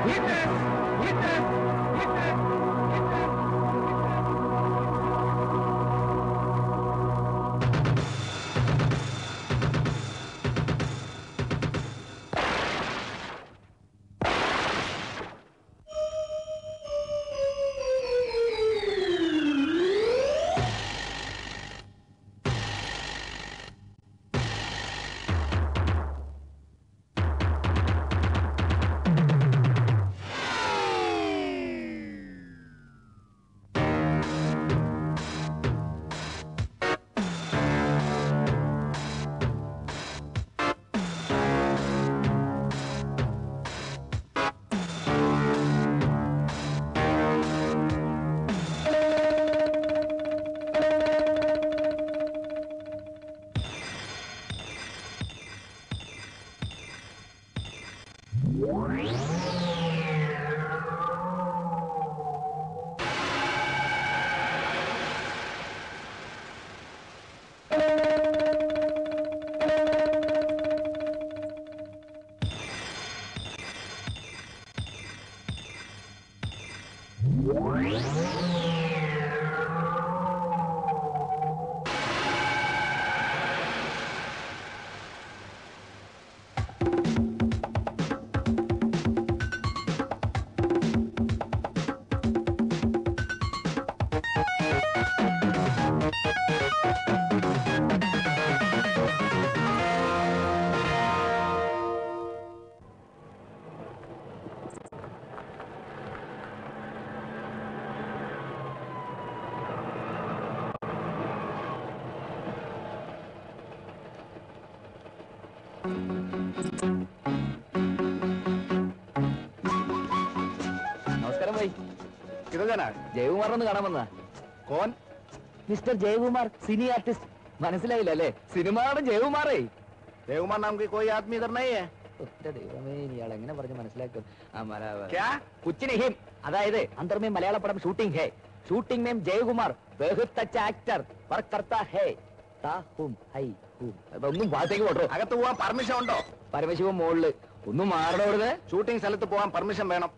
നമസ്കാരം ഭായി किधर जाना है ജയകുമാറിനെ ഒന്ന് കാണാൻ വന്നാ कौन മിസ്റ്റർ ജയകുമാർ സിനി ആർട്ടിസ്റ്റ് മനസ്സിലായില്ല അല്ലേ സിനിമയുടെ ജയകുമാറേ देवकुमार नाम की कोई आदमी इधर नहीं है ഒറ്റ ദൈവമേ ഇയാൾ എങ്ങനെ പറഞ്ഞ് മനസ്സിലാക്കും ആ, മല- क्या കുച്ചിന് ഹിം അതായത് അന്തർമേ മലയാള പടം ഷൂട്ടിംഗ് ഹേ ഷൂട്ടിംഗ് മേം ജയകുമാർ ബഹുത്ത് അച്ഛ ആക്ടർ വർക്ക് കർത്താ ഹേ താ ഹും ഹൈ ഹും അതൊന്നും ഭാഗത്തേക്ക് പോട്ടോ അകത്ത് പോവാൻ പെർമിഷൻ ഉണ്ടോ പരമശിവൻ മോളില് ഒന്നും മാറണോ ഇവിടുന്ന് ഷൂട്ടിംഗ് സ്ഥലത്ത് പോവാൻ പെർമിഷൻ വേണം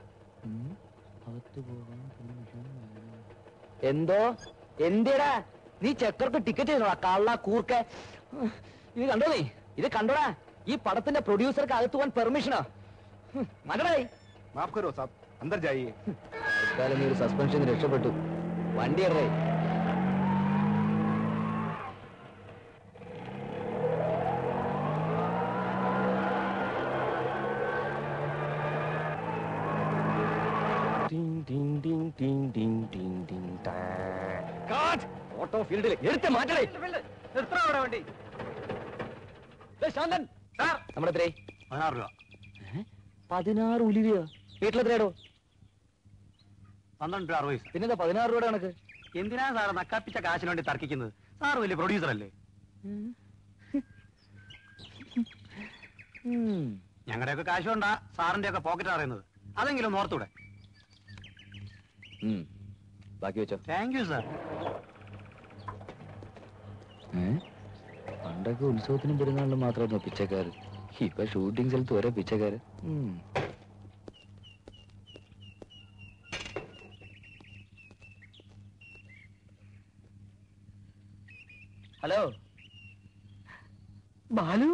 എന്തോ എന്തിടാ നീ ചെക്കർക്ക് ടിക്കറ്റ് ചെയ്തോടാ കള്ള കൂർക്ക ഇത് കണ്ടോ നീ ഇത് കണ്ടോടാ ഈ പടത്തിന്റെ പ്രൊഡ്യൂസർക്ക് അകത്ത് പോകാൻ പെർമിഷനോ മകടായി മാഫ് കരോ സാബ് അന്തർ ജായിയെ തൽക്കാലം നീ ഒരു സസ്പെൻഷൻ രക്ഷപ്പെട്ടു വണ്ടി ഇറേ ഓട്ടോ ഫീൽഡിൽ എടുത്ത് മാറ്റണേ വണ്ടി ഏയ് ശാന്തൻ നമ്മുടെ എത്രേ പതിനാറ് രൂപ പതിനാറ് ഉലിവിയോ വീട്ടിലെത്രയാടോ പന്ത്രണ്ട് രൂപ അറുപത് പൈസ പിന്നെന്താ പതിനാറ് രൂപയുടെ കണക്ക് എന്തിനാ സാറ് നക്കാപ്പിച്ച കാശിന് വേണ്ടി തർക്കിക്കുന്നത് സാർ വലിയ പ്രൊഡ്യൂസർ അല്ലേ ഉം. ഞങ്ങളുടെയൊക്കെ കാശ് കൊണ്ടാ സാറിന്റെ ഒക്കെ പോക്കറ്റ് അറിയുന്നത് അതെങ്കിലും ഒന്ന് ഓർത്തൂടെ ഉം. ബാക്കി വെച്ചോ താങ്ക് യു സാർ ഏ? പണ്ടൊക്കെ ഉത്സവത്തിനും പെരുന്നാളിനും മാത്രമായിരുന്നു പിച്ചക്കാര് ഇപ്പൊ ഷൂട്ടിംഗ് സ്ഥലത്ത് വരെ പിച്ചക്കാര് ഉം. ഹലോ ബാലു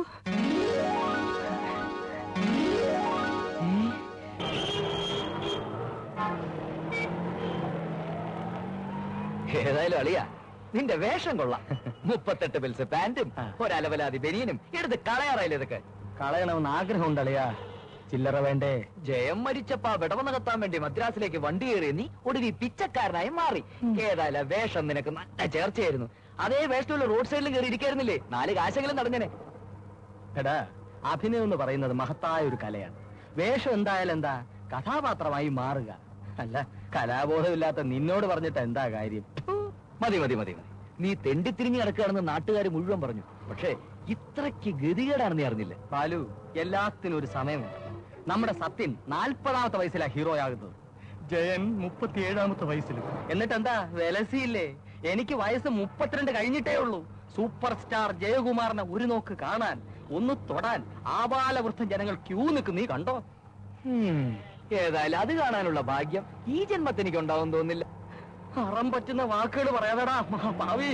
ഏതായാലും അളിയാ നിന്റെ വേഷം കൊള്ളാം മുപ്പത്തെട്ട് പിൽസ് പാന്റും ഒരലവലാതി ബനിയനും എടുത്ത് കളയാറായില്ല ഇതൊക്കെ കളയണമെന്ന് ആഗ്രഹം അളിയാ ചില്ലറ വേണ്ടേ ജയം മരിച്ചപ്പ വിടവ നികത്താൻ വേണ്ടി മദ്രാസിലേക്ക് വണ്ടി കയറി നീ ഒടുവി പിച്ചക്കാരനായി മാറി ഏതായാലും വേഷം നിനക്ക് നല്ല ചേർച്ചയായിരുന്നു അതേ വേഷമുള്ള റോഡ് സൈഡിലും കയറി ഇരിക്കായിരുന്നില്ലേ നാല് കാശെങ്കിലും നടഞ്ഞനെ എടാ അഭിനയം എന്ന് പറയുന്നത് മഹത്തായ ഒരു കലയാണ് വേഷം എന്തായാലും എന്താ കഥാപാത്രമായി മാറുക അല്ല കലാബോധമില്ലാത്ത നിന്നോട് പറഞ്ഞിട്ട് എന്താ കാര്യം മതി മതി മതി മതി നീ തെണ്ടിത്തിരിഞ്ഞ് കിടക്കുകയാണെന്ന് നാട്ടുകാർ മുഴുവൻ പറഞ്ഞു പക്ഷേ ഇത്രയ്ക്ക് ഗതികേടാണെന്ന് നീ അറിഞ്ഞില്ല ബാലു എല്ലാത്തിനും ഒരു സമയമുണ്ട് നമ്മുടെ സത്യൻ നാൽപ്പതാമത്തെ വയസ്സിലാ ഹീറോ ആകുന്നത് ജയൻ മുപ്പത്തിയേഴാമത്തെ വയസ്സിൽ എന്നിട്ട് എന്താ വിലസിയില്ലേ എനിക്ക് വയസ്സ് മുപ്പത്തിരണ്ട് കഴിഞ്ഞിട്ടേ ഉള്ളൂ സൂപ്പർ സ്റ്റാർ ജയകുമാറിനെ ഒരു നോക്ക് കാണാൻ ഒന്ന് തൊടാൻ ആബാലവൃദ്ധ ജനങ്ങൾ ക്യൂ നിൽക്കും നീ കണ്ടോ ഹും, ഏതായാലും അത് കാണാനുള്ള ഭാഗ്യം ഈ ജന്മത്തിന് എനിക്ക് ഉണ്ടാവും തോന്നില്ല അറം പറ്റുന്ന വാക്കുകൾ പറയാതെടാ പാവി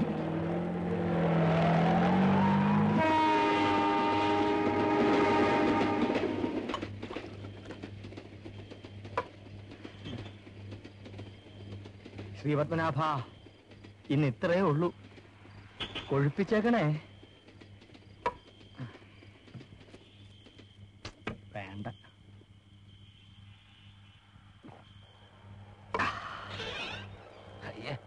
ശ്രീപത്മനാഭ ഇന്ന് ഇത്രേ ഉള്ളൂ കൊഴുപ്പിച്ചേക്കണേ വേണ്ട അയ്യേ.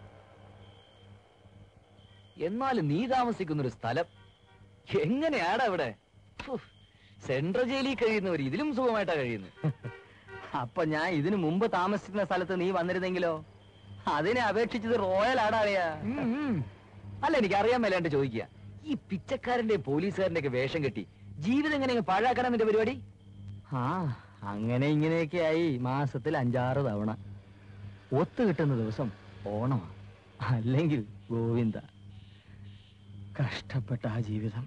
എന്നാലും നീ താമസിക്കുന്ന ഒരു സ്ഥലം എങ്ങനെയാടാ ഇവിടെ ഉഫ്, സെൻട്രൽ ജയിലിൽ കഴിയുന്നവർ ഇതിലും സുഖമായിട്ടാ കഴിയുന്നു അപ്പൊ ഞാൻ ഇതിനു മുമ്പ് താമസിക്കുന്ന സ്ഥലത്ത് നീ വന്നിരുന്നെങ്കിലോ അതിനെ അപേക്ഷിച്ചത് റോയൽ ആടാളിയാ ഉം, ഉം. അല്ല എനിക്ക് അറിയാൻ മേലാണ്ട് ചോദിക്കുക ഈ പിച്ചക്കാരന്റെ പോലീസുകാരന്റെ ഒക്കെ വേഷം കെട്ടി ജീവിതം എങ്ങനെ പാഴാക്കണം നിന്റെ പരിപാടി ആ അങ്ങനെ ഇങ്ങനെയൊക്കെ ആയി മാസത്തിൽ അഞ്ചാറ് തവണ ഒത്തു കിട്ടുന്ന ദിവസം ഓണമാ അല്ലെങ്കിൽ ഗോവിന്ദ കഷ്ടപ്പെട്ട ആ ജീവിതം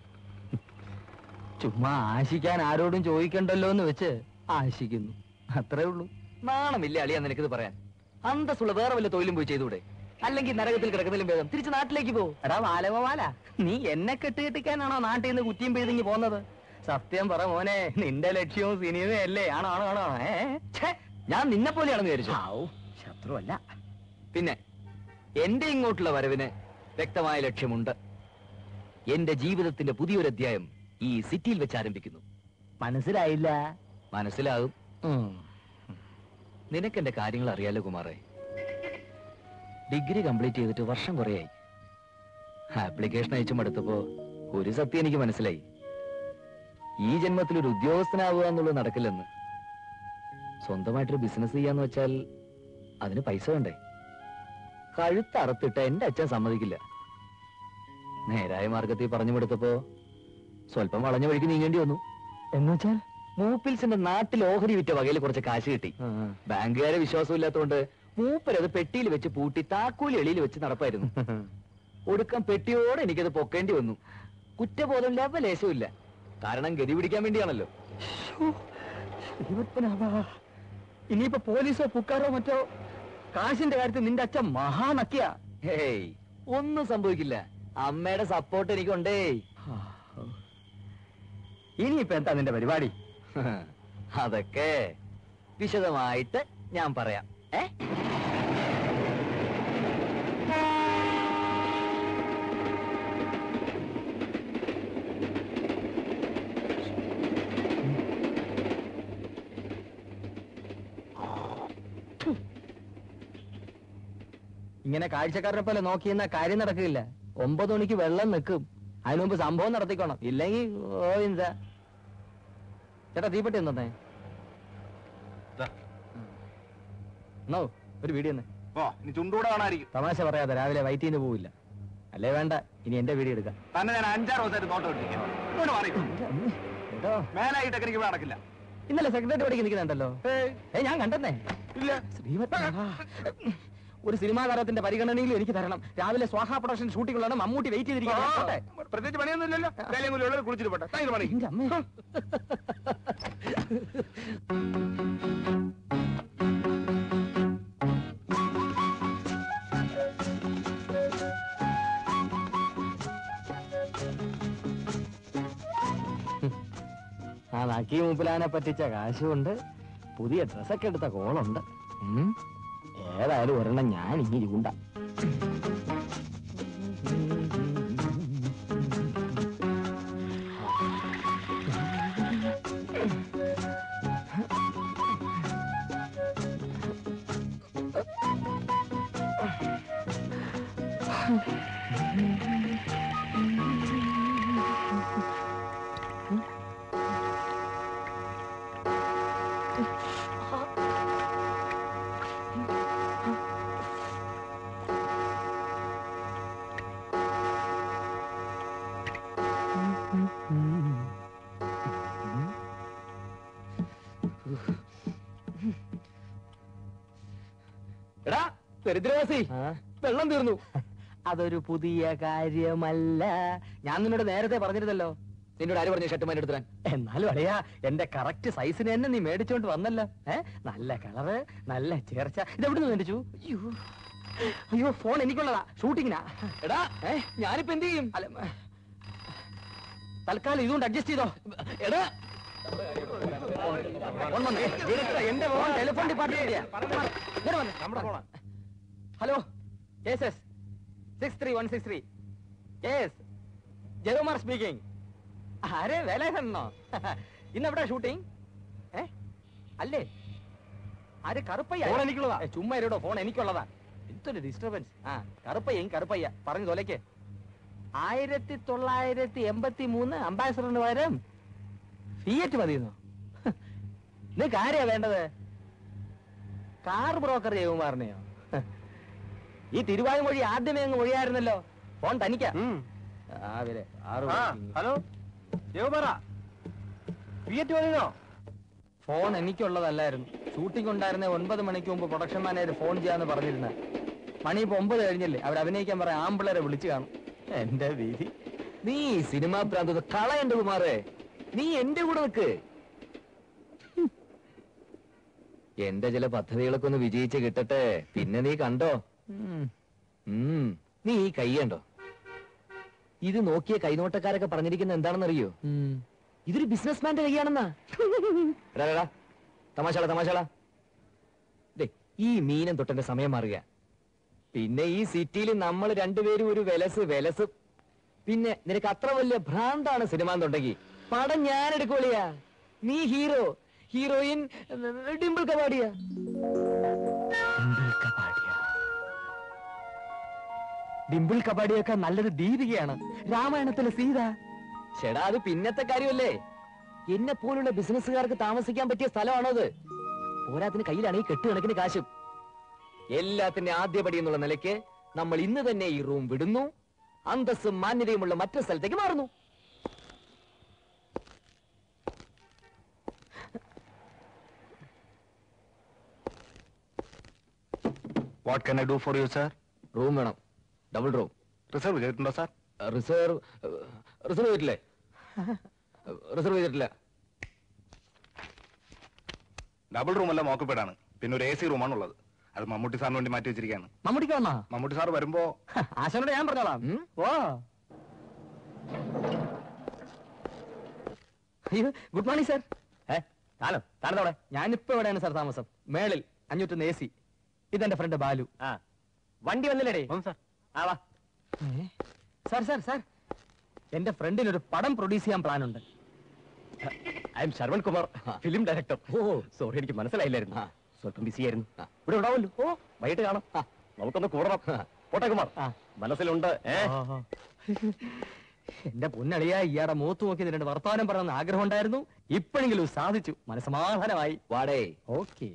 ചുമ്മാ ആശിക്കാൻ ആരോടും ചോദിക്കണ്ടല്ലോ എന്ന് വെച്ച് ആശിക്കുന്നു അത്രേ ഉള്ളൂ നാണമില്ല അളിയാ നിനക്കിത് പറയാൻ അന്തസ്സുള്ള വേറെ വല്ല തൊഴിലും പോയി ചെയ്തൂടെ അല്ലെങ്കിൽ നരകത്തിൽ കിടക്കുന്നതിലും ഭേദം തിരിച്ച് നാട്ടിലേക്ക് പോ എടാ വാലവമാല നീ എന്നെ കെട്ടുകെട്ടിക്കാനാണോ നാട്ടിൽ നിന്ന് കുറ്റിയും പിഴുതിങ്ങി പോന്നത് സത്യം പറ മോനെ നിന്റെ ലക്ഷ്യവും സിനിമയും അല്ലേ ആണോ ആണോ ആണോ ഏ ഛേ, ഞാൻ നിന്നെ പോലെയാണെന്ന് വിചാരിച്ചു ഔ, ശത്രുവല്ല പിന്നെ എന്റെ ഇങ്ങോട്ടുള്ള വരവിന് വ്യക്തമായ ലക്ഷ്യമുണ്ട് എന്റെ ജീവിതത്തിന്റെ പുതിയൊരു അധ്യായം ഈ സിറ്റിയിൽ വെച്ച് ആരംഭിക്കുന്നു മനസ്സിലായില്ല മനസ്സിലാകും ഉം. നിനക്ക് എന്റെ കാര്യങ്ങൾ അറിയാലോ കുമാറേ ഡിഗ്രി കംപ്ലീറ്റ് ചെയ്തിട്ട് വർഷം കുറയായി ആപ്ലിക്കേഷൻ അയച്ചു മടുത്തപ്പോ ഒരു സത്യം എനിക്ക് മനസ്സിലായി ഈ ജന്മത്തിൽ ഒരു ഉദ്യോഗസ്ഥനാവുക എന്നുള്ളത് നടക്കില്ലെന്ന് സ്വന്തമായിട്ടൊരു ബിസിനസ് ചെയ്യാന്ന് വെച്ചാൽ അതിന് പൈസ വേണ്ടേ കഴുത്തറുത്തിട്ട് എന്റെ അച്ഛൻ സമ്മതിക്കില്ല നേരായ മാർഗത്തിൽ പറഞ്ഞു കൊടുത്തപ്പോ സ്വല്പം വളഞ്ഞ വഴിക്ക് നീങ്ങേണ്ടി വന്നു എന്നുവെച്ചാൽ മൂപ്പിൽസിന്റെ നാട്ടിൽ ഓഹരി വിറ്റ വകയിൽ കുറച്ച് കാശ് കിട്ടി ബാങ്കുകാരെ വിശ്വാസമില്ലാത്തതുകൊണ്ട് മൂപ്പരത് പെട്ടിയിൽ വെച്ച് പൂട്ടി താക്കൂലി എളിയിൽ വെച്ച് നടപ്പായിരുന്നു ഒടുക്കം പെട്ടിയോടെ എനിക്കത് പൊക്കേണ്ടി വന്നു കുറ്റബോധം ലവലേശവും ഇല്ല കാരണം ഗതി പിടിക്കാൻ വേണ്ടിയാണല്ലോ ശ്രീപത്മനാഭ ഇനിയിപ്പോ പോലീസോ പുക്കാരോ മറ്റോ കാശിന്റെ കാര്യത്തിൽ നിന്റെ അച്ഛൻ മഹാനക്കിയ ഹേയ് ഒന്നും സംഭവിക്കില്ല അമ്മയുടെ സപ്പോർട്ട് എനിക്കുണ്ടേ ഇനിയിപ്പോ എന്താ നിന്റെ പരിപാടി അതൊക്കെ വിശദമായിട്ട് ഞാൻ പറയാം ഏ ഇങ്ങനെ കാഴ്ചക്കാരനെ പോലെ നോക്കിയെന്ന കാര്യം നടക്കില്ല ഒമ്പത് മണിക്ക് വെള്ളം നിൽക്കും അതിനു മുമ്പ് സംഭവം നടത്തിക്കോണം ഇല്ലെങ്കിൽ ഗോവിന്ദ ചേട്ടാ തീപ്പെട്ടി എന്നേ ദാ. നോ ഒരു വീഡിയോ തന്നെ ഓ ഇനി ചുണ്ടൂടെ കാണാതിരിക്കും തമാശ പറയാതെ രാവിലെ വൈറ്റിന്ന് പോവില്ല അല്ലേ വേണ്ട ഇനി എന്റെ വീഡിയോ എടുക്കാം തന്നെ ഞാൻ അഞ്ചാറ് ദിവസമായിട്ട് നോട്ടം ഇട്ടിരിക്കാം ഇങ്ങോട്ട് മാറി കേട്ടോ മേലായിട്ടൊക്കെ എനിക്ക് ഇവിടെ നടക്കില്ല ഇന്നലെ സെക്രട്ടറി പഠിക്ക് നിൽക്കുന്നുണ്ടല്ലോ ഏ ഞാൻ കണ്ടെന്നേ ഇല്ല ശ്രീപത്മനാഭ. ഒരു സിനിമാ താരത്തിന്റെ പരിഗണനയിലും എനിക്ക് തരണം രാവിലെ സ്വാഹ പ്രൊഡക്ഷൻ ഷൂട്ടിങ്ങുള്ളതാണ് മമ്മൂട്ടി വെയിറ്റ് ചെയ്തിരിക്കുന്നത് പ്രത്യേകിച്ച് പണിയൊന്നും ഇല്ലല്ലോ വേലയും കൂലി ഉള്ളത് കുളിച്ചിട്ട് പോട്ടെ താങ്കൾ പണി എന്റെ അമ്മേ ആ നക്കി മൂപ്പിലാനെ പറ്റിച്ച കാശുകൊണ്ട് പുതിയ ഡ്രസ്സൊക്കെ എടുത്ത കോളുണ്ട് ഉം. ഏതായാലും ഒരെണ്ണം ഞാൻ ഇങ്ങനെ ചൂണ്ട എടാ ദരിദ്രവാസി വെള്ളം തീർന്നു അതൊരു പുതിയ കാര്യമല്ല ഞാൻ നിന്നോട് നേരത്തെ പറഞ്ഞിരുന്നല്ലോ നിന്നോട് ആര് പറഞ്ഞു ഷർട്ട് എടുത്താൻ എന്നാലും അളിയാ എന്റെ കറക്റ്റ് സൈസിന് തന്നെ നീ മേടിച്ചോണ്ട് വന്നല്ലോ ഏ നല്ല കളറ് നല്ല ചേർച്ച ഇതെവിടുന്ന് മേടിച്ചു അയ്യോ അയ്യോ ഫോൺ എനിക്കുള്ളതാ ഷൂട്ടിങ്ങിനാ എടാ ഏ ഞാനിപ്പോ എന്ത് ചെയ്യും അല്ല മ, തൽക്കാലം ഇതുകൊണ്ട് അഡ്ജസ്റ്റ് ചെയ്തോ എടാ ഫോൺ വന്നേ. director, എന്റെ phone telephone department hello yes yes six three one six three yes Jayakumar speaking ആരെ വേലേഖനോ ഇന്ന് എവിടെ ഷൂട്ടിംഗ് ഏ അല്ലേ ആര് കറുപ്പയ്യ ഫോൺ എനിക്കുള്ളതാ. ഏ, ചുമ്മാ ഇരടോ ഫോൺ എനിക്കുള്ളതാ എന്തൊരു ഡിസ്റ്റർബൻസ് ആ കറുപ്പയ്യയും കറുപ്പയ്യ പറഞ്ഞു തൊലയ്ക്ക് ആയിരത്തി തൊള്ളായിരത്തി എൺപത്തി മൂന്ന് അംബാസഡറിന് പകരം ഫിയറ്റ് മതിയെന്നോ നിനക്ക് ആരെയാ വേണ്ടത് കാർ ബ്രോക്കർ ജയകുമാറിനെയോ ഈ തിരുവായ്മൊഴി ആദ്യമേ അങ്ങ് മൊഴിയായിരുന്നല്ലോ ഫോൺ തനിക്കാ രാവിലെ ആറ് മണിക്ക് ഹലോ ദേവപാറ ഫിയറ്റ് മതിയോ ഫോൺ എനിക്കുള്ളതല്ലായിരുന്നു ഷൂട്ടിംഗ് ഉണ്ടായിരുന്ന ഒൻപത് മണിക്ക് മുമ്പ് പ്രൊഡക്ഷൻ മാനേജർ ഫോൺ ചെയ്യാന്ന് പറഞ്ഞിരുന്ന മണി ഇപ്പൊ ഒമ്പത് കഴിഞ്ഞില്ലേ അവർ അഭിനയിക്കാൻ പറയാൻ ആമ്പിളരെ വിളിച്ചു കാണും എന്റെ വിധി നീ സിനിമാ പ്രാന്തത് കളയണ്ട കുമാറേ നീ എന്റെ കൂടെ നിക്ക് ഹും. എന്റെ ചില പദ്ധതികളൊക്കെ ഒന്ന് വിജയിച്ച് കിട്ടട്ടെ പിന്നെ നീ കണ്ടോ ഉം. ഉം. നീ ഈ കൈ കണ്ടോ ഇത് നോക്കിയ കൈനോട്ടക്കാരൊക്കെ പറഞ്ഞിരിക്കുന്ന എന്താണെന്നറിയോ ഇതൊരു ബിസിനസ്മാന്റെ കൈയാണെന്നാ എടാ, എടാ, തമാശാള തമാശാള ദേ ഈ മീനം തൊട്ടെന്റെ സമയം മാറുക പിന്നെ ഈ സിറ്റിയിൽ നമ്മൾ രണ്ടുപേരും ഒരു വിലസ് വിലസ് പിന്നെ നിനക്ക് അത്ര വലിയ ഭ്രാന്താണ് സിനിമ എന്നുണ്ടെങ്കിൽ പടം ഞാൻ എടുക്കോളിയാ നീ ഹീറോ ഹീറോയിൻ ഡിംപിൾ കപാടിയ ഡിംപിൾ കപാടിയ ഡിംപിൾ കപാടിയൊക്കെ നല്ലൊരു ദീപികയാണ് രാമായണത്തിലെ സീത ചേടാ അത് പിന്നത്തെ കാര്യമല്ലേ എന്നെ പോലുള്ള ബിസിനസ്സുകാർക്ക് താമസിക്കാൻ പറ്റിയ സ്ഥലമാണോ അത് പോരാത്തിന് കയ്യിലാണെങ്കിൽ കെട്ടുകണക്കിന് കാശും എല്ലാത്തിന്റെ ആദ്യപടി എന്നുള്ള നിലയ്ക്ക് നമ്മൾ ഇന്ന് തന്നെ ഈ റൂം വിടുന്നു അന്തസ്സും മാന്യതയുമുള്ള മറ്റൊരു സ്ഥലത്തേക്ക് മാറുന്നു what can I do for you sir room വേണം ഡബിൾ റൂം റിസർവ് ചെയ്തിട്ടുണ്ടോ സാർ റിസർവ് റിസർവ് ചെയ്തിട്ടില്ലേ റിസർവ് ചെയ്തിട്ടില്ല ഡബിൾ റൂം എല്ലാം ഓക്കുപൈഡ് ആണ് പിന്നെ ഒരു എ സി റൂമാണ് ഉള്ളത് അത് മമ്മൂട്ടി സാറിന് വേണ്ടി മാറ്റി വെച്ചിരിക്കുകയാണ് മമ്മൂട്ടിക്ക് വന്നാ മമ്മൂട്ടി സാർ വരുമ്പോ ആശാനോട് ഞാൻ പറഞ്ഞോളാം ഉം? ഓ അയ്യോ ഗുഡ് മോർണിംഗ് സർ ഏ താലോ താഴത്തോടെ ഞാനിപ്പോ എവിടെയാണ് സാർ താമസം മേളിൽ അഞ്ഞൂറ്റൊന്ന് എ സി ഇതെന്റെ ഫ്രണ്ട് ബാലു ആ വണ്ടി വന്നില്ലേടേ സാർ ആ വാ സാർ സാർ സാർ എന്റെ ഫ്രണ്ടിന് ഒരു പടം പ്രൊഡ്യൂസ് ചെയ്യാൻ പ്ലാൻ ഉണ്ട് I'm Saravan Kumar film director oh sorry എനിക്ക് മനസ്സിലായില്ലായിരുന്നു ആ. സ്വല്പം ബിസി ആയിരുന്നു ആ. ഇവിടെ ഉണ്ടാവല്ലോ ഓ വൈകിട്ട് കാണാം നമുക്കൊന്ന് കൂടണം പോട്ടെ കുമാർ മനസ്സിലുണ്ട് ഏ എന്റെ പൊന്നളിയ ഇയാടെ മൂത്ത് നോക്കി രണ്ട് വർത്തമാനം പറയണമെന്ന് ആഗ്രഹം ഉണ്ടായിരുന്നു ഇപ്പോഴെങ്കിലും സാധിച്ചു മനസ്സമാധാനമായി വാടേ ഓക്കെ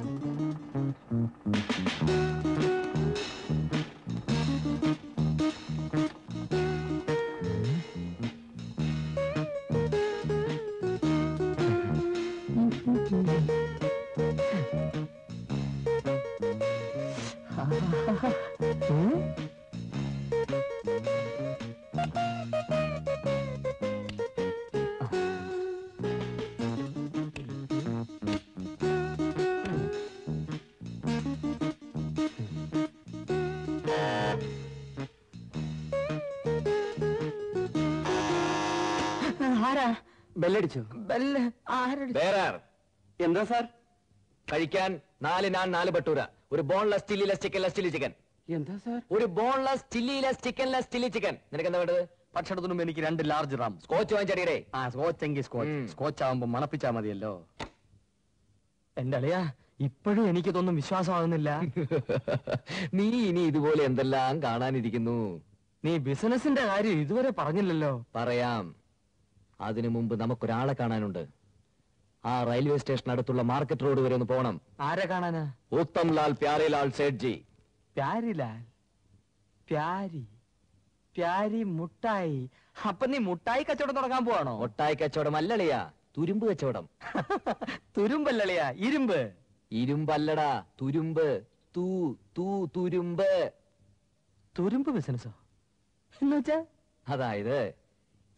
ആരാ ബെല്ലടിച്ചു ബെല്ല് ആരടി വേറെ എന്താ സാർ കഴിക്കാൻ നാല് നാൻ നാല് ബട്ടൂര ഒരു boneless chilliless chickenless chilli chicken എന്താ സാർ ഒരു boneless chilliless chickenless chilli chicken നിനക്ക് എന്താ വേണ്ടത് ഭക്ഷണത്തിനും എനിക്ക് രണ്ട് ലാർജ് റാം സ്കോച്ച് വാങ്ങിച്ചടിയടേ ആ സ്കോച്ച് എങ്കിൽ സ്കോച്ച് ഉം. സ്കോച്ച് ആവുമ്പോ മണപ്പിച്ചാ മതിയല്ലോ എന്റെ അളിയാ ഇപ്പോഴും എനിക്കിതൊന്നും വിശ്വാസമാകുന്നില്ല നീ ഇനി ഇതുപോലെ എന്തെല്ലാം കാണാനിരിക്കുന്നു നീ ബിസിനസിന്റെ കാര്യം ഇതുവരെ പറഞ്ഞില്ലല്ലോ പറയാം അതിനു മുമ്പ് നമുക്കൊരാളെ കാണാനുണ്ട് ആ റെയിൽവേ സ്റ്റേഷൻ അടുത്തുള്ള മാർക്കറ്റ് റോഡ് വരെ ഒന്ന് പോണം ആരെ കാണാനാ ഉത്തം ലാൽ പ്യാരെ ലാൽ സേഠ്ജി പ്യാരിലാൽ പ്യാരി പ്യാരി മുട്ടായി അപ്പൊ നീ മുട്ടായി കച്ചവടം തുടങ്ങാൻ പോവാണോ ഒട്ടായി കച്ചവടം അല്ലളിയാ തുരുമ്പ് കച്ചവടം തുരുമ്പല്ലളിയാ ഇരുമ്പ് ഇരുമ്പല്ലടാ തുരുമ്പ് തൂ തൂ തുരുമ്പ് തുരുമ്പ് ബിസിനസ്സോ എന്നുവെച്ചാ അതായത്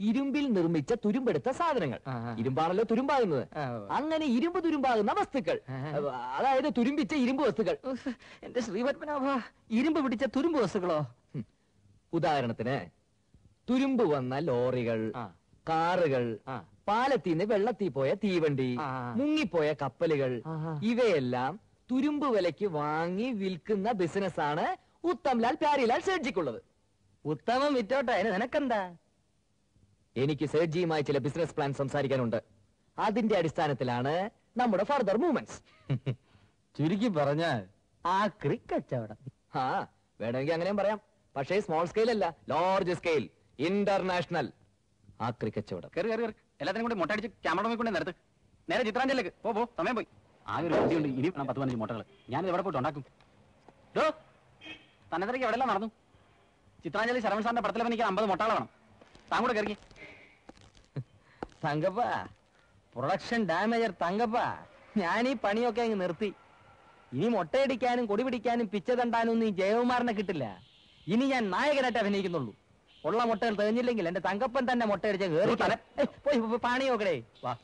ഇരുമ്പിൽ നിർമ്മിച്ച തുരുമ്പെടുത്ത സാധനങ്ങൾ ആ, ആ. ഇരുമ്പാണല്ലോ തുരുമ്പാകുന്നത് ആ, അങ്ങനെ ഇരുമ്പ് തുരുമ്പാകുന്ന വസ്തുക്കൾ അതായത് തുരുമ്പിച്ച ഇരുമ്പ് വസ്തുക്കൾ ഉഫ്, എന്റെ ശ്രീപത്മനാഭ ഇരുമ്പ് പിടിച്ച തുരുമ്പ് വസ്തുക്കളോ ഉദാഹരണത്തിന് തുരുമ്പ് വന്ന ലോറികൾ ആ. കാറുകൾ ആ. പാലത്തിൽ നിന്ന് വെള്ളത്തിൽ പോയ തീവണ്ടി ആ. മുങ്ങിപ്പോയ കപ്പലുകൾ ആഹാ. ഇവയെല്ലാം തുരുമ്പ് വിലയ്ക്ക് വാങ്ങി വിൽക്കുന്ന ബിസിനസ്സാണ് ഉത്തംലാൽ പ്യാരിലാൽ സേഠ്ജിക്കുള്ളത് ഉത്തമം വിറ്റോട്ടെ അതിന് നിനക്കെന്താ എനിക്ക് സേഠ്ജിയുമായി ചില ബിസിനസ് പ്ലാൻ സംസാരിക്കാനുണ്ട് അതിന്റെ അടിസ്ഥാനത്തിലാണ് നമ്മുടെ ഫർദർ മൂവ്മെന്റ്സ് ചുരുക്കി പറഞ്ഞാൽ ആ ക്രിക്കച്ചവടം ആ വേണമെങ്കിൽ അങ്ങനെയും പറയാം പക്ഷേ സ്മോൾ സ്കെയിൽ അല്ല ലാർജ് സ്കെയിൽ ഇന്റർനാഷണൽ ആ കച്ചവടം കയറി കയറി കയറി എല്ലാത്തിനും കൂടി മുട്ടടിച്ച് ക്യാമറ നോക്കി കൊണ്ട് നിരത്ത് നേരെ ചിത്രാഞ്ജലിലേക്ക് പോ പോ സമയം പോയി ആകെ ഒരു വണ്ടിയുണ്ട് ഇനി വേണം പത്ത് പതിനഞ്ച് മുട്ടകൾ ഞാനിത് എവിടെ പോയിട്ട് ഉണ്ടാക്കും ഡോ തന്നെത്തിലേക്ക് എവിടെല്ലാം നടന്നു ചിത്രാഞ്ജലി ശരവൺ സാറിന്റെ പടത്തിൽ എനിക്ക് അമ്പത് മുട്ടകൾ വേണം താൻ കൂടെ കയറി തങ്കപ്പ പ്രൊഡക്ഷൻ ഡാമേജർ തങ്കപ്പ ഞാൻ ഈ പണിയൊക്കെ അങ്ങ് നിർത്തി ഇനി മുട്ടയടിക്കാനും കൊടി പിടിക്കാനും പിച്ച തണ്ടാനും ഒന്നും ഈ ജയകുമാറിനെ കിട്ടില്ല ഇനി ഞാൻ നായകനായിട്ട് അഭിനയിക്കുന്നുള്ളൂ ഉള്ള മുട്ടകൾ തെളിഞ്ഞില്ലെങ്കിൽ എന്റെ തങ്കപ്പൻ തന്നെ മുട്ടയടിച്ച കേറി തല- ഏയ്, പോയി പോയി, പാണി നോക്കടേ വാ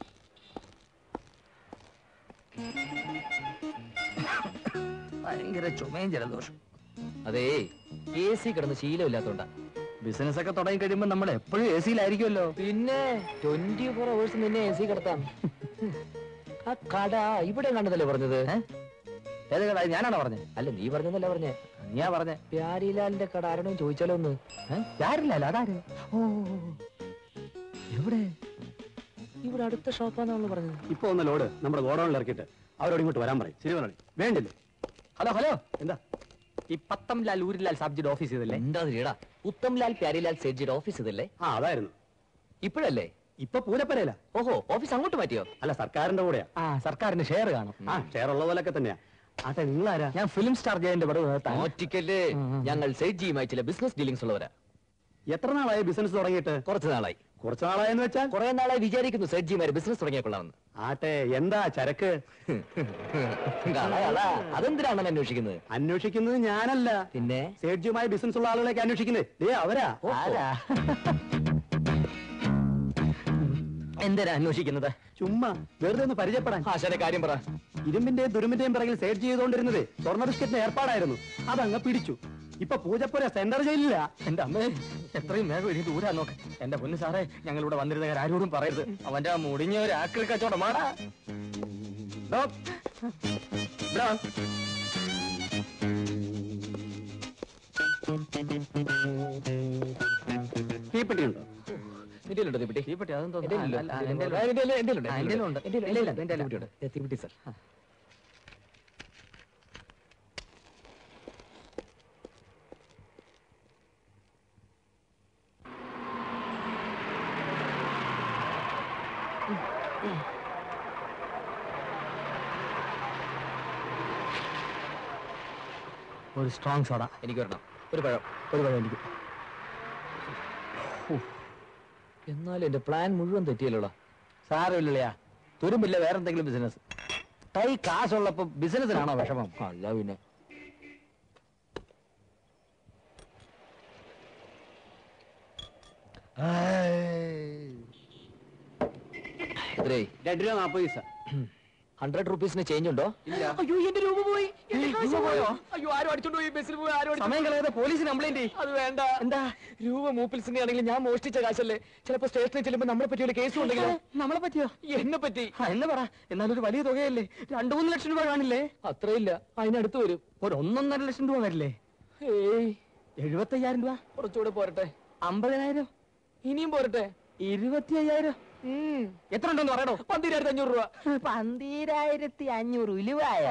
ഭയങ്കര ചുമയും ജലദോഷം അതേ എ സി കിടന്ന് ശീലമില്ലാത്തോണ്ടാ ബിസിനസ് ഒക്കെ തുടങ്ങി കഴിയുമ്പോ നമ്മൾ എപ്പോഴും എ സിയിലായിരിക്കുമല്ലോ പിന്നെ ട്വന്റി ഫോർ അവേഴ്സ് നിന്നെ എ സി കിടത്താം ആ കട ഇവിടെ കണ്ടതല്ലേ പറഞ്ഞത് ഏത് കട ഞാനാണോ പറഞ്ഞത് അല്ല നീ പറഞ്ഞതല്ല പറഞ്ഞേ നീയാ പറഞ്ഞേ പ്യാരിലാലിന്റെ കട ആരോടും ചോദിച്ചാലോ ഒന്ന് ആരില്ലല്ലോ അതാര് ഓ എവിടെ ഇവിടെ അടുത്ത ഷോപ്പാന്നാണല്ലോ പറഞ്ഞത് ഇപ്പൊ ഒന്ന് ലോഡ് നമ്മുടെ ഗോഡൌണിൽ ഇറക്കിയിട്ട് അവരോട് ഇങ്ങോട്ട് വരാൻ പറയും ശരി പറഞ്ഞു വേണ്ടില്ലേ ഹലോ ഹലോ എന്താ ഈ പത്തം ലാൽ ഊരിലാൽ സബ്ജിയുടെ ഓഫീസ് ചെയ്തല്ലേ എന്താ ഇതിടാ ഉത്തംലാൽ പ്യാരിലാൽ സേഠ്ജിയുടെ ഓഫീസ് ഇതല്ലേ ആ അതായിരുന്നു ഇപ്പോഴല്ലേ ഇപ്പൊ പൂരപ്പരയില ഓഹോ ഓഫീസ് അങ്ങോട്ട് മാറ്റിയോ അല്ല സർക്കാരിന്റെ കൂടെയാ ആ സർക്കാരിന് ഷെയർ കാണും ആ ഷെയർ ഉള്ള പോലൊക്കെ തന്നെയാ ആട്ടെ നിങ്ങളാരാ ഞാൻ ഫിലിം സ്റ്റാർ ജയന്റെ പടം മാറ്റിക്കല്ലേ ഞങ്ങൾ സേഠ്ജിയുമായി ചില ബിസിനസ് ഡീലിംഗ്സ് ഉള്ളവരാ എത്ര നാളായി ബിസിനസ് തുടങ്ങിയിട്ട് കുറച്ച് നാളായി കുറച്ച് നാളായെന്ന് വെച്ചാൽ കുറെ നാളായി വിചാരിക്കുന്നു സേഠ്ജിയുമായി ബിസിനസ് തുടങ്ങിയക്കൊള്ളാമെന്ന് ആട്ടെ എന്താ ചരക്ക് കള, കള. അതെന്തിനാണ് അന്വേഷിക്കുന്നത് അന്വേഷിക്കുന്നത് ഞാനല്ല പിന്നെ സേഠ്ജിയുമായി ബിസിനസ് ഉള്ള ആളുകളൊക്കെ അന്വേഷിക്കുന്നത് ദേ അവരാ ആരാ എന്തിനാ അന്വേഷിക്കുന്നത് ചുമ്മാ വെറുതെ ഒന്ന് പരിചയപ്പെടാൻ ആശാന്റെ കാര്യം പറ ഇരുമ്പിന്റെയും തുരുമ്പിന്റെയും പിറകിൽ സേഡ് ചെയ്തുകൊണ്ടിരുന്നത് സ്വർണ്ണ ബിസ്ക്കറ്റിന്റെ ഏർപ്പാടായിരുന്നു അതങ്ങ് പിടിച്ചു ഇപ്പൊ പൂജപ്പുര സെന്റർ ജയിലില്ല എന്റെ അമ്മേ എത്രയും വേഗം ഇനി ദൂരാ നോക്ക് എന്റെ പൊന്നു സാറേ ഞങ്ങൾ ഇവിടെ വന്നിരുന്ന കാര്യം ആരോടും പറയരുത് അവന്റെ ആ മുടിഞ്ഞ ഒരു ആക്രി കച്ചവടം മാടാ ഡോ. ഇവിടെ വാ. തീപ്പെട്ടിയുണ്ടോ നിന്റെ കയ്യിലുണ്ടോ തീപ്പെട്ടി? തീപ്പെട്ടി, അതെന്തോ? എൻ്റെ കയ്യിലുണ്ടോ? അല്ല, അല്ല, എൻ്റെ എൻ്റെ കയ്യിലുണ്ട്. എൻ്റെ കയ്യിലുണ്ട്. ആ, എൻ്റെ കയ്യിലുണ്ട്. എൻ്റെ കയ്യിലുണ്ട്. ഇല്ല, ഇല്ല, എൻ്റെ കയ്യിലില്ല. തീപ്പെട്ടിയുണ്ട്. ദേ, തീപ്പെട്ടി, സർ. ഒരു സ്ട്രോങ് സോഡ എനിക്ക് വരണം ഒരു പഴം ഒരു പഴം എനിക്ക് എന്നാലും എന്റെ പ്ലാൻ മുഴുവൻ തെറ്റിയല്ലോടാ സാരമില്ലല്ലയാ തുരുമ്പില്ല വേറെ എന്തെങ്കിലും ബിസിനസ് കൈ കാശുള്ളപ്പോ ബിസിനസ്സിനാണോ വിഷമം അല്ല പിന്നെ എത്രേ രണ്ട് രൂപ നാൽപ്പത് പൈസ ഹൺഡ്രഡ് റുപ്പീസിന് ചേഞ്ച് ഉണ്ടോ അയ്യോ എന്റെ രൂപ പോയി എന്റെ കാശ് പോയോ അയ്യോ ആരും അടിച്ചോണ്ട് പോയി ബസ്സിൽ പോയി ആരും സമയം കളയാതെ പോലീസിന് കംപ്ലൈന്റ് അത് വേണ്ട എന്താ രൂപ മൂപ്പിൽസിന്റെ ആണെങ്കിൽ ഞാൻ മോഷ്ടിച്ച കാശല്ലേ ചിലപ്പോ സ്റ്റേഷനിൽ ചെല്ലുമ്പോ നമ്മളെ പറ്റി ഒരു കേസും ഉണ്ടെങ്കിലോ നമ്മളെ പറ്റിയോ എന്നെ പറ്റി ആ, എന്ന് പറ എന്നാലൊരു വലിയ തുകയല്ലേ രണ്ടു മൂന്ന് ലക്ഷം രൂപ കാണില്ലേ അത്രയില്ല അതിനടുത്ത് വരും ഒരു ഒന്നൊന്നര ലക്ഷം രൂപ വരില്ലേ ഏയ് എഴുപത്തയ്യായിരം രൂപ കുറച്ചുകൂടെ പോരട്ടെ അമ്പതിനായിരം ഇനിയും പോരട്ടെ ഇരുപത്തി അയ്യായിരം ഉം. എത്ര ഉണ്ടെന്ന് പറയണോ പന്തിരായിരത്തി അഞ്ഞൂറ് രൂപ പന്തിരായിരത്തി അഞ്ഞൂറ് ഉലുവായോ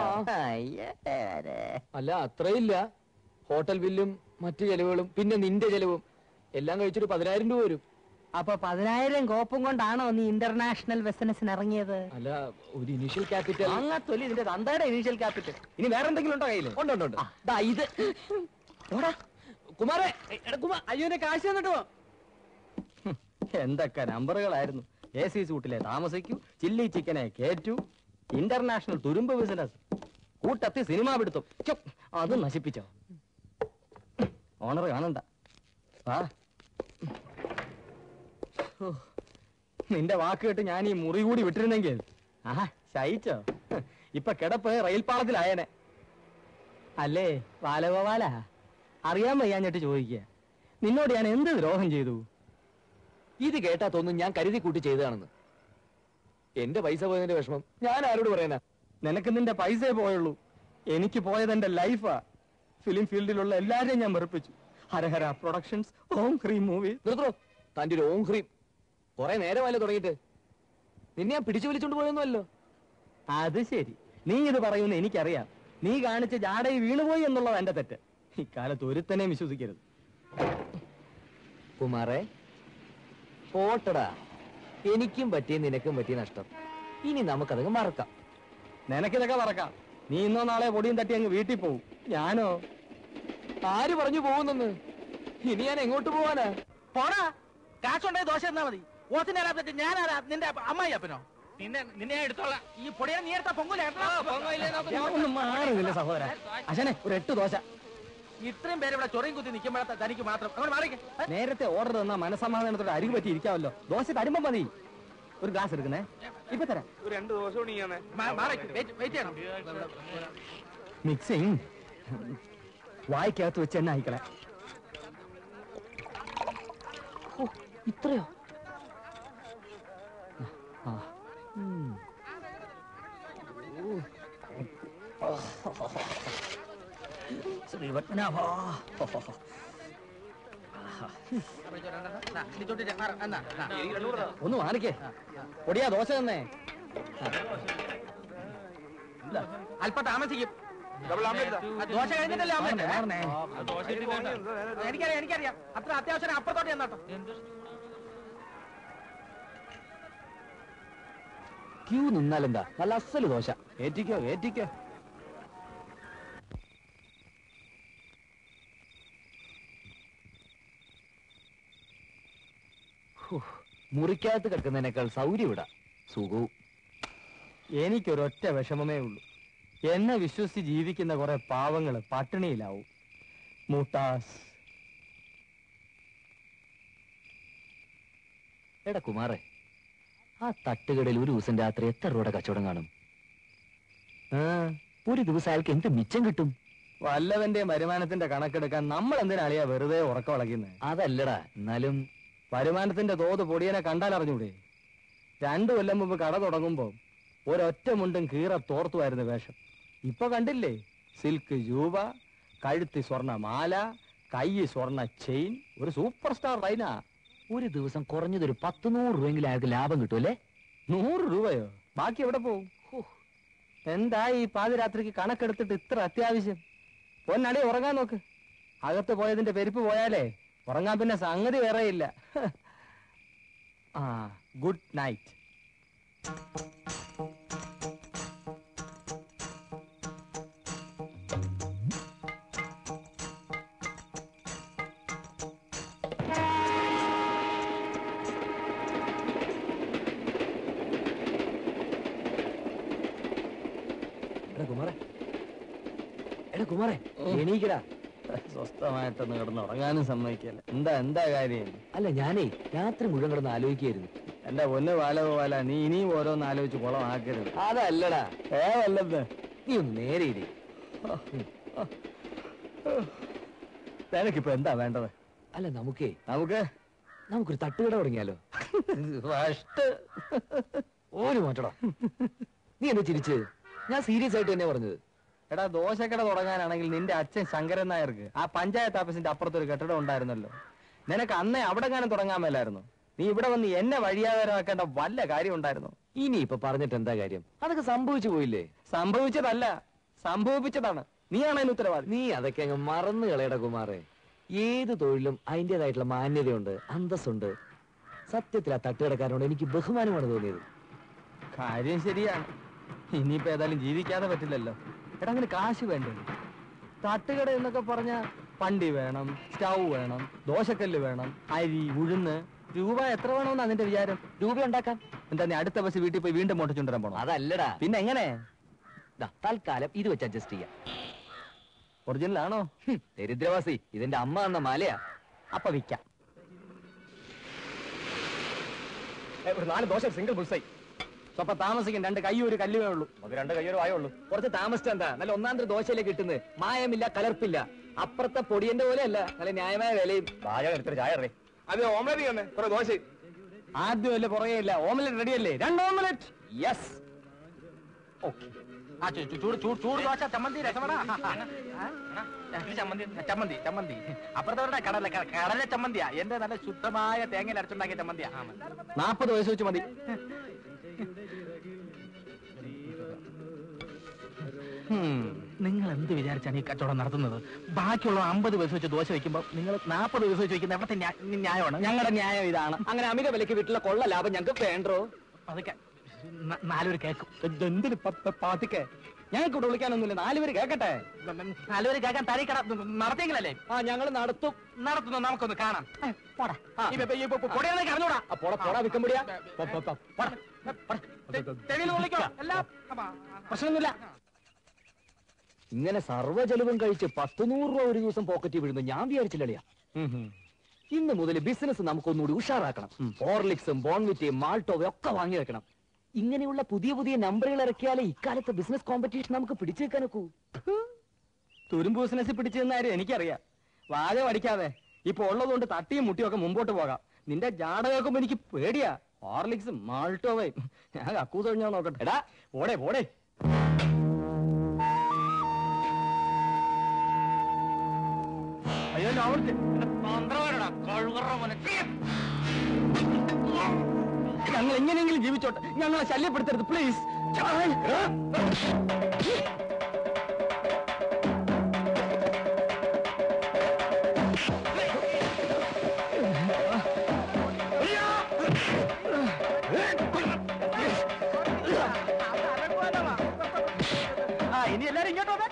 അല്ല അത്രയില്ല ഹോട്ടൽ ബില്ലും മറ്റു ചെലവുകളും പിന്നെ നിന്റെ ചെലവും എല്ലാം കഴിച്ചൊരു പതിനായിരം രൂപ വരും അപ്പൊ പതിനായിരം കോപ്പും കൊണ്ടാണോ നീ ഇന്റർനാഷണൽ ബിസിനസ്സിന് ഇറങ്ങിയത് അല്ല ഒരു ഇനീഷ്യൽ ക്യാപിറ്റൽ അങ്ങത്തൊല്ലി ഇതിന്റെ തന്തയുടെ ഇനീഷ്യൽ ക്യാപിറ്റൽ ഇനി വേറെ എന്തെങ്കിലും ഉണ്ടോ കയ്യില് ഉണ്ട് ഉണ്ട് ഉണ്ട് ദാ ഇത് എവിടാ? കുമാരേ എടാ കുമാർ അയ്യോ എന്റെ കാശ് തന്നിട്ട് പോ എന്തൊക്കെ നമ്പറുകളായിരുന്നു എ സി സൂട്ടിലെ താമസിക്കൂ ചില്ലി ചിക്കനെ കേറ്റു ഇന്റർനാഷണൽ തുരുമ്പ് ബിസിനസ് കൂട്ടത്തി സിനിമ പിടുത്തും ഛെ, അത് നശിപ്പിച്ചോ ഓണർ കാണണ്ട വാ ഓ, നിന്റെ വാക്ക് കേട്ട് ഞാൻ ഈ മുറി കൂടി വിട്ടിരുന്നെങ്കിൽ ആഹാ ശയിച്ചോ ഇപ്പൊ കിടപ്പ് റെയിൽപാളത്തിലായനെ അല്ലേ ബാലഗോപാല അറിയാൻ വയ്യാഞ്ഞിട്ട് ചോദിക്കുക നിന്നോട് ഞാൻ എന്ത് ദ്രോഹം ചെയ്തു ഇത് കേട്ടാ തോന്നും ഞാൻ കരുതി കൂട്ടി ചെയ്തതാണെന്ന് എന്റെ പൈസ പോയതിന്റെ വിഷമം ഞാൻ ആരോട് പറയാനാ നിനക്ക് നിന്റെ പൈസയെ പോയുള്ളൂ എനിക്ക് പോയത് എന്റെ ലൈഫാ ഫിലിം ഫീൽഡിലുള്ള എല്ലാരെയും ഞാൻ വെറുപ്പിച്ചു Harahara productions home cream movie നിർത്തോ തന്റെ ഒരു ഓം ക്രീം കുറെ നേരമല്ലോ തുടങ്ങിയിട്ട് നിന്നെ ഞാൻ പിടിച്ചു വലിച്ചോണ്ട് പോയൊന്നുമല്ലോ അത് ശരി നീ ഇത് പറയുന്ന എനിക്കറിയാം നീ കാണിച്ച ജാടയിൽ വീണുപോയി എന്നുള്ളത് എന്റെ തെറ്റ് ഇക്കാലത്ത് ഒരുത്തനെയും വിശ്വസിക്കരുത് കുമാറെ പോട്ടടാ എനിക്കും പറ്റിയ നിനക്കും പറ്റിയ നഷ്ടം ഇനി നമുക്കതങ്ങ് മറക്കാം നിനക്കിതൊക്കെ പറക്കാം നീ ഇന്നോ നാളെ പൊടിയും തട്ടി അങ്ങ് വീട്ടിൽ പോവും ഞാനോ ആര് പറഞ്ഞു പോകുന്നെന്ന് ഇനി ഞാൻ എങ്ങോട്ട് പോവാനാ പോടാ കാശുണ്ടായി ദോശ എന്നാ മതി ഓത്തിന്റെ പറ്റി ഞാനാരാ നിന്റെ അമ്മായി അപ്പനോ നിന്നെ നിന്നെ ഞാൻ എടുത്തോളാം ഈ പൊടിയാ നീ എടുത്ത പൊങ്ങൂല ഒന്ന് മാറുന്നില്ല സഹോദര അശനെ ഒരു എട്ട് ദോശ ഇത്രയും പേര് ഇവിടെ ചൊറിയും കുത്തി നിൽക്കുമ്പോഴത്തെ തനിക്ക് മാത്രം അങ്ങോട്ട് മാറിക്ക് ഏ? നേരത്തെ ഓർഡർ തന്ന മനസമാധാനത്തോടെ അരികു പറ്റി ഇരിക്കാമല്ലോ ദോശ തരുമ്പോ മതി ഒരു ഗ്ലാസ് എടുക്കുന്നേ ഇപ്പൊ തരാം രണ്ട് ദോശ പണിയാന്നേ മാ- മാറിക്ക് വെയിറ്റ് വെയിറ്റ് ചെയ്യണം മിക്സിങ് വായിക്കകത്ത് വെച്ച് എന്നെ അയക്കളെ ഇത്രയോ ആ ശ്രീപത്മനാഭ ദാ, ഇത് ചുട്ടിട്ട് മാറ്. എന്നാ, എന്നാ. ഒന്ന് മാറിക്കേ പൊടിയാ ദോശ തന്നെ അല്പം താമസിക്കും ഡബിൾ ആംബ്ലേറ്റ് ആ, ദോശ കഴിഞ്ഞിട്ടല്ലേ ആവുന്നത്? മാറണേ എനിക്കറിയാം എനിക്കറിയാം അത്ര അത്യാവശ്യം അപ്പുറത്തോട്ട് ചെന്നാട്ടോ ക്യൂ നിന്നാലെന്താ നല്ല അസല് ദോശ ഏറ്റിക്കോ ഏറ്റിക്കോ ഹോ, മുറിക്കകത്ത് കിടക്കുന്നതിനേക്കാൾ സൗകര്യം ഇടാ സുഖവും എനിക്കൊരൊറ്റ വിഷമമേ ഉള്ളൂ എന്നെ വിശ്വസിച്ച് ജീവിക്കുന്ന കുറെ പാവങ്ങള് പട്ടിണിയിലാവും മുട്ടാസ് എടാ കുമാറെ ആ തട്ടുകടയിൽ ഒരു ദിവസം രാത്രി എത്ര രൂപയുടെ കച്ചവടം കാണും ആ, ഒരു ദിവസം അയാൾക്ക് എന്ത് മിച്ചം കിട്ടും വല്ലവന്റെ വരുമാനത്തിന്റെ കണക്കെടുക്കാൻ നമ്മൾ എന്തിനാളിയാ വെറുതെ ഉറക്കം വളയ്ക്കുന്നത് അതല്ലടാ എന്നാലും വരുമാനത്തിന്റെ തോത് പൊടിയനെ കണ്ടാൽ അറിഞ്ഞൂടെ രണ്ടു കൊല്ലം മുമ്പ് കട തുടങ്ങുമ്പോ ഒരൊറ്റ മുണ്ടും കീറ തോർത്തുമായിരുന്നു വേഷം ഇപ്പൊ കണ്ടില്ലേ സിൽക്ക് ജൂബ കഴുത്തി സ്വർണ്ണ മാല കൈ സ്വർണ്ണ ചെയിൻ ഒരു സൂപ്പർ സ്റ്റാർ റൈന ഒരു ദിവസം കുറഞ്ഞതൊരു പത്ത് നൂറ് രൂപയെങ്കിലും അയാൾക്ക് ലാഭം കിട്ടുമല്ലേ നൂറ് രൂപയോ ബാക്കി എവിടെ പോവും ഹോ, എന്താ ഈ പാതിരാത്രിക്ക് കണക്കെടുത്തിട്ട് ഇത്ര അത്യാവശ്യം പൊന്നടി ഉറങ്ങാൻ നോക്ക് അകത്ത് പോയതിന്റെ പെരുപ്പ് പോയാലേ ഉറങ്ങാൻ പിന്നെ സംഗതി വേറെ ഇല്ല ആ ഗുഡ് നൈറ്റ് എടാ കുമാറെ എടാ കുമാറെ എണീക്കടാ സ്വസ്ഥമായിട്ടൊന്ന് കിടന്ന് ഉറങ്ങാനും സമ്മതിക്കല്ല എന്താ എന്താ കാര്യം അല്ല ഞാനേ രാത്രി മുഴുവൻ കിടന്ന് ആലോചിക്കായിരുന്നു എന്റെ പൊന്ന് ബാലഗോപാല നീ ഇനിയും ഓരോന്ന് ആലോചിച്ച് കുളമാക്കരുത് അതല്ലടാ ഏതല്ലത് നീ ഒന്ന് നേരെ ഇരി നിനക്കിപ്പോ എന്താ വേണ്ടത് അല്ല നമുക്കേ നമുക്ക് നമുക്കൊരു തട്ടുകട തുടങ്ങിയാലോ ഫസ്റ്റ് ഓന് മാറ്റടാ നീ എന്താ ചിരിച്ച് ഞാൻ സീരിയസ് ആയിട്ട് തന്നെ പറഞ്ഞത് എടാ ദോശക്കട തുടങ്ങാനാണെങ്കിൽ നിന്റെ അച്ഛൻ ശങ്കരൻ നായർക്ക് ആ പഞ്ചായത്ത് ഓഫീസിന്റെ അപ്പുറത്തൊരു കെട്ടിടം ഉണ്ടായിരുന്നല്ലോ നിനക്ക് അന്നേ അവിടെ കാണാൻ തുടങ്ങാൻ മേലായിരുന്നു നീ ഇവിടെ വന്ന് എന്നെ വഴിയാധാരമാക്കേണ്ട വല്ല കാര്യം ഉണ്ടായിരുന്നു ഇനി ഇപ്പൊ പറഞ്ഞിട്ട് എന്താ കാര്യം അതൊക്കെ സംഭവിച്ചു പോയില്ലേ സംഭവിച്ചതല്ല സംഭവിപ്പിച്ചതാണ് നീയാണ് അതിന് ഉത്തരവാദി നീ അതൊക്കെ അങ്ങ് മറന്നു കളയടാ കുമാറെ ഏത് തൊഴിലും അതിൻ്റെതായിട്ടുള്ള മാന്യതയുണ്ട് അന്തസ്സുണ്ട് സത്യത്തിൽ ആ തട്ടുകടക്കാരനോട് എനിക്ക് ബഹുമാനമാണ് തോന്നിയത് കാര്യം ശരിയാണ് ഇനിയിപ്പോ ഏതായാലും ജീവിക്കാതെ പറ്റില്ലല്ലോ എടാ അങ്ങനെ കാശ് വേണ്ടേ തട്ടുകട എന്നൊക്കെ പറഞ്ഞ പണ്ടി വേണം സ്റ്റൗ വേണം ദോശക്കല്ല് വേണം അരി ഉഴുന്ന് രൂപ എത്ര വേണമെന്ന് അതിന്റെ വിചാരം രൂപ ഉണ്ടാക്കാം എന്താ നീ അടുത്ത ബസ് വീട്ടിൽ പോയി വീണ്ടും മോട്ടിച്ചുകൊണ്ടിരാൻ പോണോ അതല്ലടാ പിന്നെ എങ്ങനെ ദാ, തൽക്കാലം ഇത് വെച്ച് അഡ്ജസ്റ്റ് ചെയ്യാം ഒറിജിനൽ ആണോ ഹും, ദരിദ്രവാസി ഇതിന്റെ അമ്മ എന്ന മാലയാ അപ്പൊ വിൽക്കാം ഒരു നാല് ദോശ സിംഗിൾ ബുൾസൈ സ്വപ്പ താമസിക്കും രണ്ട് കൈ ഒരു കല്ലുവേ ഉള്ളൂ അത് രണ്ട് കയ്യൊരു ആയുള്ളൂ കുറച്ച് താമസിച്ച എന്താ നല്ല ഒന്നാം തരം ദോശയിലെ കിട്ടുന്നത് മായമില്ല കലർപ്പില്ല അപ്പുറത്തെ പൊടിയന്റെ പോലെ അല്ല നല്ല ന്യായമായ വിലയും ചായ എടുത്തൊരു ചായ ഇറേ അത് ഓമലതി തന്നെ കുറെ ദോശ ആദ്യം അല്ലേ പുറകെ ഇല്ല ഓംലെറ്റ് റെഡി അല്ലേ രണ്ട് ഓംലെറ്റ് യെസ് ആ ചൂ- ചൂ- ചൂട് ചൂട് ചൂട് ദോശ ചമ്മന്തി രസമടാ ചമ്മന്തി ചമ്മന്തി ചമ്മന്തി അപ്പുറത്തെ കടല ക- കടല ചമ്മന്തിയാ എന്റെ നല്ല ശുദ്ധമായ തേങ്ങയിൽ അരച്ചുണ്ടാക്കിയ ചമ്മന്തിയാ നാപ്പത് വയസ്സ് വെച്ച് മതി നിങ്ങൾ എന്ത് വിചാരിച്ചാണ് ഈ കച്ചവടം നടത്തുന്നത് ബാക്കിയുള്ള അമ്പത് പൈസ വെച്ച് ദോശ വെക്കുമ്പോൾ നിങ്ങൾ നാൽപ്പത് പൈസ വെച്ച് വെക്കുന്ന എവിടത്തെ ന്യാ- ന്യായമാണ് ഞങ്ങളുടെ ന്യായം ഇതാണ് അങ്ങനെ അമിത വിലക്ക് വീട്ടിലെ കൊള്ള ലാഭം ഞങ്ങൾക്ക് വേണ്ടോ അതൊക്കെ ന- നാലുപേര് കേൾക്കും എന്തിന് പാത്തിക്കെ ഞങ്ങൾക്ക് ഇവിടെ വിളിക്കാനൊന്നുമില്ല നാലുപേര് കേക്കട്ടെ നാലുപേര് കേൾക്കാൻ തരി കട നടത്തിയെങ്കിലല്ലേ ആ ഞങ്ങൾ നടത്തും നടത്തുന്നു നമുക്കൊന്ന് കാണാം ഏ, പോടാ ആ. ഈ പെ- ഈ പൊ- പൊടിയാണെന്ന് അറിഞ്ഞൂടാ ആ, പോടാ പോടാ വിൽക്കുമ്പോടിയാ ചെവിയിൽ വിളിക്കോ എല്ലാം പ്രശ്നമൊന്നുമില്ല ഇങ്ങനെ സർവ്വ ചെലവും കഴിച്ച് പത്ത് നൂറ് രൂപ ഒരു ദിവസം പോക്കറ്റിൽ വീഴുന്നു ഞാൻ വിചാരിച്ചില്ലളിയാ ഇന്ന് മുതൽ ബിസിനസ് നമുക്കൊന്നുകൂടി ഉഷാറാക്കണം ഹോർലിക്സും ബോൺവിറ്റയും മാൾട്ടോവയും ഒക്കെ വാങ്ങി വെക്കണം ഇങ്ങനെയുള്ള പുതിയ പുതിയ നമ്പറുകൾ ഇറക്കിയാലേ ഇക്കാലത്തെ ബിസിനസ് കോമ്പറ്റീഷൻ നമുക്ക് പിടിച്ചു വെക്കാനൊക്കൂ തുരുമ്പ് ബിസിനസ് പിടിച്ചു നിന്നാരും എനിക്കറിയാം വാചം അടിക്കാതെ ഇപ്പൊ ഉള്ളതുകൊണ്ട് തട്ടിയും മുട്ടിയും ഒക്കെ മുമ്പോട്ട് പോകാം നിന്റെ ജാട കേൾക്കുമ്പോ എനിക്ക് പേടിയാ ഹോർലിക്സും മാൾട്ടോവയും ഞാൻ കക്കൂസ് കഴിഞ്ഞാൽ നോക്കട്ടെ എടാ പോടെ പോടെ അയ്യോ ലോകത്ത് തന്ത്രവരടാ കഴുകറ പോലെ ഞങ്ങൾ എങ്ങനെയെങ്കിലും ജീവിച്ചോട്ടെ ഞങ്ങളെ ശല്യപ്പെടുത്തരുത് പ്ലീസ് ആ ഇനി എല്ലാരും ഇങ്ങോട്ട് വന്നേ.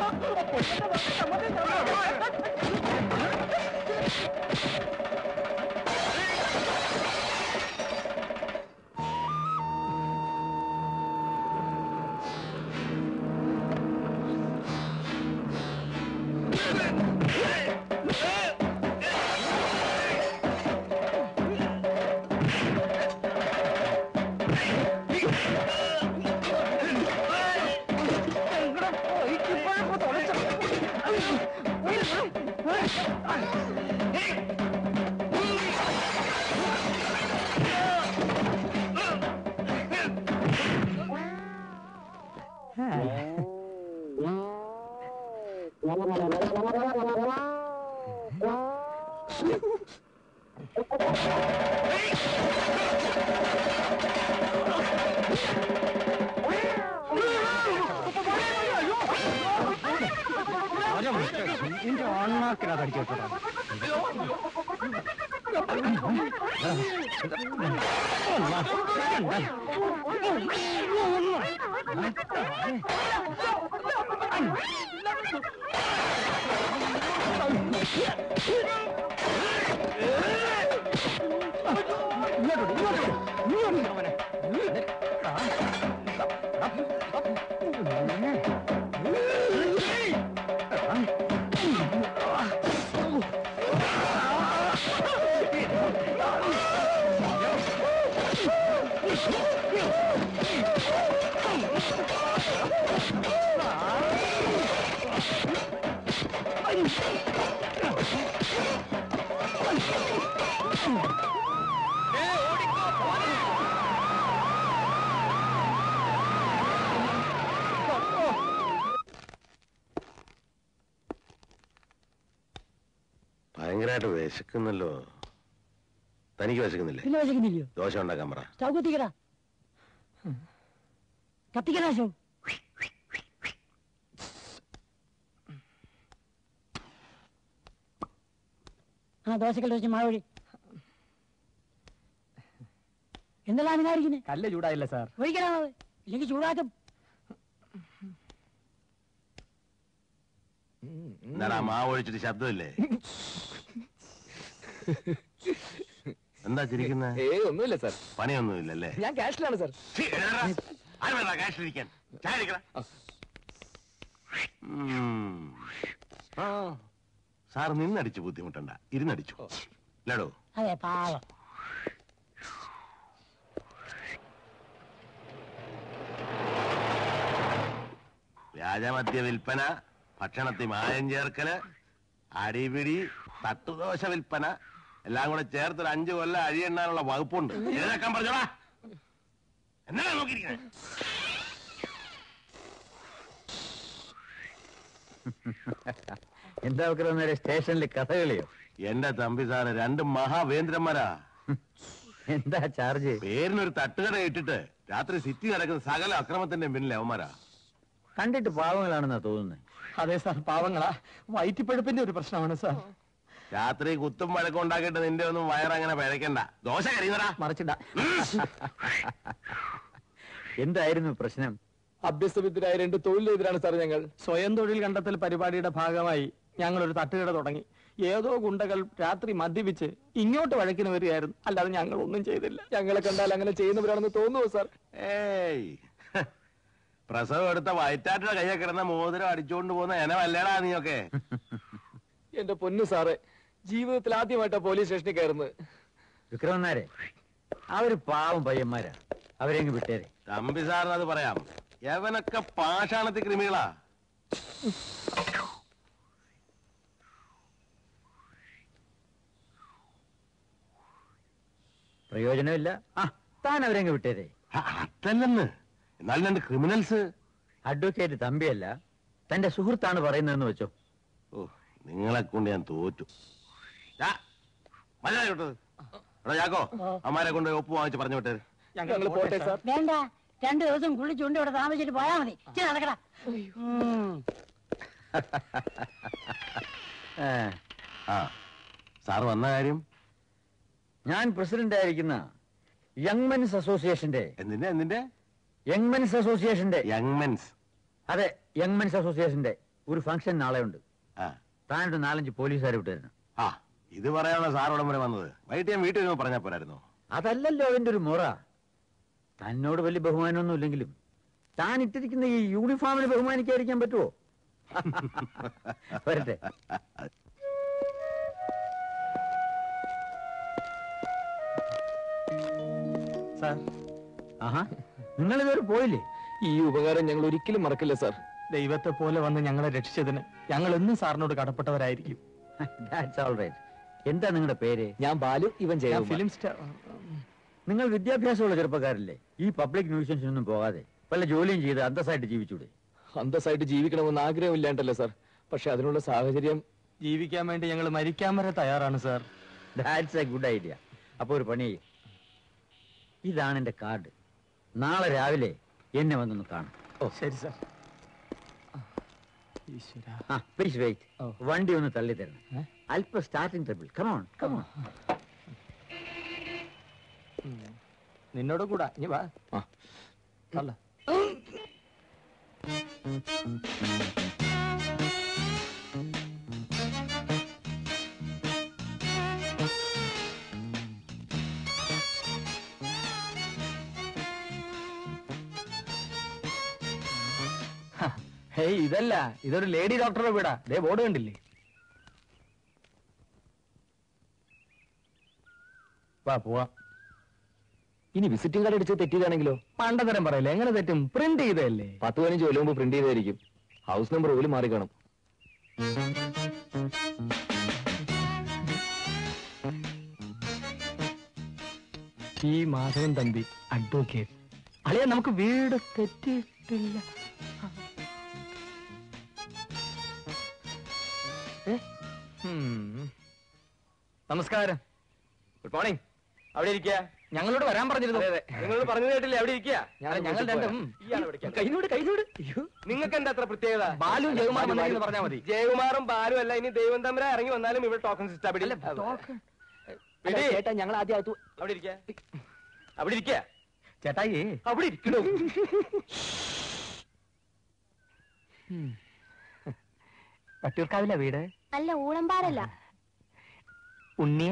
ഭയങ്കരമായിട്ട് വിശക്കുന്നല്ലോ തനിക്ക് വിശക്കുന്നില്ലേ പിന്നെ വിശക്കുന്നില്ലയോ ദോശ ഉണ്ടാക്കാൻ പറ സ്റ്റൗ കത്തിക്കടാ കത്തിക്കടാ സ്റ്റൗ ആ ദോശക്കൽ വെച്ച് മഴ ഒഴി എന്തെല്ലാം വിനായിരിക്കുന്നേ കല്ല് ചൂടായില്ല സാർ ഒഴിക്കണം അത് ഇല്ലെങ്കിൽ ചൂടാക്കും എന്താണ് ആ മാവ് ഒഴിച്ചിട്ട് ശബ്ദമില്ലേ എന്താ ചിരിക്കുന്ന ഏയ് ഒന്നുമില്ല സാർ പണിയൊന്നുമില്ലല്ലേ ഞാൻ ക്യാഷിലാണ് സാർ ഛീ, എഴുന്നേറാ. ആര് വേണ്ട കാശിലിരിക്കാൻ ചായ എടുക്കടാ. ഉം. ആ സാർ നിന്നടിച്ച് ബുദ്ധിമുട്ടണ്ട ഇരുന്നടിച്ചു ലഡോ അതെ പാവം വ്യാജമദ്യ വിൽപ്പന ഭക്ഷണത്തിൽ മായം ചേർക്കല് അടിപിടി തട്ടുദോശ വിൽപ്പന എല്ലാം കൂടെ ചേർത്ത് ഒരു അഞ്ചു കൊല്ലം അഴിയെണ്ണാനുള്ള വകുപ്പുണ്ട് എഴുതാക്കാൻ പറഞ്ഞോടാ എന്നാ നോക്കിയിരിക്കുന്നത് എന്താ വിക്രമനേരെ സ്റ്റേഷനിൽ കഥകളിയോ എന്റെ തമ്പി സാറ് രണ്ട് മഹാവേന്ദ്രന്മാരാ എന്താ ചാർജ് പേരിനൊരു തട്ടുകട ഇട്ടിട്ട് രാത്രി സിറ്റി നടക്കുന്ന സകല അക്രമത്തിന്റെ പിന്നിലെ അവന്മാരാ കണ്ടിട്ട് പാവങ്ങളാണെന്നാ തോന്നുന്നത് അതെ സാർ പാവങ്ങളാ വയറ്റിപ്പഴുപ്പിന്റെ ഒരു പ്രശ്നമാണ് സാർ രാത്രി കുത്തും വഴക്കം ഉണ്ടാക്കിയിട്ട് നിന്റെ ഒന്നും വയറങ്ങനെ പിഴക്കണ്ട ദോശ കരിയുന്നടാ മറിച്ചിട എന്തായിരുന്നു പ്രശ്നം അഭ്യസ്തവിദ്യരായ രണ്ട് തൊഴിലെതിരാണ് സാർ ഞങ്ങൾ സ്വയം തൊഴിൽ കണ്ടെത്തൽ പരിപാടിയുടെ ഭാഗമായി ഞങ്ങൾ ഒരു തട്ടുകട തുടങ്ങി ഏതോ ഗുണ്ടകൾ രാത്രി മദ്യപിച്ച് ഇങ്ങോട്ട് വഴക്കിന് വരികയായിരുന്നു അല്ലാതെ ഞങ്ങൾ ഒന്നും ചെയ്തില്ല ഞങ്ങളെ കണ്ടാൽ അങ്ങനെ ചെയ്യുന്നവരാണെന്ന് തോന്നുമോ സാർ ഏയ് പ്രസവം എടുത്ത വയറ്റാട്ടിയുടെ കയ്യെ കിടന്ന മോതിരം അടിച്ചുകൊണ്ട് പോകുന്ന എനവല്ലേടാ നീയൊക്കെ എന്റെ പൊന്നു സാറേ ജീവിതത്തിൽ ആദ്യമായിട്ടാ പോലീസ് സ്റ്റേഷനിൽ കയറുന്നത് വിക്രമനാരെ അവര് പാവം പയ്യന്മാരാ അവരെങ്ങ് വിട്ടേരെ തമ്പി സാറിന് അത് പറയാം യവനൊക്കെ പാഷാണത്തി കൃമികളാ പ്രയോജനമില്ല ആ താൻ അവരെങ്ങ് വിട്ടേരെ ആ, അതല്ലെന്ന് എന്നാൽ രണ്ട് ക്രിമിനൽസ് അഡ്വക്കേറ്റ് തമ്പിയല്ല തന്റെ സുഹൃത്താണ് പറയുന്നതെന്ന് വെച്ചോ ഓ നിങ്ങളെ കൊണ്ട് ഞാൻ തോറ്റു ദാ, മലയാളം കേട്ടത് എടാ ചാക്കോ അമ്മാരെ കൊണ്ട് ഒപ്പ് വാങ്ങിച്ച് പറഞ്ഞു വിട്ടേ ഞങ്ങൾ പോട്ടെ സാർ വേണ്ട രണ്ടു ദിവസം കുളിച്ചുകൊണ്ട് ഇവിടെ താമസിച്ചിട്ട് പോയാ മതി ഇച്ചിരി നടക്കടാ ഉം. ഏ, ആ സാർ വന്ന കാര്യം ഞാൻ പ്രസിഡന്റ് ആയിരിക്കുന്ന യങ് മെൻസ് അസോസിയേഷന്റെ എന്തിന്റെ എന്തിന്റെ യങ് മെൻസ് അസോസിയേഷന്റെ യങ് മെൻസ് അതെ യങ് മെൻസ് അസോസിയേഷന്റെ ഒരു ഫംഗ്ഷൻ നാളെ ഉണ്ട് ആ താനൊരു നാലഞ്ച് പോലീസുകാരെ വിട്ടുതരണം ആ ഇത് പറയാനുള്ള സാർ ഉടൻ വരെ വന്നത് വൈകിട്ട് ഞാൻ വീട്ടിൽ വരുമ്പോൾ പറഞ്ഞാൽ പോരായിരുന്നു അതല്ലല്ലോ അതിന്റെ ഒരു മുറ തന്നോട് വലിയ ബഹുമാനമൊന്നും ഇല്ലെങ്കിലും താൻ ഇട്ടിരിക്കുന്ന ഈ യൂണിഫോമിന് ബഹുമാനിക്കാതിരിക്കാൻ പറ്റുമോ വരട്ടെ സാർ ആഹാ നിങ്ങൾ ഇതുവരെ പോയില്ലേ ഈ ഉപകാരം ഞങ്ങൾ ഒരിക്കലും മറക്കില്ല സാർ ദൈവത്തെ പോലെ വന്ന് ഞങ്ങളെ രക്ഷിച്ചതിന് ഞങ്ങൾ എന്നും സാറിനോട് കടപ്പെട്ടവരായിരിക്കും ദാറ്റ്സ് ഓൾ റൈറ്റ് എന്താ നിങ്ങളുടെ പേര് ഞാൻ ബാലു ഇവൻ ജയ ഫിലിം സ്റ്റാർ നിങ്ങൾ വിദ്യാഭ്യാസമുള്ള ചെറുപ്പക്കാരല്ലേ ഈ പബ്ലിക് ന്യൂസൻസിനൊന്നും പോകാതെ വല്ല ജോലിയും ചെയ്ത് അന്തസ്സായിട്ട് ജീവിച്ചൂടെ അന്തസ്സായിട്ട് ജീവിക്കണമെന്ന് ആഗ്രഹമില്ലാണ്ടല്ലോ സാർ പക്ഷെ അതിനുള്ള സാഹചര്യം ജീവിക്കാൻ വേണ്ടി ഞങ്ങൾ മരിക്കാൻ വരെ തയ്യാറാണ് sir that's a good idea അപ്പൊ ഒരു പണി ചെയ്യ്. ഇതാണ് എന്റെ കാർഡ് നാളെ രാവിലെ എന്നെ വന്നൊന്ന് കാണും ഓ ശരി സാർ ഈശ്വര ആ പ്ലീസ് വെയിറ്റ് ഓ. വണ്ടി ഒന്ന് തള്ളി തരണം ഏ? അല്പ സ്റ്റാർട്ടിംഗ് ട്രബിൾ കമോൺ കമോൺ നിന്നോട് കൂടാ ഇനി വാ അല്ല ഹേയ് ഇതല്ല ഇതൊരു ലേഡി ഡോക്ടറുടെ വീടാ ദേ ബോർഡ് കണ്ടില്ലേ വാ പോവാ ഇനി വിസിറ്റിംഗ് കാർഡ് അടിച്ച് തെറ്റിയതാണെങ്കിലോ പണ്ടതരം പറയല്ലേ എങ്ങനെ തെറ്റും പ്രിന്റ് ചെയ്തതല്ലേ പത്ത് പതിനഞ്ച് കൊല്ലം മുമ്പ് പ്രിന്റ് ചെയ്തായിരിക്കും ഹൗസ് നമ്പർ പോലും മാറി കാണും ഈ മാധവൻ തമ്പി അഡ്വക്കേറ്റ് അളിയ നമുക്ക് വീട് തെറ്റിയിട്ടില്ല ഏ? ഉം. നമസ്കാരം ഗുഡ് മോർണിംഗ് അവിടെ ഇരിക്കുക ഞങ്ങളോട് വരാൻ പറഞ്ഞിരുന്നു നിങ്ങളോട് പറഞ്ഞു കേട്ടില്ലേ അവിടെ ഇരിക്കുക ഞങ്ങൾ രണ്ടും കൈനോട് കൈനോട് നിങ്ങൾക്ക് എന്താ അത്ര പ്രത്യേകത ബാലു ജയകുമാറും പറഞ്ഞാൽ മതി ജയകുമാറും ബാലും അല്ല ഇനി ദൈവം തമ്മില ഇറങ്ങി വന്നാലും ഇവിടെ ടോക്കൺ സിസ്റ്റം ചേട്ടാ ഞങ്ങൾ ആദ്യം അകത്തു അവിടെ ഇരിക്കുക അവിടെ ഇരിക്കുക ചേട്ടായി അവിടെ ഇരിക്കണോ പട്ടൂർക്കാവില്ല വീട് അല്ല ഊളമ്പാറല്ല ഉണ്ണിയ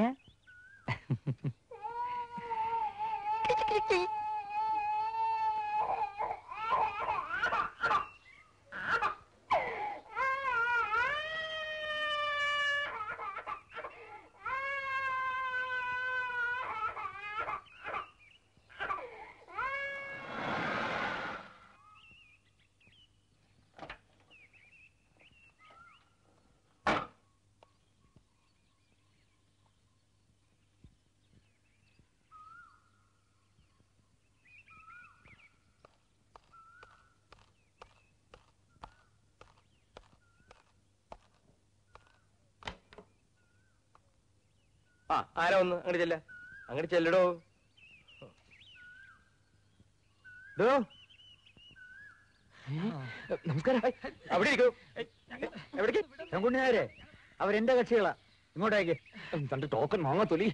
ആ ആരാ ഒന്ന് അങ്ങോട്ട് ചെല്ല അങ്ങോട്ട് ചെല്ലടോ ഡോ നമസ്കാരം അവിടെ ഇരിക്കൂ എവിടേക്ക് ശങ്കുണ്ണിയാരെ അവരെന്റെ കക്ഷികളാ ഇങ്ങോട്ടേക്ക് തന്റെ ടോക്കൺ വാങ്ങാത്തൊലി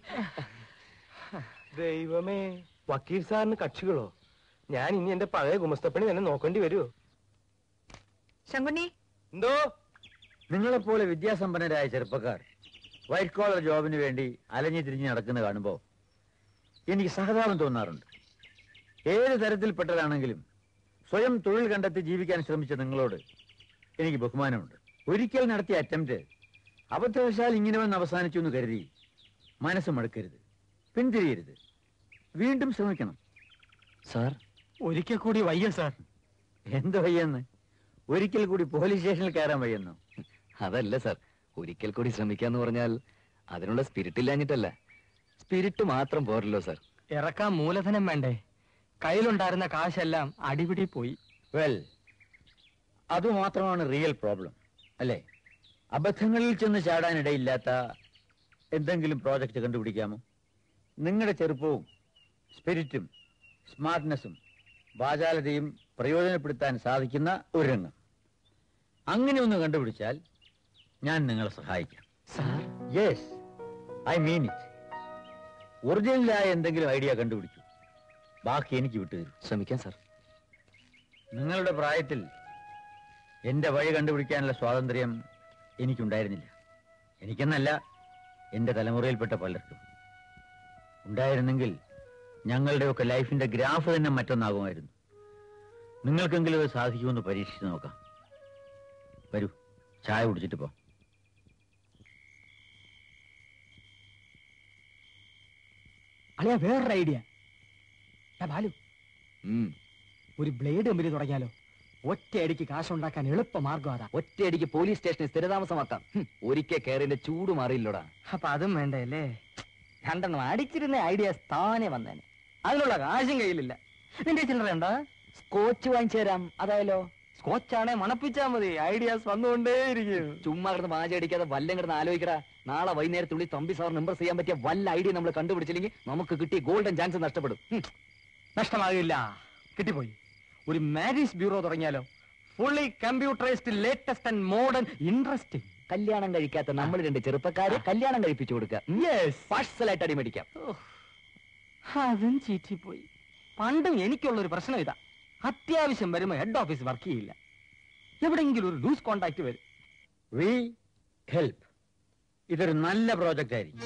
ദൈവമേ വക്കീൽ സാറിന് കക്ഷികളോ ഞാൻ ഇനി എന്റെ പഴയ ഗുമസ്തപ്പണി തന്നെ നോക്കേണ്ടി വരുമോ ശങ്കുണ്ണി എന്തോ നിങ്ങളെപ്പോലെ വിദ്യാസമ്പന്നരായ ചെറുപ്പക്കാർ വൈറ്റ് കോളർ ജോബിന് വേണ്ടി അലഞ്ഞു തിരിഞ്ഞ് നടക്കുന്ന കാണുമ്പോൾ എനിക്ക് സഹതാപം തോന്നാറുണ്ട് ഏത് തരത്തിൽപ്പെട്ടതാണെങ്കിലും സ്വയം തൊഴിൽ കണ്ടെത്തി ജീവിക്കാൻ ശ്രമിച്ച നിങ്ങളോട് എനിക്ക് ബഹുമാനമുണ്ട് ഒരിക്കൽ നടത്തിയ അറ്റംപ്റ്റ് അബദ്ധവശാൽ ഇങ്ങനെ വന്ന് അവസാനിച്ചു എന്ന് കരുതി മനസ്സ് മടുക്കരുത് പിന്തിരിയരുത് വീണ്ടും ശ്രമിക്കണം സാർ ഒരിക്കൽ കൂടി വയ്യ സാർ എന്ത് വയ്യെന്ന് ഒരിക്കൽ കൂടി പോലീസ് സ്റ്റേഷനിൽ കയറാൻ വയ്യെന്നോ അതല്ല സാർ ഒരിക്കൽ കൂടി ശ്രമിക്കാന്ന് പറഞ്ഞാൽ അതിനുള്ള സ്പിരിറ്റ് ഇല്ലാഞ്ഞിട്ടല്ല സ്പിരിറ്റ് മാത്രം പോരല്ലോ സാർ ഇറക്കാൻ മൂലധനം വേണ്ടേ കയ്യിലുണ്ടായിരുന്ന കാശെല്ലാം അടിപിടി പോയി വെൽ അതുമാത്രമാണ് റിയൽ പ്രോബ്ലം അല്ലേ അബദ്ധങ്ങളിൽ ചെന്ന് ചാടാനിടയില്ലാത്ത എന്തെങ്കിലും പ്രോജക്റ്റ് കണ്ടുപിടിക്കാമോ നിങ്ങളുടെ ചെറുപ്പവും സ്പിരിറ്റും സ്മാർട്ട്നെസ്സും വാചാലതയും പ്രയോജനപ്പെടുത്താൻ സാധിക്കുന്ന ഒരു രംഗം അങ്ങനെ ഒന്ന് കണ്ടുപിടിച്ചാൽ ഞാൻ നിങ്ങളെ സഹായിക്കാം sir yes I mean it ഒറിജിനലായ എന്തെങ്കിലും ഐഡിയ കണ്ടുപിടിച്ചു ബാക്കി എനിക്ക് വിട്ടുതരും ശ്രമിക്കാം സാർ നിങ്ങളുടെ പ്രായത്തിൽ എന്റെ വഴി കണ്ടുപിടിക്കാനുള്ള സ്വാതന്ത്ര്യം എനിക്കുണ്ടായിരുന്നില്ല എനിക്കെന്നല്ല എന്റെ തലമുറയിൽപ്പെട്ട പലർക്കും ഉണ്ടായിരുന്നെങ്കിൽ ഞങ്ങളുടെയൊക്കെ ലൈഫിന്റെ ഗ്രാഫ് തന്നെ മറ്റൊന്നാകുമായിരുന്നു നിങ്ങൾക്കെങ്കിലും അത് സാധിക്കുമെന്ന് പരീക്ഷിച്ച് നോക്കാം വരൂ ചായ കുടിച്ചിട്ട് പോ അളിയാ വേറൊരു ഐഡിയ ബാലു ഉം. ഒരു ബ്ലേഡ് കമ്പനി തുടങ്ങിയാലോ ഒറ്റയടിക്ക് കാശുണ്ടാക്കാൻ എളുപ്പ മാർഗം അതാ ഒറ്റയടിക്ക് പോലീസ് സ്റ്റേഷനിൽ സ്ഥിരതാമസമാക്കാം ഹും, ഒരിക്കൽ കയറിന്റെ ചൂട് മാറിയില്ലോടാ അപ്പൊ അതും വേണ്ടേ അല്ലേ രണ്ടെണ്ണം അടിച്ചിരുന്ന ഐഡിയാസ് താനെ വന്നേനെ അതിനുള്ള കാശും കയ്യിലില്ല നിന്റെ ചില്ലറ ഉണ്ടോ സ്കോച്ച് വാങ്ങിച്ചു തരാം അതായാലോ സ്കോച്ചാണെ മണപ്പിച്ചാ മതി ഐഡിയാസ് വന്നുകൊണ്ടേയിരിക്കും ചുമ്മാ കിടന്ന് വാച അടിക്കാതെ വല്ലം കിടന്ന് ആലോചിക്കടാ നാളെ വൈകുന്നേരത്തുള്ളിൽ തമ്പി സാറിന് ഇമ്പ്രസ് ചെയ്യാൻ പറ്റിയ വല്ല ഐഡിയ നമ്മൾ കണ്ടുപിടിച്ചില്ലെങ്കിൽ നമുക്ക് കിട്ടിയ ഗോൾഡൻ ചാൻസ് നഷ്ടപ്പെടും ഹും. നഷ്ടമാകില്ല കിട്ടിപ്പോയി ഒരു മാരേജ് ബ്യൂറോ തുടങ്ങിയാലോ fully computerised latest and modern interesting കല്യാണം കഴിക്കാത്ത നമ്മൾ രണ്ട് ചെറുപ്പക്കാരെ കല്യാണം കഴിപ്പിച്ചു കൊടുക്കാം യെസ് പാഴ്സലായിട്ട് അടിമേടിക്കാം അതും ചീറ്റിപ്പോയി പണ്ടും എനിക്കുള്ള ഒരു പ്രശ്നം ഇതാ അത്യാവശ്യം വരുമ്പോ ഹെഡ് ഓഫീസ് വർക്ക് ചെയ്യില്ല എവിടെയെങ്കിലും ഒരു ലൂസ് കോണ്ടാക്ട് വരും വി ഹെൽപ്പ് ഇതൊരു നല്ല പ്രോജക്റ്റ് ആയിരിക്കും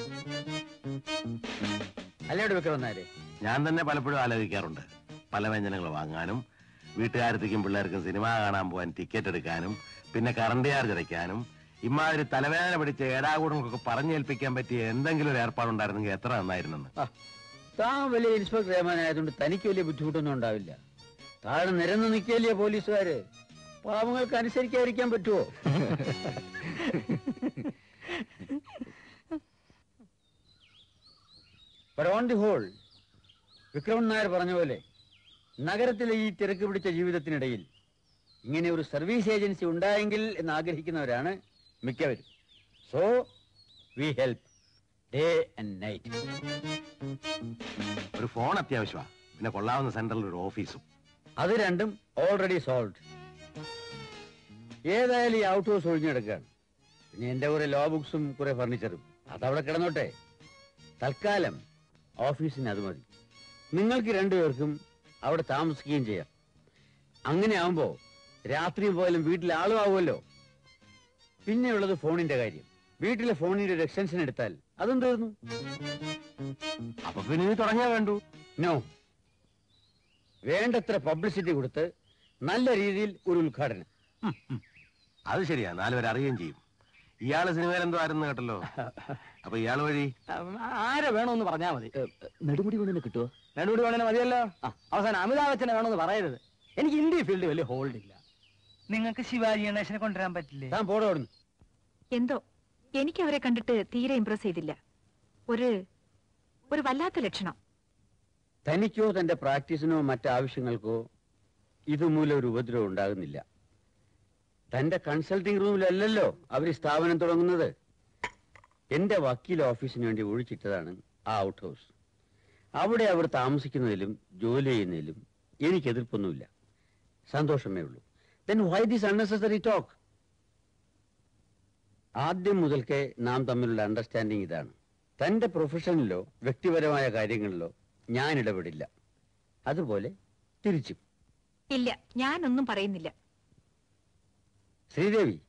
അല്ലേടെ വിക്രമനാരെ ഞാൻ തന്നെ പലപ്പോഴും ആലോചിക്കാറുണ്ട് പല വ്യഞ്ജനങ്ങൾ വാങ്ങാനും വീട്ടുകാരത്തേക്കും പിള്ളേർക്കും സിനിമ കാണാൻ പോകാൻ ടിക്കറ്റ് എടുക്കാനും പിന്നെ കറണ്ട് ചാർജ് അടയ്ക്കാനും ഇമാതിരി തലവേദന പിടിച്ച ഏടാകൂടങ്ങൾക്കൊക്കെ പറഞ്ഞേൽപ്പിക്കാൻ പറ്റിയ എന്തെങ്കിലും ഒരു ഏർപ്പാടുണ്ടായിരുന്നെങ്കിൽ എത്ര നന്നായിരുന്നെന്ന് താൻ വലിയ ഇൻസ്പെക്ടർ റഹ്മാനായതുകൊണ്ട് തനിക്ക് വലിയ ബുദ്ധിമുട്ടൊന്നും ഉണ്ടാവില്ല താഴെ നിരന്ന് നിൽക്കില്ലേ പോലീസുകാര് പാവങ്ങൾക്ക് അനുസരിക്കാതിരിക്കാൻ പറ്റുമോ on the whole Vikraman Nair പറഞ്ഞ പോലെ നഗരത്തിലെ ഈ തിരക്ക് പിടിച്ച ജീവിതത്തിനിടയിൽ ഇങ്ങനെ ഒരു സർവീസ് ഏജൻസി ഉണ്ടായെങ്കിൽ എന്ന് ആഗ്രഹിക്കുന്നവരാണ് മിക്കവരും so we help day and night ഒരു ഫോൺ അത്യാവശ്യമാണ് പിന്നെ കൊള്ളാവുന്ന സെന്ററിൽ ഒരു ഓഫീസും അത് രണ്ടും ഓൾറെഡി സോൾവ് ഏതായാലും ഈ ഔട്ട് ഹൗസ് ഒഴിഞ്ഞെടുക്കുകയാണ് പിന്നെ എന്റെ കുറെ ലോ ബുക്സും കുറെ ഫർണിച്ചറും അതവിടെ കിടന്നോട്ടെ തൽക്കാലം ഓഫീസിന് അത് മതി നിങ്ങൾക്ക് രണ്ടുപേർക്കും അവിടെ താമസിക്കുകയും ചെയ്യാം അങ്ങനെ ആവുമ്പോ രാത്രി പോയാലും വീട്ടിൽ ആളും ആവുമല്ലോ പിന്നെയുള്ളത് ഫോണിന്റെ കാര്യം വീട്ടിലെ ഫോണിന്റെ ഒരു എക്സ്റ്റൻഷൻ എടുത്താൽ അതും തീർന്നു അപ്പൊ പിന്നെ ഇനി തുടങ്ങിയാ വേണ്ടു നോ വേണ്ടത്ര പബ്ലിസിറ്റി കൊടുത്ത് നല്ല രീതിയിൽ ഒരു ഉദ്ഘാടനം അത് ശരിയാ നാലുപേർ അറിയുകയും ചെയ്യും ഇയാള് സിനിമയിൽ എന്തോ ആയിരുന്നു കേട്ടല്ലോ അപ്പൊ ഇയാൾ വഴി ആരെ വേണമെന്ന് പറഞ്ഞാ മതി ഏ, നെടുമുടി കൊണ്ടിന് കിട്ടുമോ രണ്ടുകൂടി വേണേ മതിയല്ലോ അവസാനം അമിതാഭ് ബച്ചനെ വേണമെന്ന് പറയരുത് എനിക്ക് ഹിന്ദി ഫീൽഡ് വലിയ ഹോൾഡ് ഇല്ല നിങ്ങൾക്ക് ശിവാജി ഗണേശനെ കൊണ്ടുവരാൻ പറ്റില്ലേ താൻ പോടോ അവിടുന്ന് എന്തോ എനിക്ക് അവരെ കണ്ടിട്ട് തീരെ ഇംപ്രസ് ചെയ്തില്ല ഒരു ഒരു വല്ലാത്ത ലക്ഷണം തനിക്കോ തന്റെ പ്രാക്ടീസിനോ മറ്റാവശ്യങ്ങൾക്കോ ഇതുമൂലം ഒരു ഉപദ്രവം ഉണ്ടാകുന്നില്ല തന്റെ കൺസൾട്ടിംഗ് റൂമിലല്ലല്ലോ അവർ സ്ഥാപനം തുടങ്ങുന്നത് എന്റെ വക്കീൽ ഓഫീസിന് വേണ്ടി ഒഴിച്ചിട്ടതാണ് ആ ഔട്ട് ഹൗസ് അവിടെ അവർ താമസിക്കുന്നതിലും ജോലി ചെയ്യുന്നതിലും എനിക്ക് എതിർപ്പൊന്നുമില്ല സന്തോഷമേ ഉള്ളൂ then why this unnecessary talk ആദ്യം മുതൽക്കേ നാം തമ്മിലുള്ള അണ്ടർസ്റ്റാൻഡിങ് ഇതാണ് തന്റെ പ്രൊഫഷനിലോ വ്യക്തിപരമായ കാര്യങ്ങളിലോ ഞാൻ ഇടപെടില്ല അതുപോലെ തിരിച്ചും ഇല്ല ഞാനൊന്നും പറയുന്നില്ല ശ്രീദേവി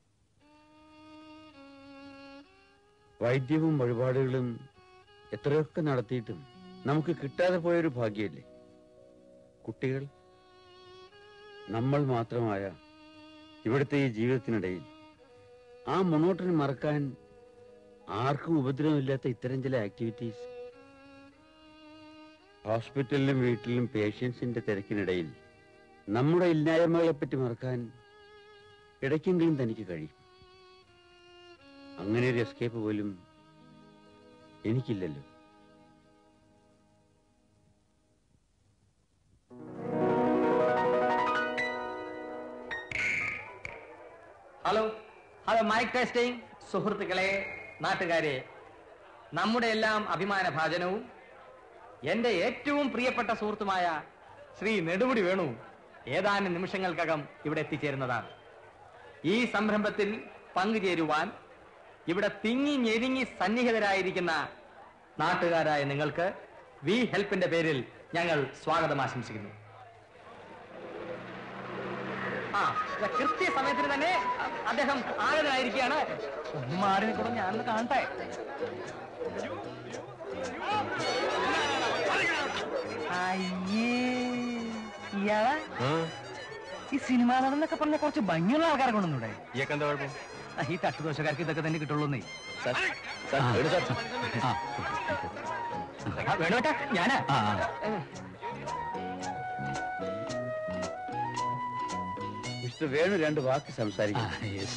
വൈദ്യവും വഴിപാടുകളും എത്രയൊക്കെ നടത്തിയിട്ടും നമുക്ക് കിട്ടാതെ പോയൊരു ഭാഗ്യമല്ലേ കുട്ടികൾ നമ്മൾ മാത്രമായ ഇവിടുത്തെ ഈ ജീവിതത്തിനിടയിൽ ആ മൊണോട്ടിന് മറക്കാൻ ആർക്കും ഉപദ്രവമില്ലാത്ത ഇത്തരം ചില ആക്ടിവിറ്റീസ് ഹോസ്പിറ്റലിലും വീട്ടിലും പേഷ്യൻസിന്റെ തിരക്കിനിടയിൽ നമ്മുടെ ഇല്ലായ്മകളെപ്പറ്റി മറക്കാൻ ഇടയ്ക്കെങ്കിലും തനിക്ക് കഴിയും അങ്ങനെ ഒരു എസ്കേപ്പ് പോലും എനിക്കില്ലല്ലോ ഹലോ ഹലോ മൈക്ക് ടെസ്റ്റിംഗ് സുഹൃത്തുക്കളെ നാട്ടുകാരെ നമ്മുടെ എല്ലാം അഭിമാന ഭാജനവും എന്റെ ഏറ്റവും പ്രിയപ്പെട്ട സുഹൃത്തുമായ ശ്രീ നെടുമുടി വേണു ഏതാനും നിമിഷങ്ങൾക്കകം ഇവിടെ എത്തിച്ചേരുന്നതാണ് ഈ സംരംഭത്തിൽ പങ്കുചേരുവാൻ ഇവിടെ തിങ്ങി ഞെരുങ്ങി സന്നിഹിതരായിരിക്കുന്ന നാട്ടുകാരായ നിങ്ങൾക്ക് വി ഹെൽപ്പിന്റെ പേരിൽ ഞങ്ങൾ സ്വാഗതം ആശംസിക്കുന്നു ആ ദാ കൃത്യസമയത്തിന് തന്നെ അ- അദ്ദേഹം ആഗതനായിരിക്കുകയാണ് ഒന്ന് മാറി നിൽക്കണം ഞാനൊന്ന് കാണട്ടെ അയ്യേ ഇയാളെ ഈ സിനിമാ നടന്നൊക്കെ പറഞ്ഞ കുറച്ച് ഭംഗിയുള്ള ആൾക്കാരെ കൊണ്ടൊന്നൂടെ ഇയൊക്കെ കുഴപ്പം ആ, ഈ തട്ടുദോശക്കാർക്ക് ഇതൊക്കെ തന്നെ കിട്ടുള്ളൂന്നേ വേണോട്ടാ ഞാനാ മിസ്റ്റർ വേണു രണ്ട് വാക്ക് സംസാരിക്കും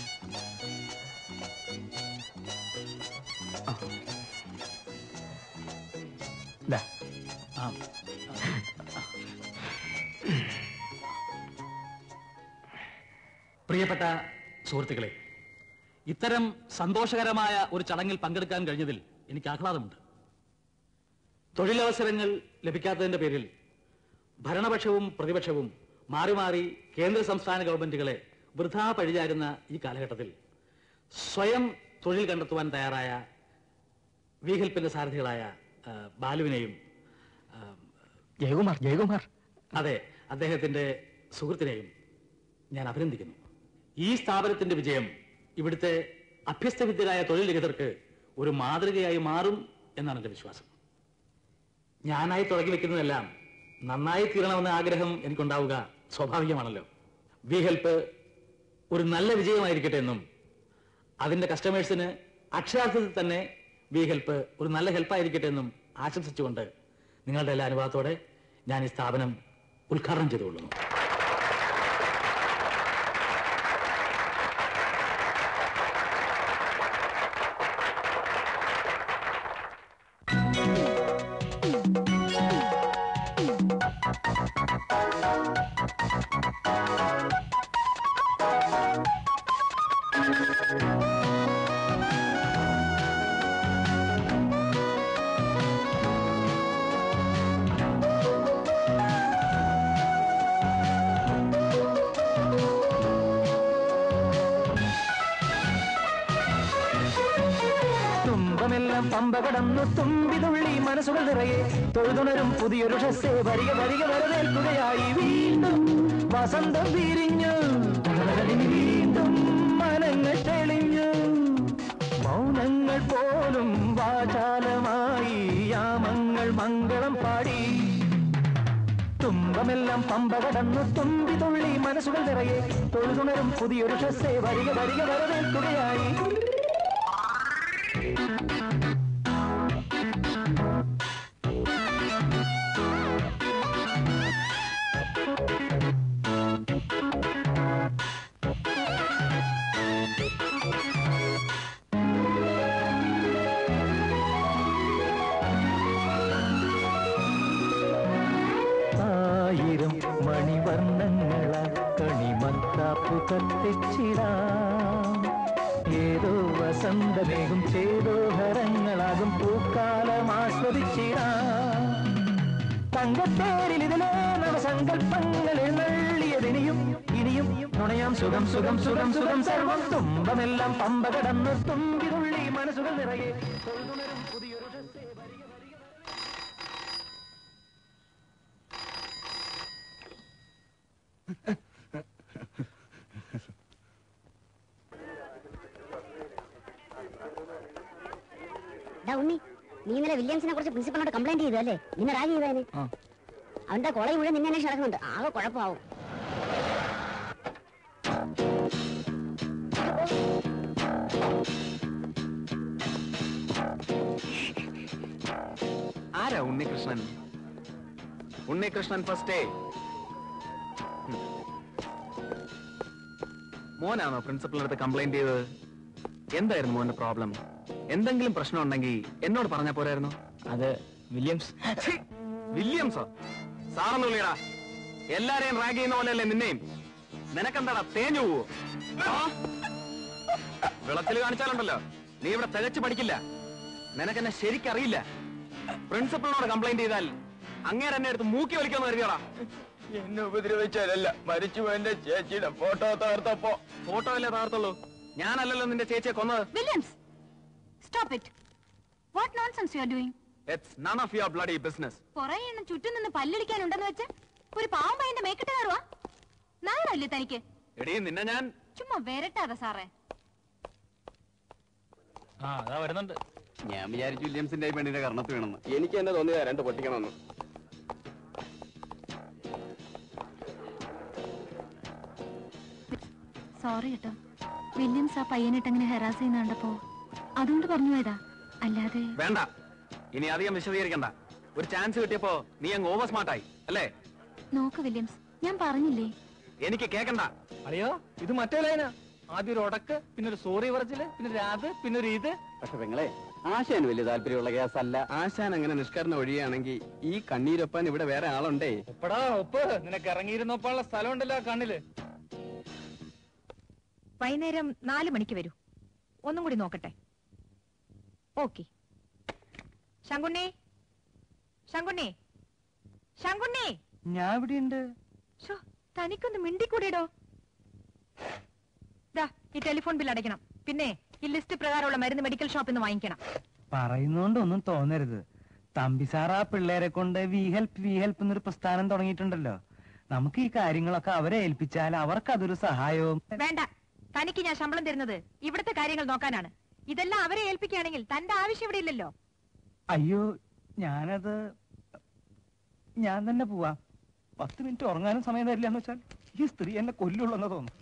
പ്രിയപ്പെട്ട സുഹൃത്തുക്കളെ ഇത്തരം സന്തോഷകരമായ ഒരു ചടങ്ങിൽ പങ്കെടുക്കാൻ കഴിഞ്ഞതിൽ എനിക്ക് ആഹ്ലാദമുണ്ട് തൊഴിലവസരങ്ങൾ ലഭിക്കാത്തതിന്റെ പേരിൽ ഭരണപക്ഷവും പ്രതിപക്ഷവും മാറി മാറി കേന്ദ്ര സംസ്ഥാന ഗവൺമെന്റുകളെ വൃഥാ പഴിചാരുന്ന ഈ കാലഘട്ടത്തിൽ സ്വയം തൊഴിൽ കണ്ടെത്തുവാൻ തയ്യാറായ വി ഹെൽപ്പിന്റെ സാരഥികളായ ആ, ബാലുവിനെയും ആ, ജയകുമാർ ജയകുമാർ അതെ അദ്ദേഹത്തിന്റെ സുഹൃത്തിനെയും ഞാൻ അഭിനന്ദിക്കുന്നു ഈ സ്ഥാപനത്തിന്റെ വിജയം ഇവിടുത്തെ അഭ്യസ്തവിദ്യരായ തൊഴിൽ രഹിതർക്ക് ഒരു മാതൃകയായി മാറും എന്നാണ് എന്റെ വിശ്വാസം ഞാനായി തുടങ്ങി വെക്കുന്നതെല്ലാം നന്നായി തീരണമെന്ന ആഗ്രഹം എനിക്കുണ്ടാവുക സ്വാഭാവികമാണല്ലോ വി ഹെൽപ്പ് ഒരു നല്ല വിജയമായിരിക്കട്ടെ എന്നും അതിന്റെ കസ്റ്റമേഴ്സിന് അക്ഷരാർത്ഥത്തിൽ തന്നെ വി ഹെൽപ്പ് ഒരു നല്ല ഹെൽപ്പായിരിക്കട്ടെ എന്നും ആശംസിച്ചുകൊണ്ട് നിങ്ങളുടെ എല്ലാ അനുഭവത്തോടെ ഞാൻ ഈ സ്ഥാപനം ഉദ്ഘാടനം ചെയ്തുകൊള്ളുന്നു തുമ്പമെല്ലാം പമ്പ കടന്നു തുമ്പിതുള്ളി മനസ്സുകൾ നിറയെ തൊഴുതുണരും പുതിയൊരു ഷസ്സേ വരിക വരിക വരവേൽക്കുകയായി വീണ്ടും വസന്തം വിരിഞ്ഞു വീണ്ടും മനങ്ങൾ തെളിഞ്ഞു മൗനങ്ങൾ പോലും വാചാലമായി യാമങ്ങൾ മംഗളം പാടി തുമ്പമെല്ലാം പമ്പ കടന്നു തുമ്പി തുള്ളി മനസ്സുകൾ നിറയെ തൊഴുതുണരും പുതിയൊരു ഷസ്സേ വരിക വരിക വരവേൽക്കുകയായി ആയിരം മണിവർണ്ണങ്ങള കണിമത്താപ്പു കത്തിച്ചിടാം ഏതോ വസന്തമേകും ചേതോഹരങ്ങളാകും പൂക്കാലം ആസ്വദിച്ചിടാം തങ്കത്തേരിൽ ഇതിലെ നവസങ്കൽപ്പങ്ങൾ എഴുന്നള്ളിയതിനിയും ഇനിയും നുണയാം സുഖം സുഖം സുഖം സുഖം സർവം തുമ്പമെല്ലാം പമ്പ കടന്ന് തുമ്പിതുള്ളി മനസ്സുകൾ നിറയെ തൊഴുതുണരും പുതിയൊരു ഡ്രസ്സേ വരിക വരിക ഡാ ഉണ്ണി നീ ഇന്നലെ വില്യംസിനെ കുറിച്ച് പ്രിൻസിപ്പളിനോട് കംപ്ലൈന്റ് ചെയ്തു അല്ലേ നിന്നെ റാഗ് ചെയ്തതിന് അവന്റെ കോളേജ് മുഴുവൻ നിന്നെ അന്വേഷിച്ച് നടക്കുന്നുണ്ട് ആകെ കുഴപ്പമാവും ആരാ ഉണ്ണികൃഷ്ണൻ ഉണ്ണികൃഷ്ണൻ ഫസ്റ്റേ മോനാണോ പ്രിൻസിപ്പലിന്റെ അടുത്ത് കംപ്ലൈന്റ് ചെയ്തത് എന്തായിരുന്നു മോന്റെ പ്രോബ്ലം എന്തെങ്കിലും പ്രശ്നം ഉണ്ടെങ്കിൽ എന്നോട് പറഞ്ഞാ പോരായിരുന്നു അത് വില്യംസ് വില്യംസോ സാറൊന്നും വിളിയടാ എല്ലാരെയും റാഗ് ചെയ്യുന്ന പോലെയല്ലേ നിന്നെയും നിനക്കെന്താടാ തേഞ്ഞു പോവോ വിളത്തിൽ കാണിച്ചാലുണ്ടല്ലോ നീ ഇവിടെ തികച്ചു പഠിക്കില്ല നിനക്കെന്നെ ശരിക്കറിയില്ല പ്രിൻസിപ്പളിനോട് കംപ്ലൈന്റ് ചെയ്താൽ അങ്ങേരെ എന്നെ എടുത്ത് മൂക്കി വലിക്കാന്ന് കരുതിയോടാ എന്നെ ഉപദ്രവിച്ചാലല്ല മരിച്ചു എന്റെ ചേച്ചിയുടെ ഫോട്ടോ തകർത്തപ്പോ ഫോട്ടോ അല്ലേ തകർത്തുള്ളൂ ഞാനല്ലല്ലോ നിന്റെ ചേച്ചിയെ കൊന്നത് Williams stop it what nonsense you are doing it's none of your bloody business കുറെ എണ്ണം ചുറ്റും നിന്ന് പല്ലടിക്കാനുണ്ടെന്ന് വെച്ച് ഒരു പാവം പയ്യന്റെ മേക്കിട്ട് കയറുവാ നാളല്ലേ തനിക്ക് എടീ നിന്നെ ഞാൻ ചുമ്മാ വരട്ടാതെ സാറേ ആ അതാ വരുന്നുണ്ട് ഞാൻ വിചാരിച്ചു വില്യംസിന്റെ ഈ പെണ്ണിന്റെ കർണത്ത് വീണെന്ന് എനിക്ക് എന്നെ തോന്നിയതാ രണ്ട് പൊട്ടിക്കണമെന്ന് സോറി കേട്ടോ വില്യംസ് ആ പയ്യനിട്ട് അങ്ങനെ ഹെറാസ് ചെയ്യുന്ന കണ്ടപ്പോ അതുകൊണ്ട് പറഞ്ഞു പോയതാ അല്ലാതെ വേണ്ട ഇനി അധികം വിശദീകരിക്കണ്ട ഒരു ചാൻസ് കിട്ടിയപ്പോ നീ അങ്ങ് ഓവർ സ്മാർട്ടായി അല്ലേ നോക്ക് വില്യംസ് ഞാൻ പറഞ്ഞില്ലേ എനിക്ക് കേക്കണ്ട അളിയോ ഇത് മറ്റേ ലൈനാ ആദ്യം ഒരു ഉടക്ക് പിന്നെ ഒരു സോറി പറച്ചില് പിന്നെ ഒരു അത് പിന്നെ ഒരു ഇത് പക്ഷെ പെങ്ങളെ ആശാന് വലിയ താല്പര്യമുള്ള കേസല്ല ആശാൻ അങ്ങനെ നിഷ്കരണം ഒഴിയുകയാണെങ്കിൽ ഈ കണ്ണീരൊപ്പാൻ ഇവിടെ വേറെ ആളുണ്ടേ ഒപ്പടാ ഒപ്പ് നിനക്ക് ഇറങ്ങിയിരുന്നോപ്പാനുള്ള സ്ഥലം ഉണ്ടല്ലോ ആ കണ്ണില് വൈകുന്നേരം നാല് മണിക്ക് വരൂ ഒന്നും കൂടി നോക്കട്ടെ ഓക്കെ ശങ്കുണ്ണി ശങ്കുണ്ണി ശങ്കുണ്ണി ഞാൻ ഇവിടെ ഉണ്ട് ഷോ തനിക്കൊന്ന് മിണ്ടിക്കൂടിയിടോ ദാ ഈ ടെലിഫോൺ ബിൽ അടയ്ക്കണം പിന്നെ ഈ ലിസ്റ്റ് പ്രകാരമുള്ള മരുന്ന് മെഡിക്കൽ ഷോപ്പിൽ നിന്ന് വാങ്ങിക്കണം പറയുന്നോണ്ട് ഒന്നും തോന്നരുത് തമ്പി സാർ ആ പിള്ളേരെ കൊണ്ട് വി ഹെൽപ്പ് വി ഹെൽപ്പ് എന്നൊരു പ്രസ്ഥാനം തുടങ്ങിയിട്ടുണ്ടല്ലോ നമുക്ക് ഈ കാര്യങ്ങളൊക്കെ അവരെ ഏൽപ്പിച്ചാൽ അവർക്ക് അതൊരു സഹായവും വേണ്ട തനിക്ക് ഞാൻ ശമ്പളം തരുന്നത് ഇവിടുത്തെ കാര്യങ്ങൾ നോക്കാനാണ് ഇതെല്ലാം അവരെ ഏൽപ്പിക്കുകയാണെങ്കിൽ തന്റെ ആവശ്യം ഇവിടെ ഇല്ലല്ലോ അയ്യോ ഞാനത് ഞാൻ തന്നെ പോവാ പത്ത് മിനിറ്റ് ഉറങ്ങാനും സമയം തരില്ല എന്ന് വെച്ചാൽ ഈ സ്ത്രീ എന്നെ കൊല്ലുള്ളെന്ന് തോന്നുന്നു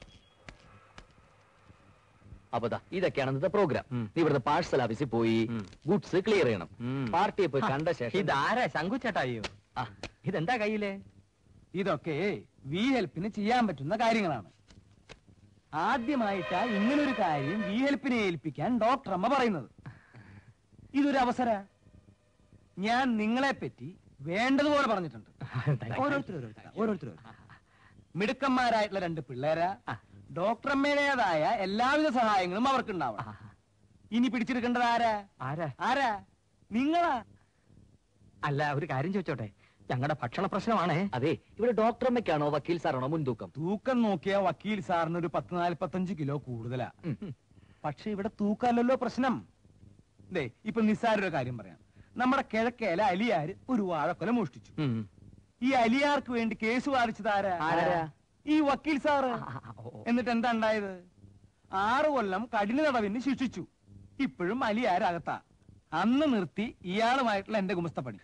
അപ്പൊ ദാ ഇതൊക്കെയാണ് ഇന്നത്തെ പ്രോഗ്രാം നീ ഇവിടുത്തെ പാഴ്സൽ ഓഫീസിൽ പോയി ഗുഡ്സ് ക്ലിയർ ചെയ്യണം പാർട്ടിയെ പോയി കണ്ട ശേഷം ഇതാരാ ശങ്കുച്ചേട്ടായോ ആ, ഇതെന്താ കയ്യില് ഇതൊക്കെ വി ഹെൽപ്പിന് ചെയ്യാൻ പറ്റുന്ന കാര്യങ്ങളാണ് ആദ്യമായിട്ടാ ഇങ്ങനൊരു കാര്യം വി ഹെൽപ്പിനെ ഏൽപ്പിക്കാൻ ഡോക്ടർ അമ്മ പറയുന്നത് ഇതൊരു അവസര ഞാൻ നിങ്ങളെ പറ്റി വേണ്ടതുപോലെ പറഞ്ഞിട്ടുണ്ട് ഓരോരുത്തർ ഓരോരുത്തർ മിടുക്കന്മാരായിട്ടുള്ള രണ്ട് പിള്ളേരാ ഡോക്ടർ അമ്മയുടേതായ എല്ലാവിധ സഹായങ്ങളും അവർക്കുണ്ടാവണം ഇനി പിടിച്ചെടുക്കേണ്ടത് ആരാ ആരാ ആരാ നിങ്ങളാ അല്ല ഒരു കാര്യം ചോദിച്ചോട്ടെ ഞങ്ങളുടെ ഭക്ഷണ പ്രശ്നമാണേ അതെ ഇവിടെ ഡോക്ടർ അമ്മയ്ക്കാണോ വക്കീൽ സാറാണോ മുൻതൂക്കം തൂക്കം നോക്കിയ വക്കീൽ സാറിന് ഒരു പത്ത് നാൽപ്പത്തഞ്ച് കിലോ കൂടുതലാ പക്ഷെ ഇവിടെ തൂക്കമല്ലല്ലോ പ്രശ്നം ദേ ഇപ്പൊ നിസ്സാരൊരു കാര്യം പറയാം നമ്മുടെ കിഴക്കേല അലിയാര് ഒരു വാഴക്കൊല മോഷ്ടിച്ചു ഈ അലിയാർക്ക് വേണ്ടി കേസ് വാദിച്ചത് ആരാ ആരാ? ഈ വക്കീൽ സാറ് എന്നിട്ട് എന്താ ഉണ്ടായത് ആറ് കൊല്ലം കഠിന തടവിന് ശിക്ഷിച്ചു ഇപ്പോഴും അലിയാരകത്താ അന്ന് നിർത്തി ഇയാളുമായിട്ടുള്ള എന്റെ ഗുമസ്തപ്പണി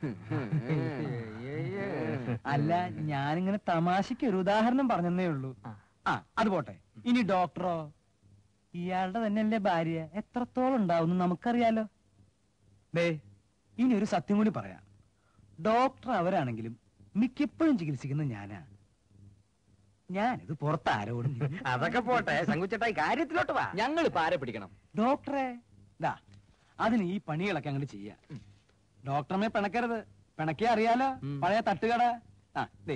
അല്ല ഞാനിങ്ങനെ തമാശക്ക് ഒരു ഉദാഹരണം പറഞ്ഞതേ ഉള്ളൂ ആ അത് പോട്ടെ ഇനി ഡോക്ടറോ ഇയാളുടെ തന്നെയല്ലേ ഭാര്യ എത്രത്തോളം ഉണ്ടാവും നമുക്കറിയാലോ ദേ ഇനി ഒരു സത്യം കൂടി പറയാം ഡോക്ടർ അവരാണെങ്കിലും മിക്കപ്പോഴും ചികിത്സിക്കുന്നത് ഞാനാ ഞാനിത് പുറത്ത് ആരോടും അതൊക്കെ പോട്ടെ ശങ്കുച്ചേട്ടായി കാര്യത്തിലോട്ട് വാ ഞങ്ങൾ പാര പിടിക്കണം ഡോക്ടറെ ദാ അതിന് ഈ പണികളൊക്കെ അങ്ങോട്ട് ചെയ്യാ ഡോക്ടറമ്മേ പിണക്കരുത് പിണക്കിയ അറിയാലോ പഴയ തട്ടുകട ആ ദേ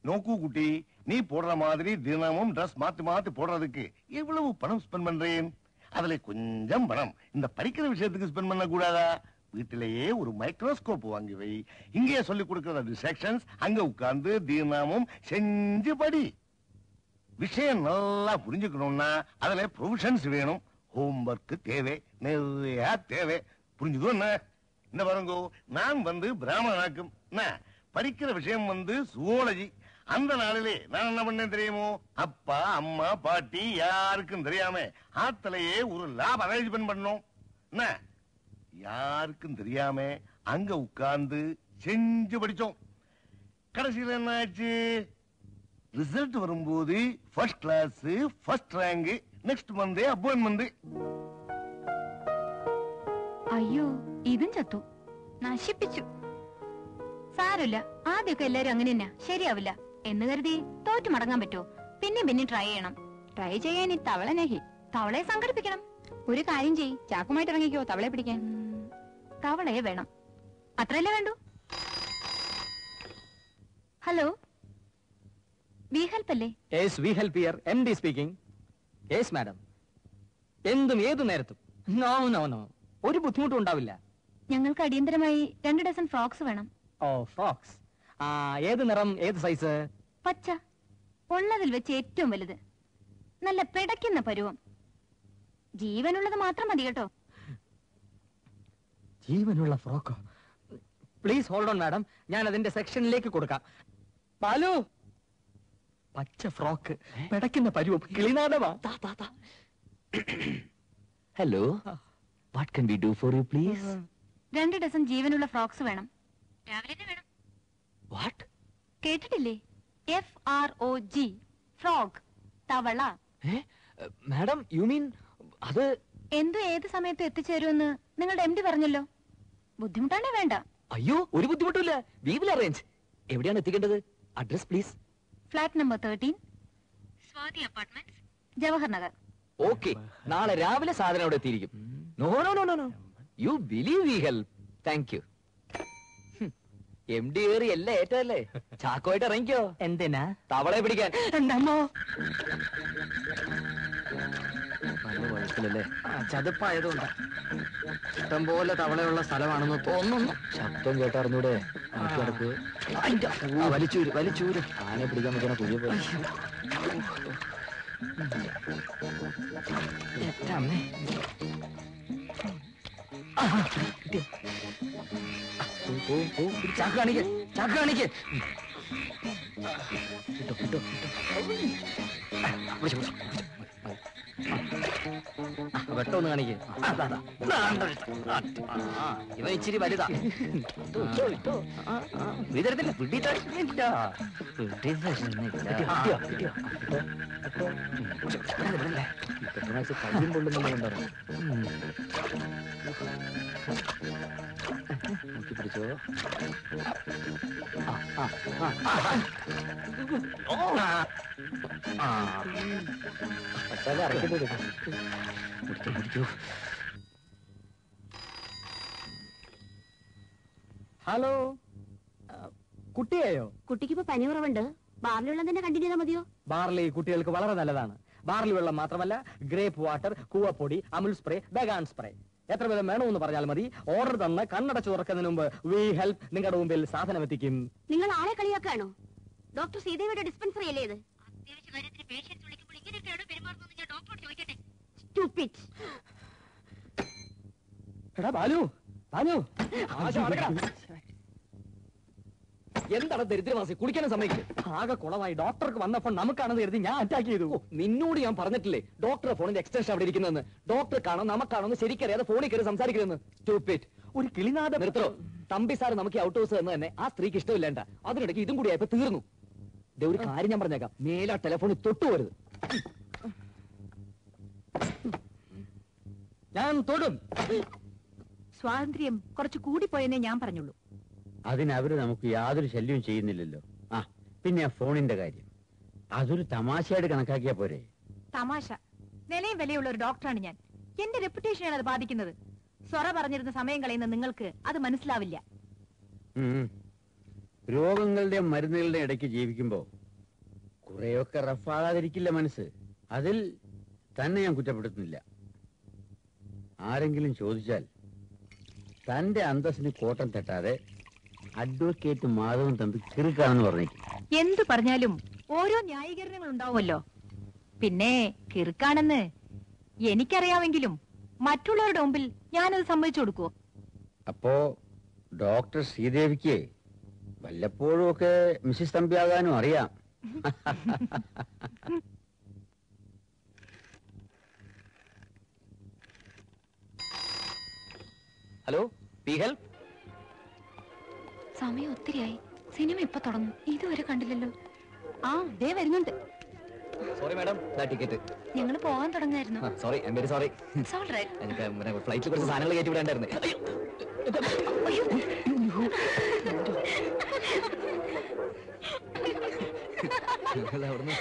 நோக்கு குட்டி நீ போடுற மாதிரி தினமும் ட்ரெஸ் மாத்தி மாத்தி போடுறதுக்கு எவ்வளவு பணம் ஸ்பெண்ட் பண்றேன் அதுல கொஞ்சம் பணம் இந்த படிக்கிற விஷயத்துக்கு ஸ்பெண்ட் பண்ண கூடாதா வீட்டிலேயே ஒரு மைக்ரோஸ்கோப் வாங்கி வை இங்கே சொல்லி கொடுக்கிற டிஸ்ட்ராக்ஷன்ஸ் அங்க உட்கார்ந்து தினமும் செஞ்சு படி விஷயம் நல்லா புரிஞ்சுக்கணும்னா அதுல ப்ரொவிஷன்ஸ் வேணும் ஹோம்ஒர்க் தேவை நிறைய தேவை புரிஞ்சுதோ என்ன இந்த பாருங்கோ நான் வந்து பிராமணனாக்கும் என்ன படிக்கிற விஷயம் வந்து சுவோலஜி அந்த நாளிலே நான் என்ன பண்ணேன் தெரியுமோ அப்பா அம்மா பாட்டி யாருக்கும் தெரியாம ஆத்திலேயே ஒரு லேப் அரேஞ்ச்மெண்ட் பண்ணோம் என்ன யாருக்கும் தெரியாம அங்க உட்கார்ந்து செஞ்சு படிச்சோம் கடைசியில் என்ன ஆச்சு ரிசல்ட் வரும்போது first class first rank next Monday appointment അയ്യോ ഇതും ചത്തു നശിപ്പിച്ചു സാരമില്ല ആദ്യമൊക്കെ എല്ലാരും അങ്ങനെ തന്നെ ശരിയാവില്ല എന്ന് കരുതി തോറ്റു മടങ്ങാൻ പറ്റുമോ പിന്നെയും പിന്നെ ട്രൈ ചെയ്യണം ട്രൈ ചെയ്യാൻ ഈ തവള നഹി തവളയെ സംഘടിപ്പിക്കണം ഒരു കാര്യം ചെയ് ചാക്കുമായിട്ട് ഇറങ്ങിക്കോ തവളയെ പിടിക്കാൻ തവളയെ വേണം അത്രയല്ലേ വേണ്ടു ഹലോ വി ഹെൽപ്പ് അല്ലേ yes we help here M D speaking yes madam എന്തും ഏതു നേരത്തും നോ നോ നോ ഒരു ബുദ്ധിമുട്ടും ഉണ്ടാവില്ല ഞങ്ങൾക്ക് അടിയന്തരമായി രണ്ട് ഡസൻ ഫ്രോക്സ് വേണം ഓ ഫ്രോക്സ് ആ ഏത് നിറം ഏത് സൈസ് പച്ച ഉള്ളതിൽ വെച്ച് ഏറ്റവും വലുത് നല്ല പിടയ്ക്കുന്ന പരുവം ജീവനുള്ളത് മാത്രം മതി കേട്ടോ ജീവനുള്ള ഫ്രോക്കോ പ്ലീസ് ഹോൾഡ് ഓൺ മാഡം ഞാൻ അതിന്റെ സെക്ഷനിലേക്ക് കൊടുക്കാം പാലു പച്ച ഫ്രോക്ക് പിടയ്ക്കുന്ന പരുവം കിളിനാടമാ hello what can we do for you please രണ്ട് ഡസൻ ജീവനുള്ള ഫ്രോക്സ് വേണം രാവിലെ വേണം വാട്ട് കേട്ടിട്ടില്ലേ F R O G frog തവള മാഡം യു മീൻ അത് എന്തു ഏത് സമയത്ത് എത്തിച്ചേരുമെന്ന് നിങ്ങളുടെ എം ഡി പറഞ്ഞല്ലോ ബുദ്ധിമുട്ടാണേ വേണ്ട അയ്യോ ഒരു ബുദ്ധിമുട്ടില്ല വി വിൽ അറേഞ്ച് എവിടെയാണ് എത്തിക്കേണ്ടത് address please flat number thirteen Swati apartment Jawahar Nagar okay നാളെ രാവിലെ സാധനം അവിടെ എത്തിയിരിക്കും no no no no no you believe we help thank you M D ഏറി എല്ലാം ഏറ്റല്ലേ ചാക്കോയിട്ട് ഇറങ്ങിക്കോ എന്തിനാ തവളെ പിടിക്കാൻ എന്തമ്മോ നല്ല കുഴപ്പമില്ലല്ലേ ചതുപ്പായതുകൊണ്ട് ഇഷ്ടം പോലെ തവളയുള്ള സ്ഥലമാണെന്ന് തോന്നുന്നു ശബ്ദം കേട്ടറിഞ്ഞൂടെ നോക്കി നടക്ക് ആ, വലിച്ചൂര് വലിച്ചൂര് ആനെ പിടിക്കാൻ പറ്റുന്ന കുഴിയെ പോലെ അമ്മേ പോ, പോ, പോ. ചാക്ക് കാണിക്ക് ചാക്ക് കാണിക്ക് കിട്ടോ കിട്ടോ കിട്ടോ പിടിച്ചോ, പിടിച്ചോ. വെട്ടം ഒന്ന് കാണിക്ക് അതാ, അതാ. ദാണ്ട വെട്ടം. ആ, ഇവൻ ഇച്ചിരി വലുതാ ഇട്ടോ, ഇട്ടോ, ഇട്ടോ. ആ, ആ. നീ തരത്തില്ല പിടി തരുന്നില്ല പിടി തരുന്നില്ല കിട്ടിയോ കിട്ടിയോ കിട്ടോ കിട്ടോ പെട്ടെന്ന് കയ്യും കൊള്ളുന്നുണ്ടാവും നോക്കി പിടിച്ചോ ആ ആ ആ ആ ആ പച്ചാലെ ഇറക്കിട്ട് കൊടുക്കും പിടിച്ചോ പിടിച്ചോ ഹലോ ആ, കുട്ടിയായോ കുട്ടിക്ക് ഇപ്പൊ പനി കുറവുണ്ട് ബാറിലുള്ളത് തന്നെ കണ്ടിന്യൂ ചെയ്താൽ മതിയോ ബാർലി കുട്ടികൾക്ക് വളരെ നല്ലതാണ് ബാർലി വെള്ളം മാത്രമല്ല ഗ്രേപ്പ് വാട്ടർ കൂവപ്പൊടി അമുൽ സ്പ്രേ ബഗാൻ സ്പ്രേ എത്ര വിധം വേണമെന്ന് പറഞ്ഞാൽ മതി ഓർഡർ തന്ന് കണ്ണടച്ചു തുറക്കുന്നതിന് മുമ്പ് വി ഹെൽപ്പ് നിങ്ങളുടെ മുമ്പിൽ സാധനം എത്തിക്കും നിങ്ങൾ ആളെ കളിയാക്കാണോ ഡോക്ടർ ശ്രീദേവിയുടെ ഡിസ്പെൻസറി അല്ലേ ഇത് Stupid. എടാ ബാലു ബാലു ആശ അടക്കടാ. എന്താണ് ദരിദ്രവാസി കുളിക്കാനും സമ്മതിക്കില്ല ആകെ കുളമായി ഡോക്ടർക്ക് വന്നപ്പോൾ നമുക്കാണെന്ന് കരുതി ഞാൻ അറ്റാക്ക് ചെയ്തു ഓ, നിന്നോട് ഞാൻ പറഞ്ഞിട്ടില്ലേ ഡോക്ടറെ ഫോണിന്റെ എക്സ്റ്റൻഷൻ അവിടെ ഇരിക്കുന്നതെന്ന് ഡോക്ടറെ കാണാം നമുക്കാണോന്ന് ശരിക്കറിയാതെ ഫോണിൽ കയറി സംസാരിക്കരുതെന്ന് സ്റ്റൂപ്പിറ്റ് ഒരു കിളിനാഥ നിർത്തോ തമ്പി സാർ നമുക്ക് ഔട്ട് ഹൗസ് എന്ന് തന്നെ ആ സ്ത്രീക്ക് ഇഷ്ടമില്ലേണ്ട അതിനിടയ്ക്ക് ഇതും കൂടി ആയപ്പോ തീർന്നു ദേ ഒരു കാര്യം ഞാൻ പറഞ്ഞേക്കാം മേലാ ടെലിഫോണിൽ തൊട്ടുപോരുത് ഞാൻ തൊടും സ്വാതന്ത്ര്യം കുറച്ച് കൂടിപ്പോയെന്നേ ഞാൻ പറഞ്ഞുള്ളൂ അതിന് അവര് നമുക്ക് യാതൊരു ശല്യവും ചെയ്യുന്നില്ലല്ലോ ആ പിന്നെ ആ ഫോണിന്റെ കാര്യം അതൊരു തമാശയായിട്ട് കണക്കാക്കിയാ പോരെ തമാശ നിലയും വിലയുള്ള ഒരു ഡോക്ടറാണ് ഞാൻ എന്റെ റെപ്യൂട്ടേഷനാണ് അത് ബാധിക്കുന്നത് സ്വറ പറഞ്ഞിരുന്ന സമയം കളയുന്ന നിങ്ങൾക്ക് അത് മനസ്സിലാവില്ല ഉം. രോഗങ്ങളുടെയും മരുന്നുകളുടെയും ഇടയ്ക്ക് ജീവിക്കുമ്പോ കുറെയൊക്കെ റഫാകാതിരിക്കില്ല മനസ്സ് അതിൽ തന്നെ ഞാൻ കുറ്റപ്പെടുത്തുന്നില്ല ആരെങ്കിലും ചോദിച്ചാൽ തന്റെ അന്തസ്സിന് കോട്ടം തട്ടാതെ അഡ്വക്കേറ്റ് മാധവൻ തമ്പി കിറുക്കാണെന്ന് പറഞ്ഞേക്കും എന്തു പറഞ്ഞാലും ഓരോ ന്യായീകരണങ്ങൾ ഉണ്ടാവുമല്ലോ പിന്നെ കിറുക്കാണെന്ന് എനിക്കറിയാമെങ്കിലും മറ്റുള്ളവരുടെ മുമ്പിൽ ഞാനത് സമ്മതിച്ചു കൊടുക്കുവോ അപ്പോ ഡോക്ടർ ശ്രീദേവിക്ക് വല്ലപ്പോഴും ഒക്കെ മിസ്സിസ് തമ്പിയാകാനും അറിയാം ഹലോ പി ഹെൽപ്പ് സമയം ഒത്തിരിയായി സിനിമ ഇപ്പൊ തുടങ്ങും ഇതുവരെ കണ്ടില്ലല്ലോ ആ ദേ വരുന്നുണ്ട് സോറി മാഡം ടിക്കറ്റ് ഞങ്ങൾ പോകാൻ തുടങ്ങായിരുന്നു sorry I very sorry It's all right. എനിക്ക് ഫ്ലൈറ്റിൽ കുറച്ച് സാധനങ്ങൾ കയറ്റി വിടാണ്ടായിരുന്നു അല്ല, അവിടുന്ന്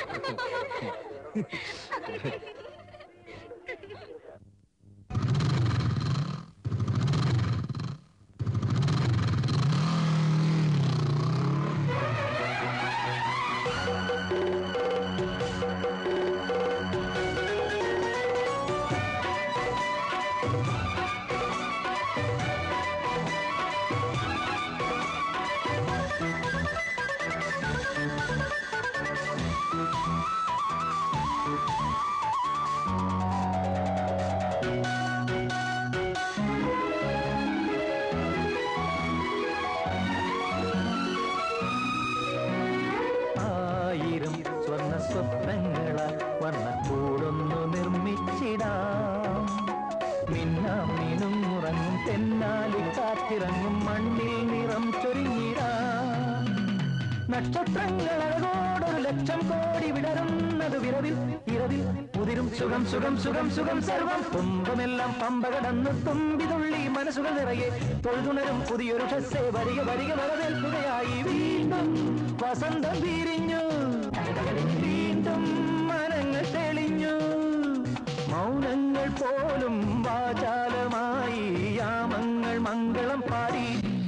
ആയിരം സ്വർണ്ണ സ്വപ്നങ്ങളാൽ വർണ്ണക്കൂടൊന്നു നിർമ്മിച്ചിടാം മിന്നാം മീനും ഉറങ്ങും തെന്നാലി കാറ്റിറങ്ങും മണ്ണിൽ നിറം ചൊരിഞ്ഞിടാം നക്ഷത്രങ്ങൾ അഴകോടൊരു ലക്ഷം കോടി വിടരുന്നത് വിരവിൽ ഇരവിൽ മുതിരും സുഖം സുഖം സുഖം സുഖം സർവം തുമ്പമെല്ലാം പമ്പ കടന്നു തുമ്പിതുള്ളി മനസ്സുകൾ നിറയെ തൊഴുതുണരും പുതിയൊരു ഷസ്സേ വരിക വരിക വരവേൽക്കുകയായി വീണ്ടും വസന്തം വിരിഞ്ഞു വീണ്ടും മനങ്ങൾ തെളിഞ്ഞു മൗനങ്ങൾ പോലും വാചാലമായി യാമങ്ങൾ മംഗളം പാടി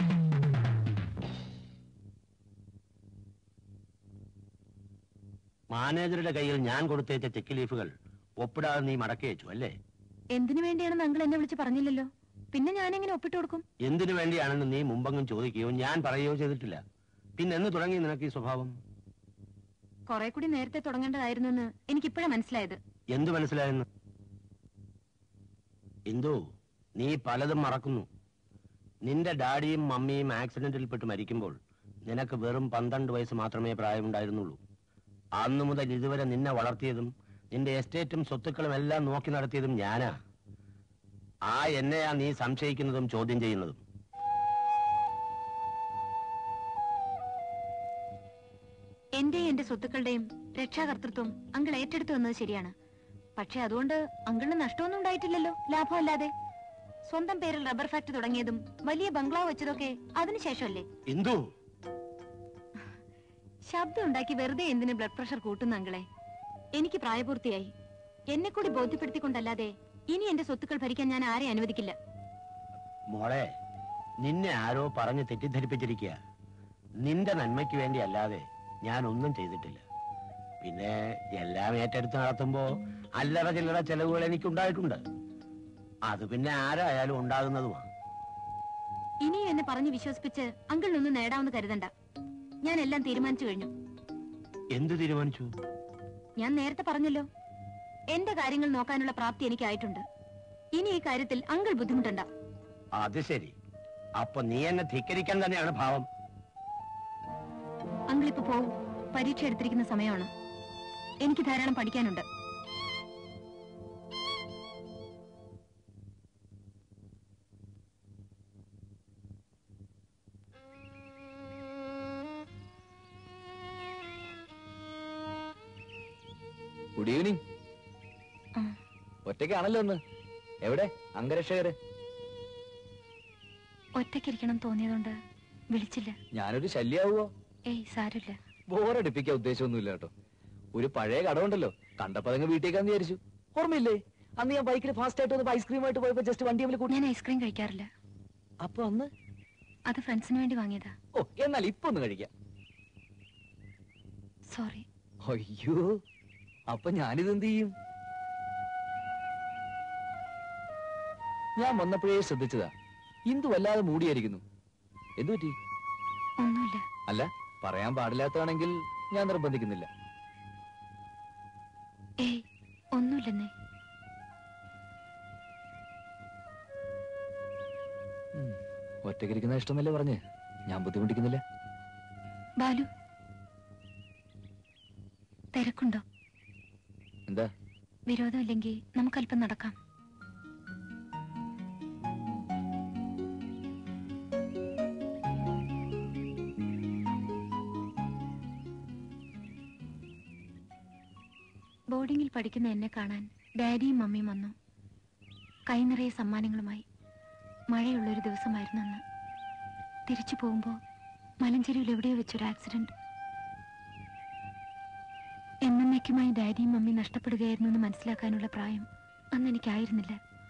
മാനേജറുടെ കയ്യിൽ ഞാൻ കൊടുത്തേച്ച ചെക്ക് ലീഫുകൾ ഒപ്പിടാതെ നീ മടക്കി വെച്ചു അല്ലേ എന്തിനു വേണ്ടിയാണെന്ന് അങ്കിൾ എന്നെ വിളിച്ച് പറഞ്ഞില്ലല്ലോ പിന്നെ ഞാൻ എങ്ങനെ ഒപ്പിട്ട് കൊടുക്കും എന്തിനു വേണ്ടിയാണെന്ന് നീ മുമ്പെങ്ങും ചോദിക്കുകയോ ഞാൻ പറയുകയോ ചെയ്തിട്ടില്ല പിന്നെ എന്ന് തുടങ്ങി നിനക്ക് ഈ സ്വഭാവം കുറെ കൂടി നേരത്തെ തുടങ്ങേണ്ടതായിരുന്നു എന്ന് എനിക്കിപ്പോഴാ മനസ്സിലായത് എന്തു മനസ്സിലായെന്ന് എന്തു നീ പലതും മറക്കുന്നു നിന്റെ ഡാഡിയും മമ്മിയും ആക്സിഡന്റിൽപ്പെട്ട് മരിക്കുമ്പോൾ നിനക്ക് വെറും പന്ത്രണ്ട് വയസ്സ് മാത്രമേ പ്രായമുണ്ടായിരുന്നുള്ളൂ അന്നു മുതൽ ഇതുവരെ നിന്നെ വളർത്തിയതും നിന്റെ എസ്റ്റേറ്റും സ്വത്തുക്കളും എല്ലാം നോക്കി നടത്തിയതും ഞാനാ ആ എന്നെയാ നീ സംശയിക്കുന്നതും ചോദ്യം ചെയ്യുന്നതും എന്റെയും എന്റെ സ്വത്തുക്കളുടെയും രക്ഷാകർത്തൃത്വം അങ്കിൾ ഏറ്റെടുത്തു വന്നത് ശരിയാണ് പക്ഷെ അതുകൊണ്ട് അങ്കിളിന് നഷ്ടമൊന്നും ഉണ്ടായിട്ടില്ലല്ലോ ലാഭമല്ലാതെ സ്വന്തം പേരിൽ റബ്ബർ ഫാക്ടറി തുടങ്ങിയതും വലിയ ബംഗ്ലാവ് വെച്ചതൊക്കെ അതിനുശേഷമല്ലേ എന്തു ശബ്ദം ഉണ്ടാക്കി വെറുതെ എന്തിന് ബ്ലഡ് പ്രഷർ കൂട്ടുന്ന അങ്കിളെ എനിക്ക് പ്രായപൂർത്തിയായി എന്നെ കൂടി ബോധ്യപ്പെടുത്തിക്കൊണ്ടല്ലാതെ ഇനി എന്റെ സ്വത്തുക്കൾ ഭരിക്കാൻ ഞാൻ ആരെ അനുവദിക്കില്ല മോളെ നിന്നെ ആരോ പറഞ്ഞ് തെറ്റിദ്ധരിപ്പിച്ചിരിക്കുക നിന്റെ നന്മയ്ക്ക് വേണ്ടി അല്ലാതെ ഞാൻ ഒന്നും ചെയ്തിട്ടില്ല പിന്നെ എല്ലാം ഏറ്റെടുത്ത് നടത്തുമ്പോ അല്ലറ ചില്ലറ ചെലവുകൾ എനിക്കുണ്ടായിട്ടുണ്ട് അത് പിന്നെ ആരായാലും ഉണ്ടാകുന്നതുമാണ് ഇനി എന്നെ പറഞ്ഞ് വിശ്വസിപ്പിച്ച് അങ്കിളിനൊന്നും നേടാമെന്ന് കരുതണ്ട ഞാൻ എല്ലാം തീരുമാനിച്ചു കഴിഞ്ഞു എന്ത് തീരുമാനിച്ചു ഞാൻ നേരത്തെ പറഞ്ഞല്ലോ എന്റെ കാര്യങ്ങൾ നോക്കാനുള്ള പ്രാപ്തി എനിക്കായിട്ടുണ്ട് ഇനി ഈ കാര്യത്തിൽ അങ്കിൾ ബുദ്ധിമുട്ടണ്ട അത് ശരി അപ്പൊ നീ എന്നെ ധിക്കരിക്കാൻ തന്നെയാണ് ഭാവം അങ്കിൾ ഇപ്പൊ പോവും പരീക്ഷ എടുത്തിരിക്കുന്ന സമയമാണ് എനിക്ക് ധാരാളം പഠിക്കാനുണ്ട് ഗുഡ് ഈവനിങ് ഒറ്റയ്ക്കാണല്ലോ ഒന്ന് എവിടെ അംഗരക്ഷകര് ഒറ്റയ്ക്കിരിക്കണം തോന്നിയതുകൊണ്ട് വിളിച്ചില്ല ഞാനൊരു ശല്യാവുമോ ഏയ് സാരമില്ല ബോറടിപ്പിക്കാൻ ഉദ്ദേശമൊന്നുമില്ല കേട്ടോ ഒരു പഴയ കടമുണ്ടല്ലോ കണ്ടപ്പോ അതങ്ങ് വീട്ടിലേക്കാന്ന് വിചാരിച്ചു ഓർമ്മയില്ലേ അന്ന് ഞാൻ ബൈക്കിൽ ഫാസ്റ്റ് ആയിട്ട് വന്ന് ഐസ്ക്രീം ആയിട്ട് പോയപ്പോ ജസ്റ്റ് വണ്ടി തമ്മിൽ കൂട്ടി ഞാൻ ഐസ്ക്രീം കഴിക്കാറില്ല അപ്പൊ അന്ന് അത് ഫ്രണ്ട്സിന് വേണ്ടി വാങ്ങിയതാ ഓ എന്നാൽ ഇപ്പൊ ഒന്ന് കഴിക്കാം സോറി അയ്യോ അപ്പൊ ഞാനിത് എന്ത് ചെയ്യും ഞാൻ വന്നപ്പോഴേ ശ്രദ്ധിച്ചതാ ഇന്ദു വല്ലാതെ മൂടിയായിരിക്കുന്നു എന്തു പറ്റി ഒന്നുമില്ല അല്ല പറയാൻ പാടില്ലാത്തതാണെങ്കിൽ ഞാൻ നിർബന്ധിക്കുന്നില്ല ഏയ് ഒന്നുമില്ലെന്നേ ഒറ്റയ്ക്കിരിക്കുന്ന ഇഷ്ടമല്ലേ പറഞ്ഞ് ഞാൻ ബുദ്ധിമുട്ടിക്കുന്നില്ല ബാലു തിരക്കുണ്ടോ എന്താ വിരോധമില്ലെങ്കിൽ നമുക്കല്പം നടക്കാം ബോർഡിങ്ങിൽ പഠിക്കുന്ന എന്നെ കാണാൻ ഡാഡിയും മമ്മിയും വന്നു കൈ നിറയെ സമ്മാനങ്ങളുമായി മഴയുള്ളൊരു ദിവസമായിരുന്നു അന്ന് തിരിച്ചു പോകുമ്പോൾ മലഞ്ചെരിയിൽ എവിടെയോ വെച്ചൊരു ആക്സിഡന്റ് എന്നേക്കുമായി ഡാഡിയും മമ്മി നഷ്ടപ്പെടുകയായിരുന്നു എന്ന് മനസ്സിലാക്കാനുള്ള പ്രായം അന്ന് എനിക്കായിരുന്നില്ല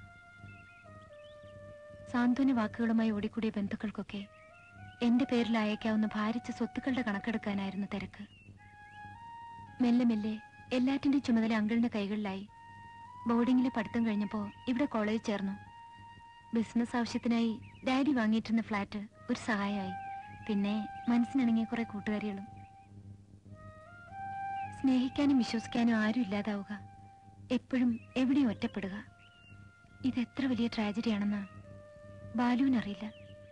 സാന്ത്വന വാക്കുകളുമായി ഓടിക്കൂടിയ ബന്ധുക്കൾക്കൊക്കെ എന്റെ പേരിൽ അയക്കാവുന്ന ഭാരിച്ച സ്വത്തുക്കളുടെ കണക്കെടുക്കാനായിരുന്നു തിരക്ക് മെല്ലെ മെല്ലെ എല്ലാറ്റിന്റെ ചുമതല അങ്കിളിന്റെ കൈകളിലായി ബോർഡിങ്ങിലെ പഠിത്തം കഴിഞ്ഞപ്പോ ഇവിടെ കോളേജിൽ ചേർന്നു ബിസിനസ് ആവശ്യത്തിനായി ഡാഡി വാങ്ങിയിട്ടിരുന്ന ഫ്ലാറ്റ് ഒരു സഹായമായി പിന്നെ മനസ്സിനിണങ്ങിയ കുറെ കൂട്ടുകാരികളും സ്നേഹിക്കാനും വിശ്വസിക്കാനും ആരും ഇല്ലാതാവുക എപ്പോഴും എവിടെയും ഒറ്റപ്പെടുക ഇത് എത്ര വലിയ ട്രാജഡിയാണെന്ന് ബാലുവിനറിയില്ല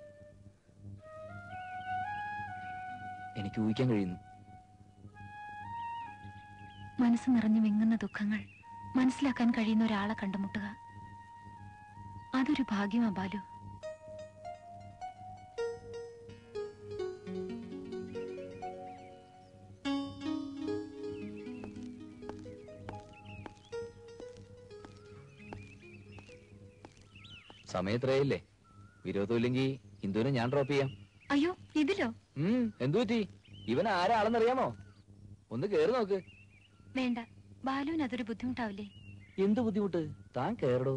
എനിക്ക് ഊഹിക്കാൻ കഴിയുന്നു മനസ്സ് നിറഞ്ഞു വിങ്ങുന്ന ദുഃഖങ്ങൾ മനസ്സിലാക്കാൻ കഴിയുന്ന ഒരാളെ കണ്ടുമുട്ടുക അതൊരു ഭാഗ്യമാ ബാലു സമയത്രയില്ലേ വിരോധമില്ലെങ്കിൽ ഇന്ദുവിനെ ഞാൻ ഡ്രോപ്പ് ചെയ്യാം അയ്യോ ഇതിലോ ഉം എന്തു പറ്റി ഇവൻ ആരാളെന്നറിയാമോ ഒന്ന് കേറി നോക്ക് വേണ്ട ബാലുവിന് അതൊരു ബുദ്ധിമുട്ടാവില്ലേ എന്ത് ബുദ്ധിമുട്ട് താൻ കേറടോ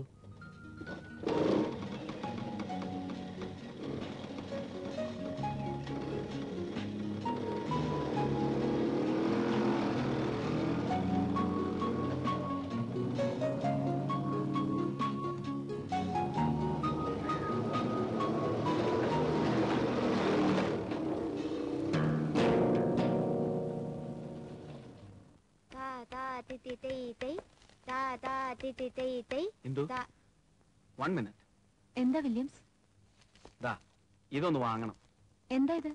താ താ തി തി തൈ തൈ താ താ തി തി തൈ തൈ എന്തു താ വൺ മിനിറ്റ് എന്താ വില്യംസ് ദാ ഇതൊന്ന് വാങ്ങണം എന്താ ഇത്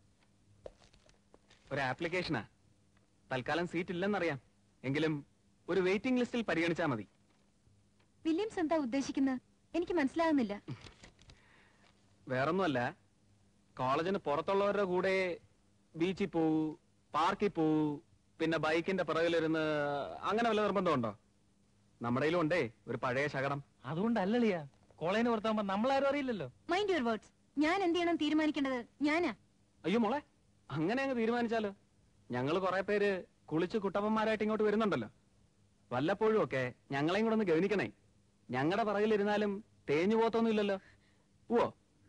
ഒരു ആപ്ലിക്കേഷനാ തൽക്കാലം സീറ്റ് ഇല്ലെന്നറിയാം എങ്കിലും ഒരു വെയിറ്റിംഗ് ലിസ്റ്റിൽ പരിഗണിച്ചാൽ മതി വില്യംസ് എന്താ ഉദ്ദേശിക്കുന്നത് എനിക്ക് മനസ്സിലാകുന്നില്ല വേറൊന്നുമല്ല കോളേജിന് പുറത്തുള്ളവരുടെ കൂടെ ബീച്ചിൽ പോവൂ പാർക്കിൽ പോവൂ പിന്നെ ബൈക്കിന്റെ പിറകിലിരുന്ന് അങ്ങനെ വല്ല നിർബന്ധമുണ്ടോ നമ്മുടെ കയ്യിലും ഉണ്ടേ ഒരു പഴയ ശകടം അതുകൊണ്ടല്ലളിയ കോളേജിന് പുറത്താകുമ്പോ നമ്മളാരും അറിയില്ലല്ലോ മൈൻഡ് യുവർ വേർഡ്സ് ഞാൻ എന്ത് ചെയ്യണം തീരുമാനിക്കേണ്ടത് ഞാനാ അയ്യോ മോളെ അങ്ങനെ അങ്ങ് തീരുമാനിച്ചാലോ ഞങ്ങൾ കുറെ പേര് കുളിച്ച് കുട്ടപ്പന്മാരായിട്ട് ഇങ്ങോട്ട് വരുന്നുണ്ടല്ലോ വല്ലപ്പോഴും ഒക്കെ ഞങ്ങളെയും കൂടെ ഒന്ന് ഗവനിക്കണേ ഞങ്ങളുടെ പിറകിലിരുന്നാലും തേഞ്ഞു പോത്തൊന്നുമില്ലല്ലോ ഓ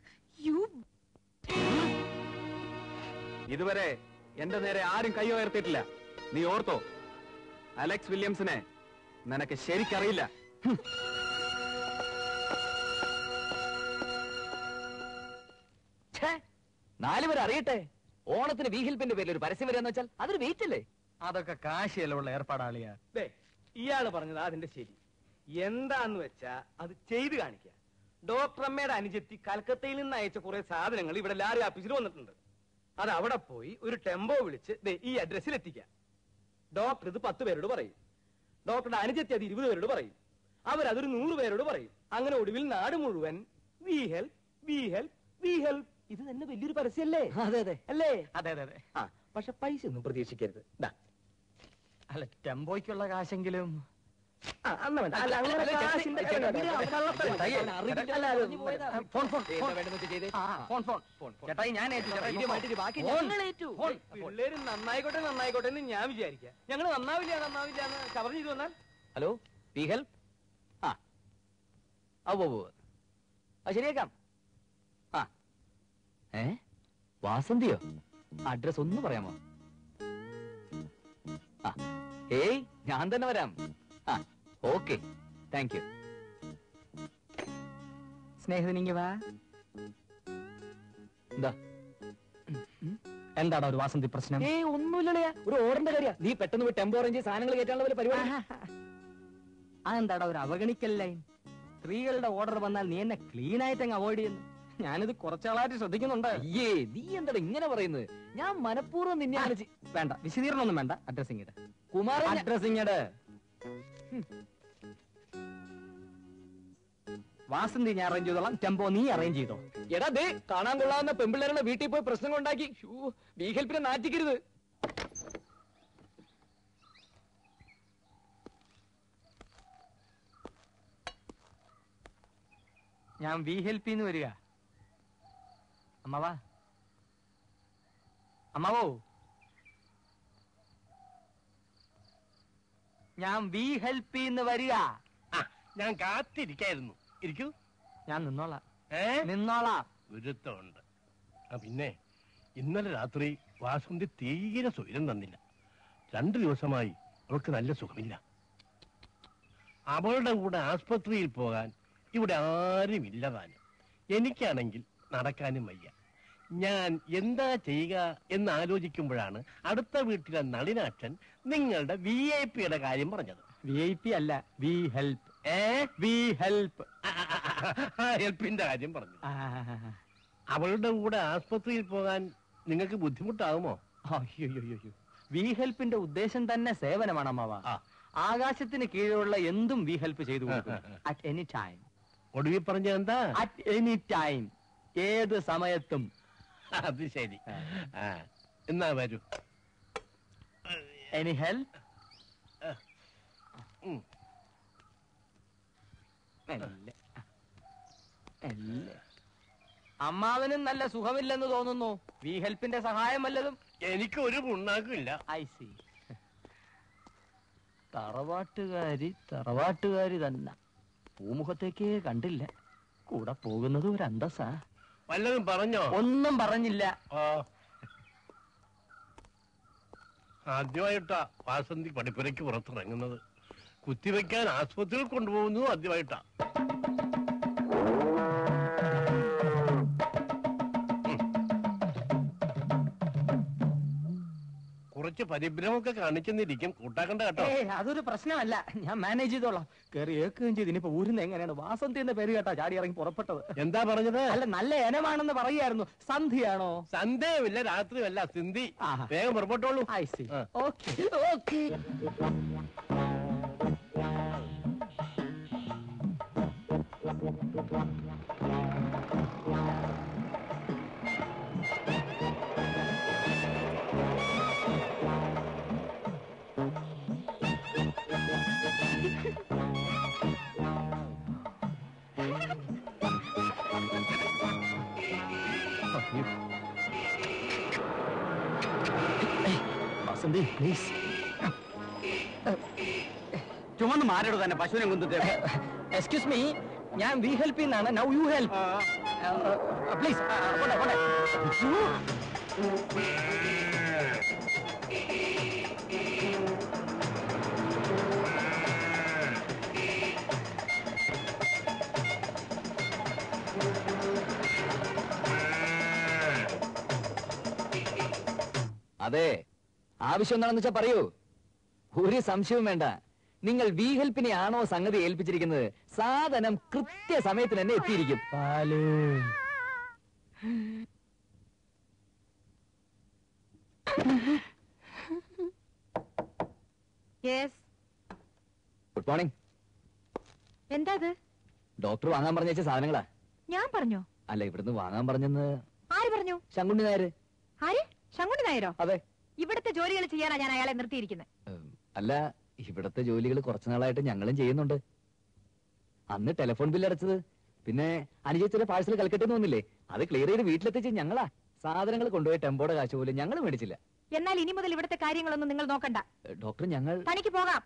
ഇതുവരെ എന്റെ നേരെ ആരും കൈ ഉയർത്തിയിട്ടില്ല നീ ഓർത്തോ അലക്സ് വില്യംസിനെ നിനക്ക് ശരിക്കറിയില്ല ഹും. നാലുപേർ അറിയട്ടെ ഓണത്തിന് വീഹിൽപ്പിന്റെ പേരിൽ ഒരു പരസ്യം വരികയെന്ന് വെച്ചാൽ അതൊരു വെയിറ്റ് അല്ലേ അതൊക്കെ കാശിയല്ലുള്ള ഏർപ്പാടാളിയാ ദേ, ഇയാള് പറഞ്ഞത് അതിന്റെ ശരി എന്താന്ന് വെച്ചാ അത് ചെയ്തു കാണിക്കുക ഡോക്ടർ അമ്മയുടെ അനുജത്തി കൽക്കത്തയിൽ നിന്ന് അയച്ച കുറെ സാധനങ്ങൾ ഇവിടെ ലാറി ഓഫീസിൽ വന്നിട്ടുണ്ട് അത് അവിടെ പോയി ഒരു ടെമ്പോ വിളിച്ച് ദേ ഈ അഡ്രസ്സിൽ എത്തിക്കുക ഡോക്ടർ ഇത് പത്ത് പേരോട് പറയും ഡോക്ടറുടെ അനുജത്തി അത് ഇരുപത് പേരോട് പറയും അവരതൊരു നൂറ് പേരോട് പറയും അങ്ങനെ ഒടുവിൽ നാട് മുഴുവൻ we help we help we help ഇത് തന്നെ വലിയൊരു പരസ്യല്ലേ അതെ അതെ അല്ലേ അതെ അതെ അതെ ആ പക്ഷെ പൈസ ഒന്നും പ്രതീക്ഷിക്കരുത് ദാ അല്ല ടെമ്പോയ്ക്കുള്ള കാശെങ്കിലും ആ, അന്ന് വേണ്ട. അല്ല, അങ്ങനെ അല്ല, കാശിന്റെ- ചേട്ടാ, അല്ല, അല്ല, കള്ളത്തരം. ചേട്ടാ, അല്ല, അറിയില്ല, അല്ല, പറഞ്ഞു പോയതാ. ഫോൺ, ഫോൺ, എന്താ ഫോൺ. വേണ്ടെന്ന് വെച്ചാ ചെയ്തേ? ആ, ഫോൺ, ഫോൺ, ഫോൺ. ചേട്ടായി ഞാൻ ഏറ്റു, ചേട്ടായി ഇത് മാറ്റിയിട്ട് ബാക്കി ഫോൺ. ഞങ്ങൾ ഏറ്റു. ഫോൺ. പിള്ളേര് നന്നായിക്കോട്ടെ നന്നായിക്കോട്ടെ എന്ന് ഞാൻ വിചാരിക്കാം ഞങ്ങൾ നന്നാവില്ല നന്നാവില്ല എന്ന് കവർ ചെയ്തു വന്നാൽ ഹലോ പി ഹെൽപ്പ് ആ ആ ഉവ്വ് ഉവ്വ്. ആ ശരിയാക്കാം ആ ഏ വാസന്തിയോ അഡ്രസ് ഒന്ന് പറയാമോ ആ ഏയ് ഞാൻ തന്നെ വരാം ആ ഓക്കെ താങ്ക് യു സ്നേഹിതനിങ്ങി വാ എന്താ എന്താടാ ഒരു വാസന്തി പ്രശ്നം ഏയ് ഒന്നുമില്ലല്ലേ ഒരു ഓർഡറിന്റെ കാര്യ നീ പെട്ടെന്ന് പോയി ടെമ്പോ അറേഞ്ച് സാധനങ്ങൾ കയറ്റാനുള്ള വല്ല പരിപാടി അതെന്താടാ ഒരു അവഗണിക്കൽ ലൈൻ സ്ത്രീകളുടെ ഓർഡർ വന്നാൽ നീ എന്നെ ക്ലീൻ ആയിട്ട് അങ്ങ് അവോയ്ഡ് ചെയ്യുന്നു ഞാനിത് കുറച്ചാളായിട്ട് ശ്രദ്ധിക്കുന്നുണ്ട് അയ്യേ നീ എന്താടാ ഇങ്ങനെ പറയുന്നത് ഞാൻ മനഃപൂർവ്വം നിന്നെ അങ്ങനെ ചെ- വേണ്ട വിശദീകരണം ഒന്നും വേണ്ട അഡ്രസ്സിംഗ് ഇട് കുമാരൻ ഞാൻ- അഡ്രസ്സിംഗ് ഇട് വാസന്തി ഞാൻ അറേഞ്ച് ചെയ്തോളാം ടെമ്പോ നീ അറേഞ്ച് ചെയ്തോ എടാ ദേ കാണാൻ കൊള്ളാവുന്ന പെമ്പിള്ളേരുടെ വീട്ടിൽ പോയി പ്രശ്നം ഉണ്ടാക്കി ബി ഹെൽപ്പിനെ നാറ്റിക്കരുത് ഞാൻ വി ഹെൽപ്പിന്ന് വരിക അമ്മവാ അമ്മാവോ ഞാൻ വി ഹെൽപ്പിന്ന് വരിക ഞാൻ കാത്തിരിക്കായിരുന്നു ഇരിക്കൂ ഞാൻ നിന്നോളാം ഏ നിന്നോളാം ഗുരുത്വമുണ്ട് ആ പിന്നെ ഇന്നലെ രാത്രി വാസന്തി തീരെ സ്വൈരം തന്നില്ല രണ്ടു ദിവസമായി അവൾക്ക് നല്ല സുഖമില്ല അവളുടെ കൂടെ ആസ്പത്രിയിൽ പോകാൻ ഇവിടെ ആരും ഇല്ല താനും എനിക്കാണെങ്കിൽ നടക്കാനും വയ്യ ഞാൻ എന്താ ചെയ്യുക എന്ന് ആലോചിക്കുമ്പോഴാണ് അടുത്ത വീട്ടിലെ നളിനാക്ഷൻ നിങ്ങളുടെ വി ഐ പിയുടെ കാര്യം പറഞ്ഞത് വി ഐ പി അല്ല വി ഹെൽപ്പ് ഏ വി ഹെൽപ്പ് ഹെൽപ്പിന്റെ കാര്യം പറഞ്ഞു അവളുടെ കൂടെ ആസ്പത്രിയിൽ പോകാൻ നിങ്ങൾക്ക് ബുദ്ധിമുട്ടാകുമോ അയ്യോ വി ഹെൽപ്പിന്റെ ഉദ്ദേശം തന്നെ സേവനമാണ് അമ്മാവ ആകാശത്തിന് കീഴിലുള്ള എന്തും വി ഹെൽപ്പ് ചെയ്തു അറ്റ് എനി ടൈം ഒടുവിൽ പറഞ്ഞ എന്താ അറ്റ് എനി ടൈം ഏത് സമയത്തും അത് ശരി ആ എന്നാ വരൂ എനി ഹെൽപ്പ് ഉം. മെല്ലെ. മെല്ലെ. അമ്മാവനും നല്ല സുഖമില്ലെന്ന് തോന്നുന്നു വി ഹെൽപ്പിന്റെ സഹായം വല്ലതും എനിക്ക് ഒരു പുണ്ണാക്കും ഇല്ല ഐ സി തറവാട്ടുകാരി തറവാട്ടുകാരി തന്നെ പൂമുഖത്തേക്കേ കണ്ടില്ല കൂടെ പോകുന്നത് ഒരു അന്തസ്സാ വല്ലതും പറഞ്ഞോ ഒന്നും പറഞ്ഞില്ല ആ ആദ്യമായിട്ടാ വാസന്തി പടിപ്പുരയ്ക്ക് പുറത്തിറങ്ങുന്നത് കുത്തിവെക്കാൻ ആസ്പത്രിയിൽ കൊണ്ടുപോകുന്നതും ആദ്യമായിട്ടാ കുറച്ച് പരിഭ്രമമൊക്കെ കാണിച്ചെന്നിരിക്കും കൂട്ടാക്കണ്ട കേട്ടോ ഏയ് അതൊരു പ്രശ്നമല്ല ഞാൻ മാനേജ് ചെയ്തോളാം കയറി ഏക്കുകയും ചെയ്ത് ഇനിയിപ്പോ ഊരുന്ന എങ്ങനെയാണ് വാസന്തി എന്ന പേര് കേട്ടാ ചാടി ഇറങ്ങി പുറപ്പെട്ടത് എന്താ പറഞ്ഞത് അല്ല നല്ല ഇനമാണെന്ന് പറയുമായിരുന്നു സന്ധിയാണോ സന്ദേഹമില്ല രാത്രിയല്ല സിന്ധി വേഗം പുറപ്പെട്ടോളൂ I see okay okay Vasanthi please ചുമന്ന് മാറിയോട് തന്നെ പശുവിനെ കുന്തത്തെ എക്സ്ക്യൂസ് മീ ഞാൻ വി ഹെൽപ്പ് എന്നാണ് നൗ യു ഹെൽപ്പ് പ്ലീസ് പോട്ടെ പോട്ടെ അതെ ആവശ്യം എന്താണെന്ന് വെച്ചാ പറയൂ ഒരു സംശയവും വേണ്ട നിങ്ങൾ വി ഹെൽപ്പിനെ ആണോ സംഗതി ഏൽപ്പിച്ചിരിക്കുന്നത് സാധനം കൃത്യസമയത്തിന് തന്നെ എത്തിയിരിക്കും പാല് യെസ് ഗുഡ് മോർണിംഗ് എന്താ ഇത് ഡോക്ടർ വാങ്ങാൻ പറഞ്ഞ വെച്ച സാധനങ്ങളാ ഞാൻ പറഞ്ഞോ അല്ല ഇവിടുന്ന് വാങ്ങാൻ പറഞ്ഞെന്ന് ആര് പറഞ്ഞു ശങ്കുണ്ണി നായര് ആര് ശങ്കുണ്ണി നായരോ അതെ ഇവിടുത്തെ ജോലികൾ ചെയ്യാനാ ഞാൻ അയാളെ നിർത്തിയിരിക്കുന്നത് അല്ല ഇവിടത്തെ ജോലികൾ കുറച്ചു നാളായിട്ട് ഞങ്ങളും ചെയ്യുന്നുണ്ട് അന്ന് ടെലിഫോൺ ബില്ല് അടച്ചത് പിന്നെ അനുജച്ചിന്റെ പാഴ്സൽ കൽക്കട്ടെന്ന് വന്നില്ലേ അത് ക്ലിയർ ചെയ്ത് വീട്ടിലെത്തിച്ച് ഞങ്ങളാ സാധനങ്ങൾ കൊണ്ടുപോയി ടെമ്പോടെ കാശ് പോലും ഞങ്ങൾ മേടിച്ചില്ല എന്നാൽ ഇനി മുതൽ ഇവിടുത്തെ കാര്യങ്ങളൊന്നും നിങ്ങൾ നോക്കണ്ട ഏ, ഡോക്ടർ ഞങ്ങൾ തനിക്ക് പോകാം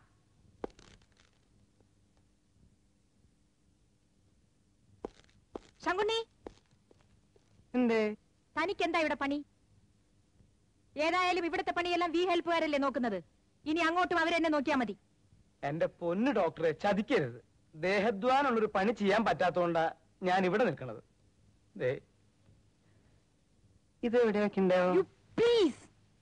ശങ്കുണ്ണി എന്തേ തനിക്ക് എന്താ ഇവിടെ പണി ഏതായാലും ഇവിടുത്തെ പണിയെല്ലാം വി ഹെൽപ്പുകാരല്ലേ നോക്കുന്നത് ഇനി അങ്ങോട്ടും അവരെന്നെ നോക്കിയാ മതി എന്റെ പൊന്നു ഡോക്ടറെ ചതിക്കരുത് ദേഹദ്വാനുള്ളൊരു പണി ചെയ്യാൻ പറ്റാത്തോണ്ടാ ഞാൻ ഇവിടെ നിൽക്കണത് ദേ ഇത് എവിടെയൊക്കെ ഉണ്ടാവും പ്ലീസ്